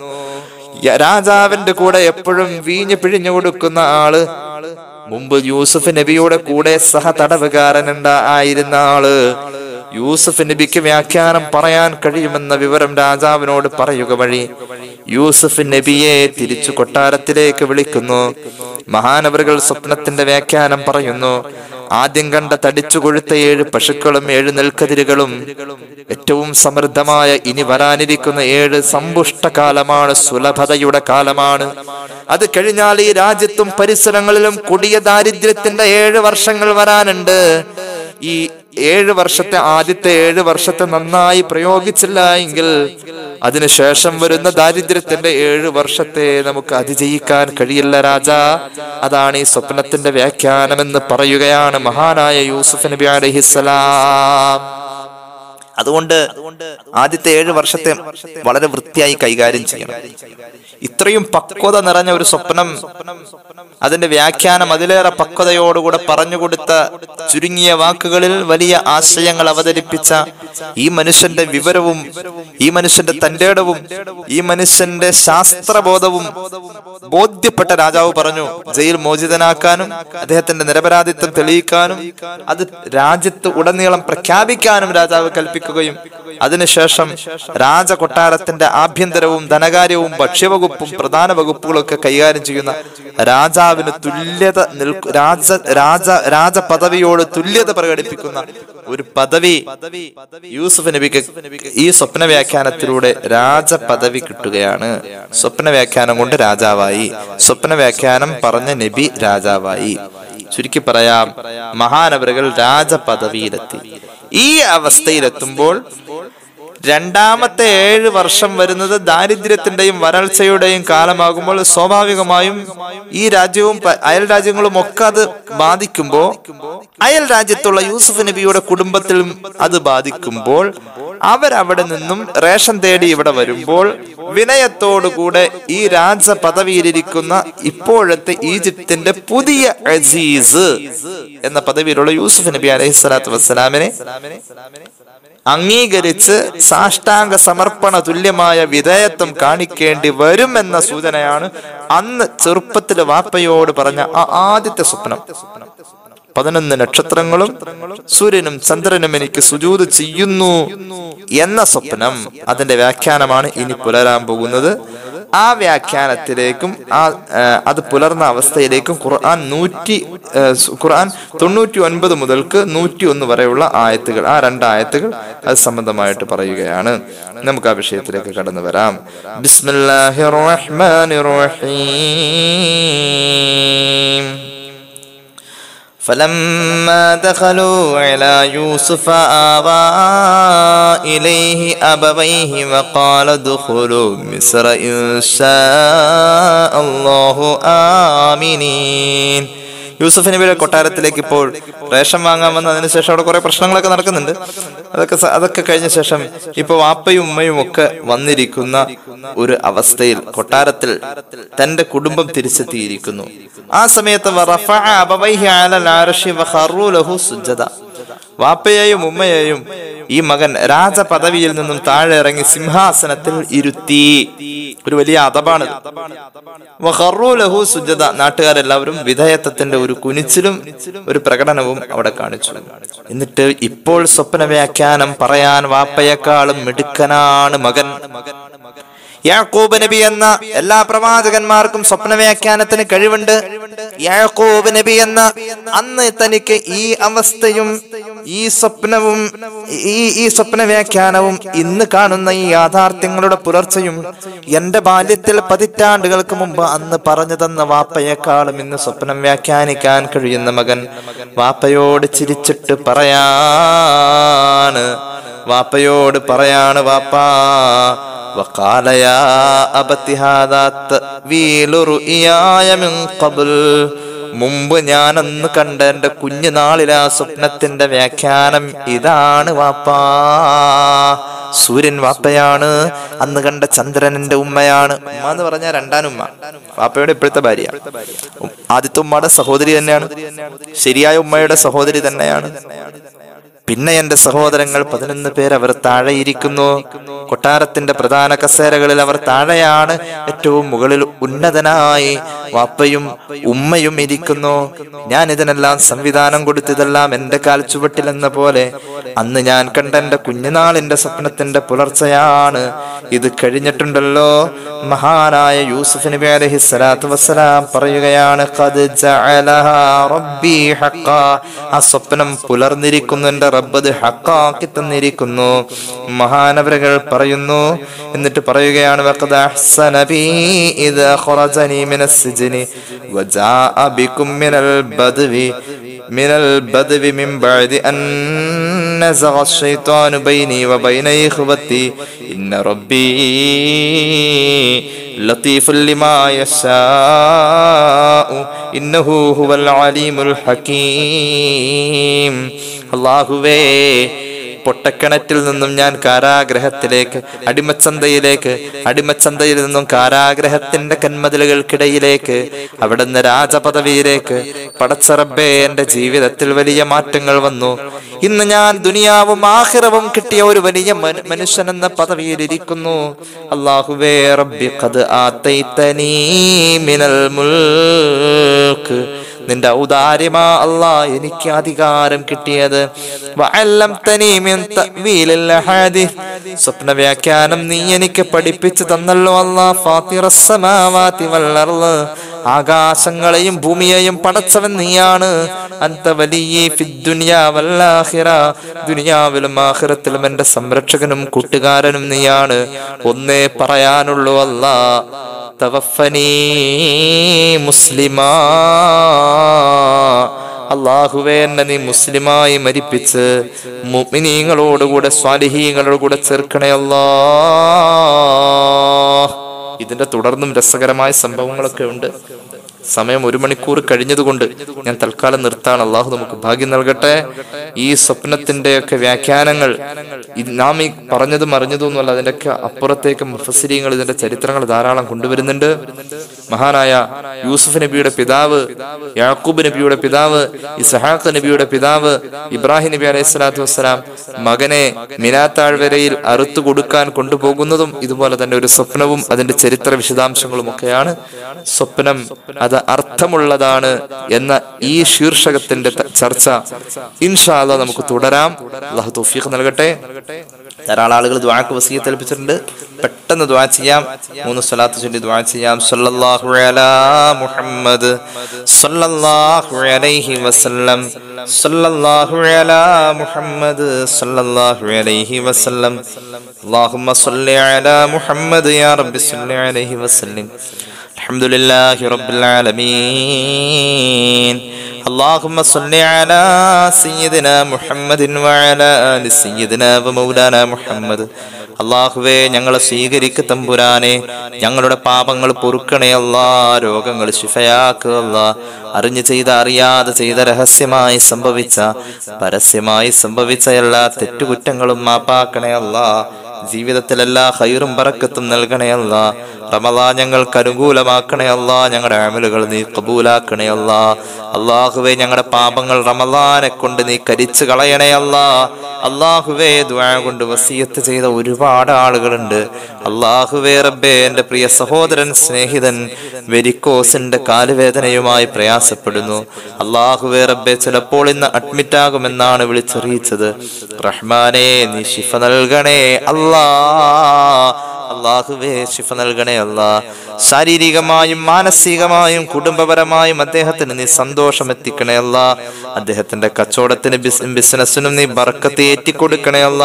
യ- രാജാവിന്റെ കൂടെ എപ്പോഴും വീഞ്ഞ് പിഴിഞ്ഞു കൊടുക്കുന്ന ആള് മുമ്പ് യൂസുഫ് നബിയുടെ കൂടെ സഹ തടവുകാരനുണ്ട ആയിരുന്ന ആള് യൂസുഫ് നബിക്ക് വ്യാഖ്യാനം പറയാൻ കഴിയുമെന്ന വിവരം രാജാവിനോട് പറയുക വഴി യൂസുഫ് നബിയെ തിരിച്ചു കൊട്ടാരത്തിലേക്ക് വിളിക്കുന്നു മഹാനവറുകൾ സ്വപ്നത്തിന്റെ വ്യാഖ്യാനം പറയുന്നു ആദ്യം കണ്ട തടിച്ചു കൊഴുത്ത ഏഴ് പശുക്കളും ഏഴ് നെൽക്കതിരുകളും ഏറ്റവും സമൃദ്ധമായ ഇനി വരാനിരിക്കുന്ന ഏഴ് സമ്പുഷ്ട കാലമാണ് സുലഭതയുടെ കാലമാണ് അത് കഴിഞ്ഞാൽ ഈ രാജ്യത്തും പരിസരങ്ങളിലും കൊടിയ ദാരിദ്ര്യത്തിന്റെ ഏഴ് വർഷങ്ങൾ വരാനുണ്ട് ഈ ഏഴ് വർഷത്തെ ആദ്യത്തെ ഏഴ് വർഷത്തെ നന്നായി പ്രയോഗിച്ചില്ല എങ്കിൽ അതിനുശേഷം വരുന്ന ദാരിദ്ര്യത്തിന്റെ ഏഴ് വർഷത്തെ നമുക്ക് അതിജയിക്കാൻ കഴിയില്ല രാജ അതാണ് ഈ സ്വപ്നത്തിന്റെ വ്യാഖ്യാനമെന്ന് പറയുകയാണ് മഹാനായ യൂസുഫ് നബി അലഹിസ്സലാം അതുകൊണ്ട് ആദ്യത്തെ ഏഴ് വർഷത്തെ വളരെ വൃത്തിയായി കൈകാര്യം ചെയ്യണം ഇത്രയും പക്വത നിറഞ്ഞ ഒരു സ്വപ്നം അതിന്റെ വ്യാഖ്യാനം അതിലേറെ പക്വതയോടുകൂടെ പറഞ്ഞുകൊടുത്ത ചുരുങ്ങിയ വാക്കുകളിൽ വലിയ ആശയങ്ങൾ അവതരിപ്പിച്ച ഈ മനുഷ്യന്റെ വിവരവും ഈ മനുഷ്യന്റെ തന്റേടവും ഈ മനുഷ്യന്റെ ശാസ്ത്രബോധവും ബോധ്യപ്പെട്ട രാജാവ് പറഞ്ഞു ജയിൽ മോചിതനാക്കാനും അദ്ദേഹത്തിന്റെ നിരപരാധിത്വം തെളിയിക്കാനും അത് രാജ്യത്ത് ഉടനീളം പ്രഖ്യാപിക്കാനും രാജാവ് കൽപ്പിക്കുകയും അതിനുശേഷം രാജകൊട്ടാരത്തിന്റെ ആഭ്യന്തരവും ധനകാര്യവും ഭക്ഷ്യവകുപ്പും പ്രധാന വകുപ്പുകളൊക്കെ കൈകാര്യം ചെയ്യുന്ന രാജാവിന് തുല്യത നിൽക്കു രാജ രാജ രാജപദവിയോട് തുല്യത പ്രകടിപ്പിക്കുന്ന ഒരു പദവി യൂസുഫ് നബിക്ക് ഈ സ്വപ്ന വ്യാഖ്യാനത്തിലൂടെ രാജപദവി കിട്ടുകയാണ് സ്വപ്ന വ്യാഖ്യാനം കൊണ്ട് രാജാവായി സ്വപ്ന വ്യാഖ്യാനം പറഞ്ഞ നബി രാജാവായി ചുരുക്കി പറയാം മഹാനവറുകൾ രാജപദവിയിലെത്തി ഈ അവസ്ഥയിലെത്തുമ്പോൾ രണ്ടാമത്തെ ഏഴ് വർഷം വരുന്നത് ദാരിദ്ര്യത്തിന്റെയും വരൾച്ചയുടെയും കാലമാകുമ്പോൾ സ്വാഭാവികമായും ഈ രാജ്യവും പ- അയൽ രാജ്യങ്ങളും ഒക്കെ അത് ബാധിക്കുമ്പോൾ അയൽ രാജ്യത്തുള്ള യൂസുഫ് നബിയുടെ കുടുംബത്തിലും അത് ബാധിക്കുമ്പോൾ അവരവിടെ നിന്നും റേഷൻ തേടി ഇവിടെ വരുമ്പോൾ വിനയത്തോടുകൂടെ ഈ രാജ പദവിയിലിരിക്കുന്ന ഇപ്പോഴത്തെ ഈജിപ്തിന്റെ പുതിയ അസീസ് എന്ന പദവിയിലുള്ള യൂസുഫ് നബി അലൈഹി സ്വലാത്തു വസ്സലാമിനെ അംഗീകരിച്ച് സാഷ്ടാംഗ സമർപ്പണ തുല്യമായ വിധേയത്വം കാണിക്കേണ്ടി വരും എന്ന സൂചനയാണ് അന്ന് ചെറുപ്പത്തിൽ വാപ്പയോട് പറഞ്ഞ ആ ആദ്യത്തെ സ്വപ്നം പതിനൊന്ന് നക്ഷത്രങ്ങളും സൂര്യനും ചന്ദ്രനും എനിക്ക് സുജൂത് ചെയ്യുന്നു എന്ന സ്വപ്നം അതിന്റെ വ്യാഖ്യാനമാണ് ഇനി പുലരാൻ പോകുന്നത് ആ വ്യാഖ്യാനത്തിലേക്കും ആ ആ, അത് പുലർന്ന അവസ്ഥയിലേക്കും ഖുർആൻ നൂറ്റി ആ, സ് ഖുർആൻ തൊണ്ണൂറ്റി ഒൻപത് മുതൽക്ക് നൂറ്റി ഒന്ന് വരെയുള്ള ആയത്തുകൾ ആ രണ്ട് ആയത്തുകൾ അത് സംബന്ധമായിട്ട് പറയുകയാണ് നമുക്ക് ആ വിഷയത്തിലേക്ക് കടന്നു വരാം ബിസ്മില്ലാഹിർ റഹ്മാനിർ റഹീം فلما دخلوا على يوسف آوى إليه أبويه وقال ادخلوا مصر إن شاء الله آمنين യൂസഫ് നബിയുടെ കൊട്ടാരത്തിലേക്ക് ഇപ്പോൾ റേഷൻ വാങ്ങാൻ വന്നതിന് ശേഷം അവിടെ കുറെ പ്രശ്നങ്ങളൊക്കെ നടക്കുന്നുണ്ട് അതൊക്കെ സ- അതൊക്കെ കഴിഞ്ഞ ശേഷം ഇപ്പൊ വാപ്പയും ഉമ്മയും ഒക്കെ വന്നിരിക്കുന്ന ഒരു അവസ്ഥയിൽ കൊട്ടാരത്തിൽ തന്റെ കുടുംബം തിരിച്ചെത്തിയിരിക്കുന്നു ആ സമയത്ത് വറഫഅ അബവൈഹി അലൽ അർശി വഖറു ലഹു സുജ്ജദ വാപ്പയെയും ഉമ്മയെയും ഈ മകൻ രാജപദവിയിൽ നിന്നും താഴെ ഇറങ്ങി സിംഹാസനത്തിൽ ഇരുത്തി ഒരു വലിയ അതപാണ് വഖറു ലഹു സുജ്ജദ നാട്ടുകാരെല്ലാവരും വിധേയത്വത്തിന്റെ ഒരു കുനിച്ചിലും ഒരു പ്രകടനവും അവിടെ കാണിച്ചു എന്നിട്ട് ഇപ്പോൾ സ്വപ്ന വ്യാഖ്യാനം പറയാൻ വാപ്പയെക്കാളും മിടുക്കനാണ് മകൻ യാക്കൂബ് നബി എന്ന എല്ലാ പ്രവാചകന്മാർക്കും സ്വപ്ന വ്യാഖ്യാനത്തിന് കഴിവുണ്ട് യാക്കൂബ് നബി എന്ന അന്ന് തനിക്ക് ഈ അവസ്ഥയും ഈ സ്വപ്നവും ഈ ഈ സ്വപ്ന വ്യാഖ്യാനവും ഇന്ന് കാണുന്ന ഈ യാഥാർത്ഥ്യങ്ങളുടെ പുലർച്ചയും എന്റെ ബാല്യത്തിൽ പതിറ്റാണ്ടുകൾക്ക് മുമ്പ് അന്ന് പറഞ്ഞു തന്ന വാപ്പയെക്കാളും ഇന്ന് സ്വപ്നം വ്യാഖ്യാനിക്കാൻ കഴിയുന്ന മകൻ വാപ്പയോട് ചിരിച്ചിട്ട് പറയാണ് വാപ്പയോട് പറയാണ് വാപ്പാ وقال يا أبت هذا تأويل رؤياي من قبل മുമ്പ് ഞാൻ അന്ന് കണ്ട എന്റെ കുഞ്ഞുനാളിൽ ആ സ്വപ്നത്തിന്റെ വ്യാഖ്യാനം ഇതാണ് വാപ്പാ സൂര്യൻ വാപ്പയാണ് അന്ന് കണ്ട ചന്ദ്രൻ എന്റെ ഉമ്മയാണ് ഉമ്മ എന്ന് പറഞ്ഞാൽ രണ്ടാനുമ്മ വാപ്പയുടെ ഇപ്പോഴത്തെ ഭാര്യ ഉം, ആദ്യത്തെ ഉമ്മയുടെ സഹോദരി തന്നെയാണ് ശരിയായ ഉമ്മയുടെ സഹോദരി തന്നെയാണ് പിന്നെ എന്റെ സഹോദരങ്ങൾ പതിനൊന്ന് പേർ അവർ താഴെ ഇരിക്കുന്നു കൊട്ടാരത്തിന്റെ പ്രധാന കസേരകളിൽ അവർ താഴെയാണ് ഏറ്റവും മുകളിൽ ഉന്നതനായി വാപ്പയും ഉമ്മയും ഇരിക്കുന്നു ഞാൻ ഇതിനെല്ലാം സംവിധാനം കൊടുത്തതെല്ലാം എന്റെ കാൽ ചുവട്ടിൽ എന്ന പോലെ അന്ന് ഞാൻ കണ്ട എന്റെ കുഞ്ഞുനാളിന്റെ സ്വപ്നത്തിന്റെ പുലർച്ചയാണ് ഇത് കഴിഞ്ഞിട്ടുണ്ടല്ലോ മഹാനായ യൂസുഫ് നബി അലൈഹി സ്വലാത്തു വസ്സലാം പറയുകയാണ് "ഖദ് ജഅലഹാ റബ്ബി ഹഖാ." ആ സ്വപ്നം പുലർന്നിരിക്കുന്നു എന്റെ റബ്ബ് അത് ഹക്കാക്കി തന്നിരിക്കുന്നു മഹാനവരകൾ പറയുന്നു എന്നിട്ട് പറയുകയാണ് "വഖദ് അഹ്സന ബി ഇദ് അഖ്റജനി മിനസ് സിജ്നി വജാഅ ബികും മിനൽ ബദ്വി മിനൽ ബദ്വി മിൻ ബഅദി അൻ നസഗ الشيطان بيني وبين إخوتي إن ربي لطيف لما يشاء إنه هو العليم الحكيم അള്ളാഹുവേ പൊട്ടക്കിണറ്റിൽ നിന്നും ഞാൻ കാരാഗ്രഹത്തിലേക്ക് അടിമച്ചന്തയിലേക്ക് അടിമച്ചന്തയിൽ നിന്നും കാരാഗ്രഹത്തിന്റെ കന്മതിലുകൾക്കിടയിലേക്ക് അവിടുന്ന് രാജപദവിയിലേക്ക് പടച്ചറബേ എന്റെ ജീവിതത്തിൽ വലിയ മാറ്റങ്ങൾ വന്നു ഇന്ന് ഞാൻ ദുനിയാവും ആഹിറവും കിട്ടിയ ഒരു വലിയ മന- മനുഷ്യൻ എന്ന പദവിയിൽ ഇരിക്കുന്നു അള്ളാഹുവേ റബ്ബി ഖദ് ആതൈതനീ മിനൽ മുൽക്ക് നിന്റെ ഔദാര്യമാ അല്ലാ എനിക്ക് അധികാരം കിട്ടിയത് വഅല്ലംതനീ മിൻ തഅ്വീലിൽ അഹാദിസ് സ്വപ്ന വ്യാഖ്യാനം നീ എനിക്ക് പഠിപ്പിച്ചു തന്നല്ലോ അല്ലാ ഫാത്തിറസ് സമാവാതി വൽ അർള് ആകാശങ്ങളെയും ഭൂമിയെയും പടച്ചവൻ നീയാണ് അന്ത വലിയ ഫിദ്ദുനിയാ വൽ ആഖിറ ദുനിയാവിലും ആഖിറത്തിലും എന്റെ സംരക്ഷകനും കൂട്ടുകാരനും നീയാണ് ഒന്നേ പറയാനുള്ളൂ അല്ലാ തവഫനീ മുസ്ലിമാ അള്ളാഹുവേ എന്നെ നീ മുസ്ലിമായി മരിപ്പിച്ച് മുഅ്മിനീങ്ങളോടുകൂടെ സ്വാലിഹീങ്ങളോട് കൂടെ ചേർക്കണേ അല്ലാ ഇതിന്റെ തുടർന്നും രസകരമായ സംഭവങ്ങളൊക്കെ ഉണ്ട് സമയം ഒരു മണിക്കൂർ കഴിഞ്ഞതുകൊണ്ട് ഞാൻ തൽക്കാലം നിർത്താണ് അള്ളാഹു നമുക്ക് ഭാഗ്യം നൽകട്ടെ ഈ സ്വപ്നത്തിന്റെ ഒക്കെ വ്യാഖ്യാനങ്ങൾ ഇത് നാം ഈ പറഞ്ഞതും അറിഞ്ഞതും ഒന്നുമല്ല അതിന്റെയൊക്കെ അപ്പുറത്തേക്ക് മുഫസിരിങ്ങൾ ഇതിന്റെ ചരിത്രങ്ങൾ ധാരാളം കൊണ്ടുവരുന്നുണ്ട് മഹാനായ യൂസുഫ് നബിയുടെ പിതാവ് യാക്കൂബ് നബിയുടെ പിതാവ് ഇസഹാഖ് നബിയുടെ പിതാവ് ഇബ്രാഹിം നബി അലൈഹി സ്വലാത്തു വസ്സലാം മകനെ മിനാത്താഴ്വരയിൽ അറുത്തു കൊടുക്കാൻ കൊണ്ടുപോകുന്നതും ഇതുപോലെ തന്നെ ഒരു സ്വപ്നവും അതിന്റെ ചരിത്ര വിശദാംശങ്ങളും ഒക്കെയാണ് സ്വപ്നം അത് അർത്ഥമുള്ളതാണ് എന്ന ഈ ശീർഷകത്തിന്റെ ത- ചർച്ച ഇൻഷാ അല്ലാ നമുക്ക് തുടരാം അള്ളാഹു തൗഫീഖ് നൽകട്ടെ ധാരാളം ആളുകൾ ദ്വാക്ക് വസീയത്ത് ഏൽപ്പിച്ചിട്ടുണ്ട് പെട്ടെന്ന് ദ്വാ ചെയ്യാം മൂന്ന് സ്വലാത്ത് ചൊല്ലി ദ്വാ ചെയ്യാം സല്ലല്ലാഹു അലാ മുഹമ്മദ് സല്ലല്ലാഹു അലൈഹി വസല്ലം സല്ലല്ലാഹു അലാ മുഹമ്മദ് സല്ലല്ലാഹു അലൈഹി വസല്ലം اللهم صل على محمد يا رب صل عليه وسلم الحمد لله رب العالمين اللهم صل على سيدنا محمد وعلى آل سيدنا ومولانا محمد അള്ളാഹുവേ ഞങ്ങളെ സ്വീകരിക്ക തമ്പുരാനെ ഞങ്ങളുടെ പാപങ്ങൾ പൊറുക്കണേ അല്ലാ രോഗങ്ങൾ ശിഫയാക്കുക അറിഞ്ഞു ചെയ്ത അറിയാതെ ചെയ്ത രഹസ്യമായി സംഭവിച്ച പരസ്യമായി സംഭവിച്ച എല്ലാ തെറ്റുകുറ്റങ്ങളും മാപ്പാക്കണേ അല്ലാ ജീവിതത്തിൽ എല്ലാ ഹൈറും പറക്കത്തും നൽകണേ അല്ല റമദാ ഞങ്ങൾക്ക് അനുകൂലമാക്കണേ അല്ല ഞങ്ങളുടെ അമലുകൾ നീ കബൂലാക്കണേ അല്ല അള്ളാഹുവേ ഞങ്ങളുടെ പാപങ്ങൾ റമദാനെ കൊണ്ട് നീ കരിച്ചു കളയണേ അല്ല അള്ളാഹുവേ ദ്വാ കൊണ്ട് വസീയത്ത് ചെയ്ത ഒരുപാട് ആളുകളുണ്ട് അള്ളാഹുവേ റബ്ബേ എന്റെ പ്രിയ സഹോദരൻ സ്നേഹിതൻ വെരിക്കോസിന്റെ കാലുവേദനയുമായി പ്രയാസപ്പെടുന്നു അള്ളാഹുവേ റബ്ബെ ചിലപ്പോൾ ഇന്ന് അഡ്മിറ്റ് ആകുമെന്നാണ് വിളിച്ചറിയിച്ചത് റഹ്മാനെ നീ ശിഫ നൽകണേ അല്ലാ അള്ളാഹുവേ ശിഫ നൽകണേ അല്ലാ ശാരീരികമായും മാനസികമായും കുടുംബപരമായും അദ്ദേഹത്തിന് നീ സന്തോഷം എത്തിക്കണേ അല്ല അദ്ദേഹത്തിന്റെ കച്ചവടത്തിന് ബിസ്- ബിസിനസ്സിനും നീ ബർക്കത്ത് ഏറ്റിക്കൊടുക്കണേ അല്ല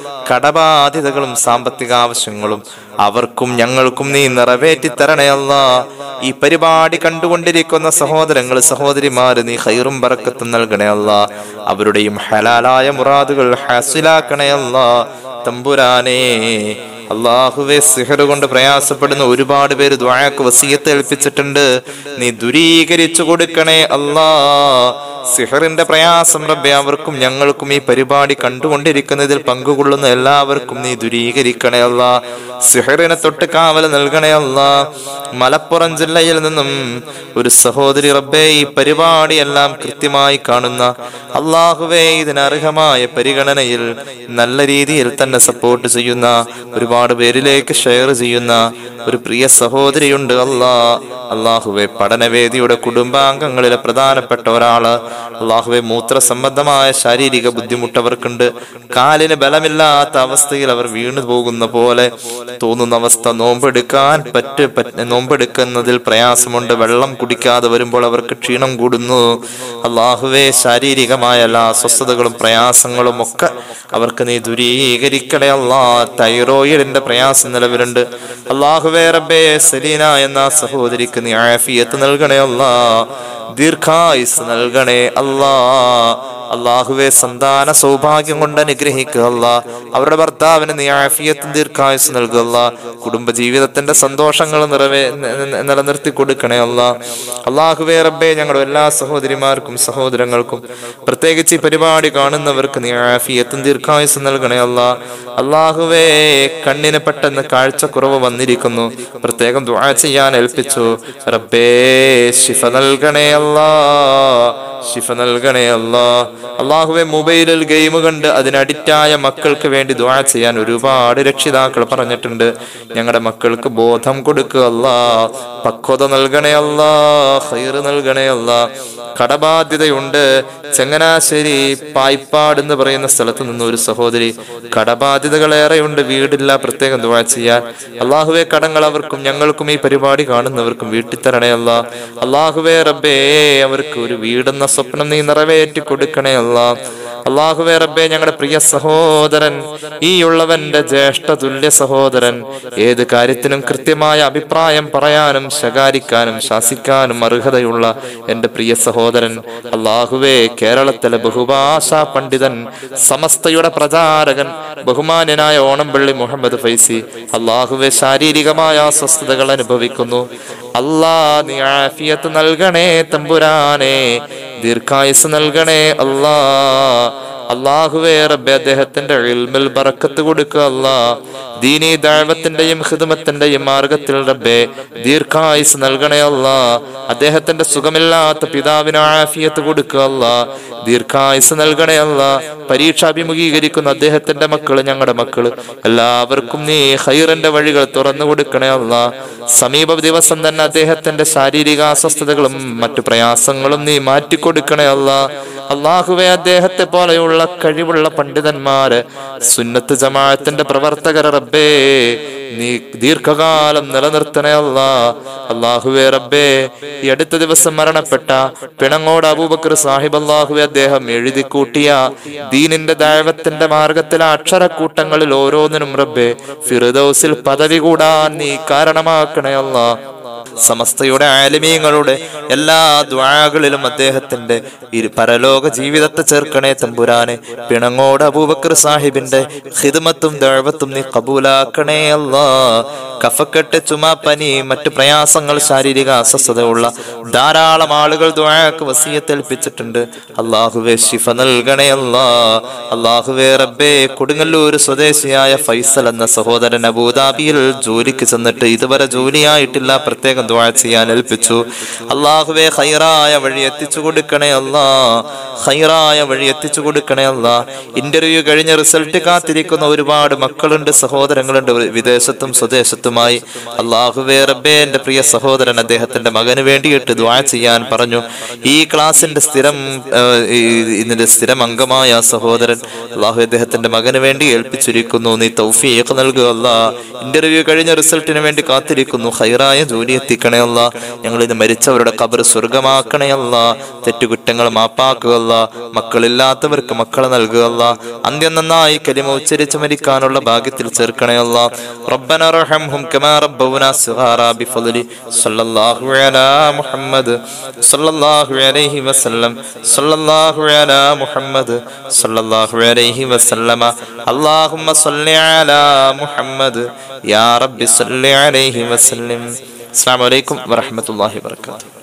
കടബാധ്യതകളും സാമ്പത്തിക ആവശ്യങ്ങളും അവർക്കും ഞങ്ങൾക്കും നീ നിറവേറ്റി തരണേ അല്ല ഈ പരിപാടി കണ്ടുകൊണ്ടിരിക്കുന്ന സഹോദരങ്ങൾ സഹോദരിമാര് നീ ഹൈറും ബറക്കത്തും നൽകണേ അല്ല അവരുടെയും ഹലാലായ മുറാദുകൾ ഹാസിലാക്കണേ അല്ല തമ്പുരാനേ അള്ളാഹുവെ സിഹർ കൊണ്ട് പ്രയാസപ്പെടുന്ന ഒരുപാട് പേര് ദ്വാഴക്ക് വസീയത്ത് ഏൽപ്പിച്ചിട്ടുണ്ട് നീ ദുരീകരിച്ചു കൊടുക്കണേ അല്ലാ സിഹറിന്റെ പ്രയാസം റബ്ബെ അവർക്കും ഞങ്ങൾക്കും ഈ പരിപാടി കണ്ടുകൊണ്ടിരിക്കുന്നതിൽ പങ്കുകൊള്ളുന്ന എല്ലാവർക്കും നീ ദുരീകരിക്കണേ അല്ല സിഹറിനെ തൊട്ട് കാവൽ നൽകണേ അല്ല മലപ്പുറം ജില്ലയിൽ നിന്നും ഒരു സഹോദരി റബ്ബെ ഈ പരിപാടി എല്ലാം കൃത്യമായി കാണുന്ന അള്ളാഹുവേ ഇതിനർഹമായ പരിഗണനയിൽ നല്ല രീതിയിൽ തന്നെ സപ്പോർട്ട് ചെയ്യുന്ന ഒരുപാട് പേരിലേക്ക് ഷെയർ ചെയ്യുന്ന ഒരു പ്രിയ സഹോദരിയുണ്ട് അല്ലാ അള്ളാഹുവെ പഠനവേദിയുടെ കുടുംബാംഗങ്ങളിലെ പ്രധാനപ്പെട്ട ഒരാള് അള്ളാഹുവെ മൂത്ര സംബന്ധമായ ശാരീരിക ബുദ്ധിമുട്ടവർക്കുണ്ട് കാലിന് ബലമില്ലാത്ത അവസ്ഥയിൽ അവർ വീണു പോകുന്ന പോലെ തോന്നുന്ന അവസ്ഥ നോമ്പെടുക്കാൻ പറ്റ് പറ്റ് നോമ്പെടുക്കുന്നതിൽ പ്രയാസമുണ്ട് വെള്ളം കുടിക്കാതെ വരുമ്പോൾ അവർക്ക് ക്ഷീണം കൂടുന്നു അള്ളാഹുവെ ശാരീരികമായ എല്ലാ അസ്വസ്ഥതകളും പ്രയാസങ്ങളും ഒക്കെ അവർക്ക് നീ ദൂരീകരിക്കണേ അല്ലാ തൈറോയിഡിന്റെ പ്രയാസം നിലവിലുണ്ട് അള്ളാഹുവേ റബ്ബേ സലീന എന്ന സഹോദരിക്ക് നീ ആഫിയത്ത് നൽകണേ അല്ലാ ദീർഘായുസ് നൽകണേ അല്ലാ അള്ളാഹുവെ സന്താന സൗഭാഗ്യം കൊണ്ട് അനുഗ്രഹിക്കുക അല്ല അവരുടെ ഭർത്താവിന് നീ ആഫിയത്തും ദീർഘായുസ് നൽകുക അല്ല കുടുംബ ജീവിതത്തിന്റെ സന്തോഷങ്ങൾ നിറവേ ന- ന- നിലനിർത്തി കൊടുക്കണേ അല്ല അള്ളാഹുവേ റബ്ബെ ഞങ്ങളുടെ എല്ലാ സഹോദരിമാർക്കും സഹോദരങ്ങൾക്കും പ്രത്യേകിച്ച് ഈ പരിപാടി കാണുന്നവർക്ക് നീ ആഫിയത്തും ദീർഘായുസ് നൽകണേ അല്ല അള്ളാഹുവേ കണ്ണിന് പെട്ടെന്ന് കാഴ്ചക്കുറവ് വന്നിരിക്കുന്നു പ്രത്യേകം ദുആ ചെയ്യാൻ ഏൽപ്പിച്ചു റബ്ബേ ശിഫ നൽകണേ അല്ലാ ശിഫ നൽകണേ അല്ലാ അള്ളാഹുവെ മൊബൈലിൽ ഗെയിം കണ്ട് അതിന് അഡിക്റ്റായ മക്കൾക്ക് വേണ്ടി ദുആ ചെയ്യാൻ ഒരുപാട് രക്ഷിതാക്കൾ പറഞ്ഞിട്ടുണ്ട് ഞങ്ങളുടെ മക്കൾക്ക് ബോധം കൊടുക്കുക അല്ലാ പക്വത നൽകണേ അല്ലാ ഹൈറ് നൽകണേ അല്ലാ കടബാധ്യതയുണ്ട് ചങ്ങനാശ്ശേരി പായ്പാട് എന്ന് പറയുന്ന സ്ഥലത്ത് നിന്ന് ഒരു സഹോദരി കടബാധ്യതകളേറെയുണ്ട് വീടില്ല പ്രത്യേകം ദുആ ചെയ്യാൻ അള്ളാഹുവെ കടങ്ങൾ അവർക്കും ഞങ്ങൾക്കും ഈ പരിപാടി കാണുന്നവർക്കും വീട്ടിൽ തരണേ അല്ല അള്ളാഹുവെ റബ്ബേ അവർക്ക് ഒരു വീടെന്ന സ്വപ്നം നീ നിറവേറ്റി കൊടുക്കണേ കൊടുക്കണേ അല്ലാ അള്ളാഹുവേ റബ്ബേ ഞങ്ങളുടെ പ്രിയ സഹോദരൻ ഈ ഉള്ളവന്റെ ജ്യേഷ്ഠ തുല്യ സഹോദരൻ ഏത് കാര്യത്തിനും കൃത്യമായ അഭിപ്രായം പറയാനും ശകാരിക്കാനും ശാസിക്കാനും അർഹതയുള്ള എന്റെ പ്രിയ സഹോദരൻ അള്ളാഹുവേ കേരളത്തിലെ ബഹുഭാഷാ പണ്ഡിതൻ സമസ്തയുടെ പ്രചാരകൻ ബഹുമാന്യനായ ഓണംപള്ളി മുഹമ്മദ് ഫൈസി അള്ളാഹുവെ ശാരീരികമായ അസ്വസ്ഥതകൾ അനുഭവിക്കുന്നു അല്ലാ നീ ആഫിയത്ത് നൽകണേ തമ്പുരാനെ ദീർഘായുസ് നൽകണേ അല്ലാ അള്ളാഹുവേ റബ്ബെ അദ്ദേഹത്തിന്റെ ഇൽമിൽ ബറക്കത്ത് കൊടുക്കുക അല്ലാ ദീനി ദാഴ്വത്തിന്റെയും ഹിദമത്തിന്റെയും മാർഗത്തിൽ റബ്ബെ ദീർഘായുസ് നൽകണേ അല്ലാ അദ്ദേഹത്തിന്റെ സുഖമില്ലാത്ത പിതാവിന് ആഫിയത്ത് കൊടുക്കുക അല്ലാ ദീർഘായുസ് നൽകണേ അല്ലാ പരീക്ഷ അഭിമുഖീകരിക്കുന്ന അദ്ദേഹത്തിന്റെ മക്കള് ഞങ്ങളുടെ മക്കള് എല്ലാവർക്കും നീ ഹൈറിന്റെ വഴികൾ തുറന്നു കൊടുക്കണേ അല്ലാ സമീപ ദിവസം തന്നെ അദ്ദേഹത്തിന്റെ ശാരീരിക അസ്വസ്ഥതകളും മറ്റു പ്രയാസങ്ങളും നീ മാറ്റിക്കൊടുക്കണേ അല്ലാ അള്ളാഹുവെ അദ്ദേഹത്തെ പോലെയുള്ള കഴിവുള്ള പണ്ഡിതന്മാര് സുന്നത്ത് ജമാഅത്തിന്റെ പ്രവർത്തകർ റബ്ബേ നീ ദീർഘകാലം നിലനിർത്തണേ അല്ലാ അള്ളാഹുവെ റബ്ബേ ഈ അടുത്ത ദിവസം മരണപ്പെട്ട പിണങ്ങോട് അബൂബക്കർ സാഹിബ് അള്ളാഹുവെ അദ്ദേഹം എഴുതി കൂട്ടിയ ദീനിന്റെ ദൈവത്തിന്റെ മാർഗത്തിലെ അക്ഷരക്കൂട്ടങ്ങളിൽ ഓരോന്നിനും റബ്ബേ ഫിറുദൌസിൽ പദവി കൂടാൻ നീ കാരണമാക്കണേ അല്ലാ സമസ്തയുടെ ആലിമീങ്ങളുടെ എല്ലാ ദ്വാകളിലും അദ്ദേഹത്തിന്റെ ഇരു- പരലോക ജീവിതത്തെ ചേർക്കണേ തമ്പുരാനെ പിണങ്ങോട് അബൂബക്കർ സാഹിബിന്റെ ഹിദ്മത്തും ദഴവത്തും നീ കബൂലാക്കണേ അല്ലാ കഫക്കെട്ട് ചുമപ്പനി മറ്റു പ്രയാസങ്ങൾ ശാരീരിക അസ്വസ്ഥതയുള്ള ധാരാളം ആളുകൾ ദ്വാക്ക് വസീയത്തേൽപ്പിച്ചിട്ടുണ്ട് അള്ളാഹുവെ ശിഫ നൽകണേ അല്ലാ അള്ളാഹുവെ റബ്ബേ കൊടുങ്ങല്ലൂർ സ്വദേശിയായ ഫൈസൽ എന്ന സഹോദരൻ അബൂദാബിയിൽ ജോലിക്ക് ചെന്നിട്ട് ഇതുവരെ ജോലിയായിട്ടില്ല പ്രത്യേകം ദ്വാ ചെയ്യാൻ ഏൽപ്പിച്ചു അള്ളാഹുവെ ഹൈറായ വഴി എത്തിച്ചു കൊടുക്കണേ അല്ലാ ഹൈറായ വഴി എത്തിച്ചു കൊടുക്കണേ അല്ലാ ഇന്റർവ്യൂ കഴിഞ്ഞ റിസൾട്ട് കാത്തിരിക്കുന്ന ഒരുപാട് മക്കളുണ്ട് സഹോദരങ്ങളുണ്ട് വിദേശത്തും സ്വദേശത്തുമായി അള്ളാഹുവേ റബ്ബേ എന്റെ പ്രിയ സഹോദരൻ അദ്ദേഹത്തിന്റെ മകന് വേണ്ടിയിട്ട് ദ്വാ ചെയ്യാൻ പറഞ്ഞു ഈ ക്ലാസിന്റെ സ്ഥിരം ആ, ഈ- ഇതിന്റെ സ്ഥിരം അംഗമായ ആ സഹോദരൻ അള്ളാഹു അദ്ദേഹത്തിന്റെ മകന് വേണ്ടി ഏൽപ്പിച്ചിരിക്കുന്നു നീ തൗഫീഖ് നൽകുക അല്ല ഇന്റർവ്യൂ കഴിഞ്ഞ റിസൾട്ടിന് വേണ്ടി കാത്തിരിക്കുന്നു ഹൈറായ ജോലി എത്തിക്കണേ അല്ല ഞങ്ങൾ ഇന്ന് മരിച്ചവരുടെ കബർ സ്വർഗമാക്കണേ അല്ല തെറ്റുകുറ്റങ്ങൾ മാപ്പാക്കുക അല്ല മക്കളില്ലാത്തവർക്ക് മക്കളെ നൽകുക അല്ല അന്ത്യം നന്നായി കലിമ ഉച്ചരിച്ച് മരിക്കാനുള്ള ഭാഗ്യത്തിൽ ചേർക്കണേ അല്ല ربنا ارحمهم كما ربونا صغارا بفضل صلى الله على محمد صلى الله عليه وسلم صلى الله على محمد صلى الله عليه وسلم اللهم صل على محمد يا رب صل عليه وسلم السلام عليكم ورحمة الله وبركاته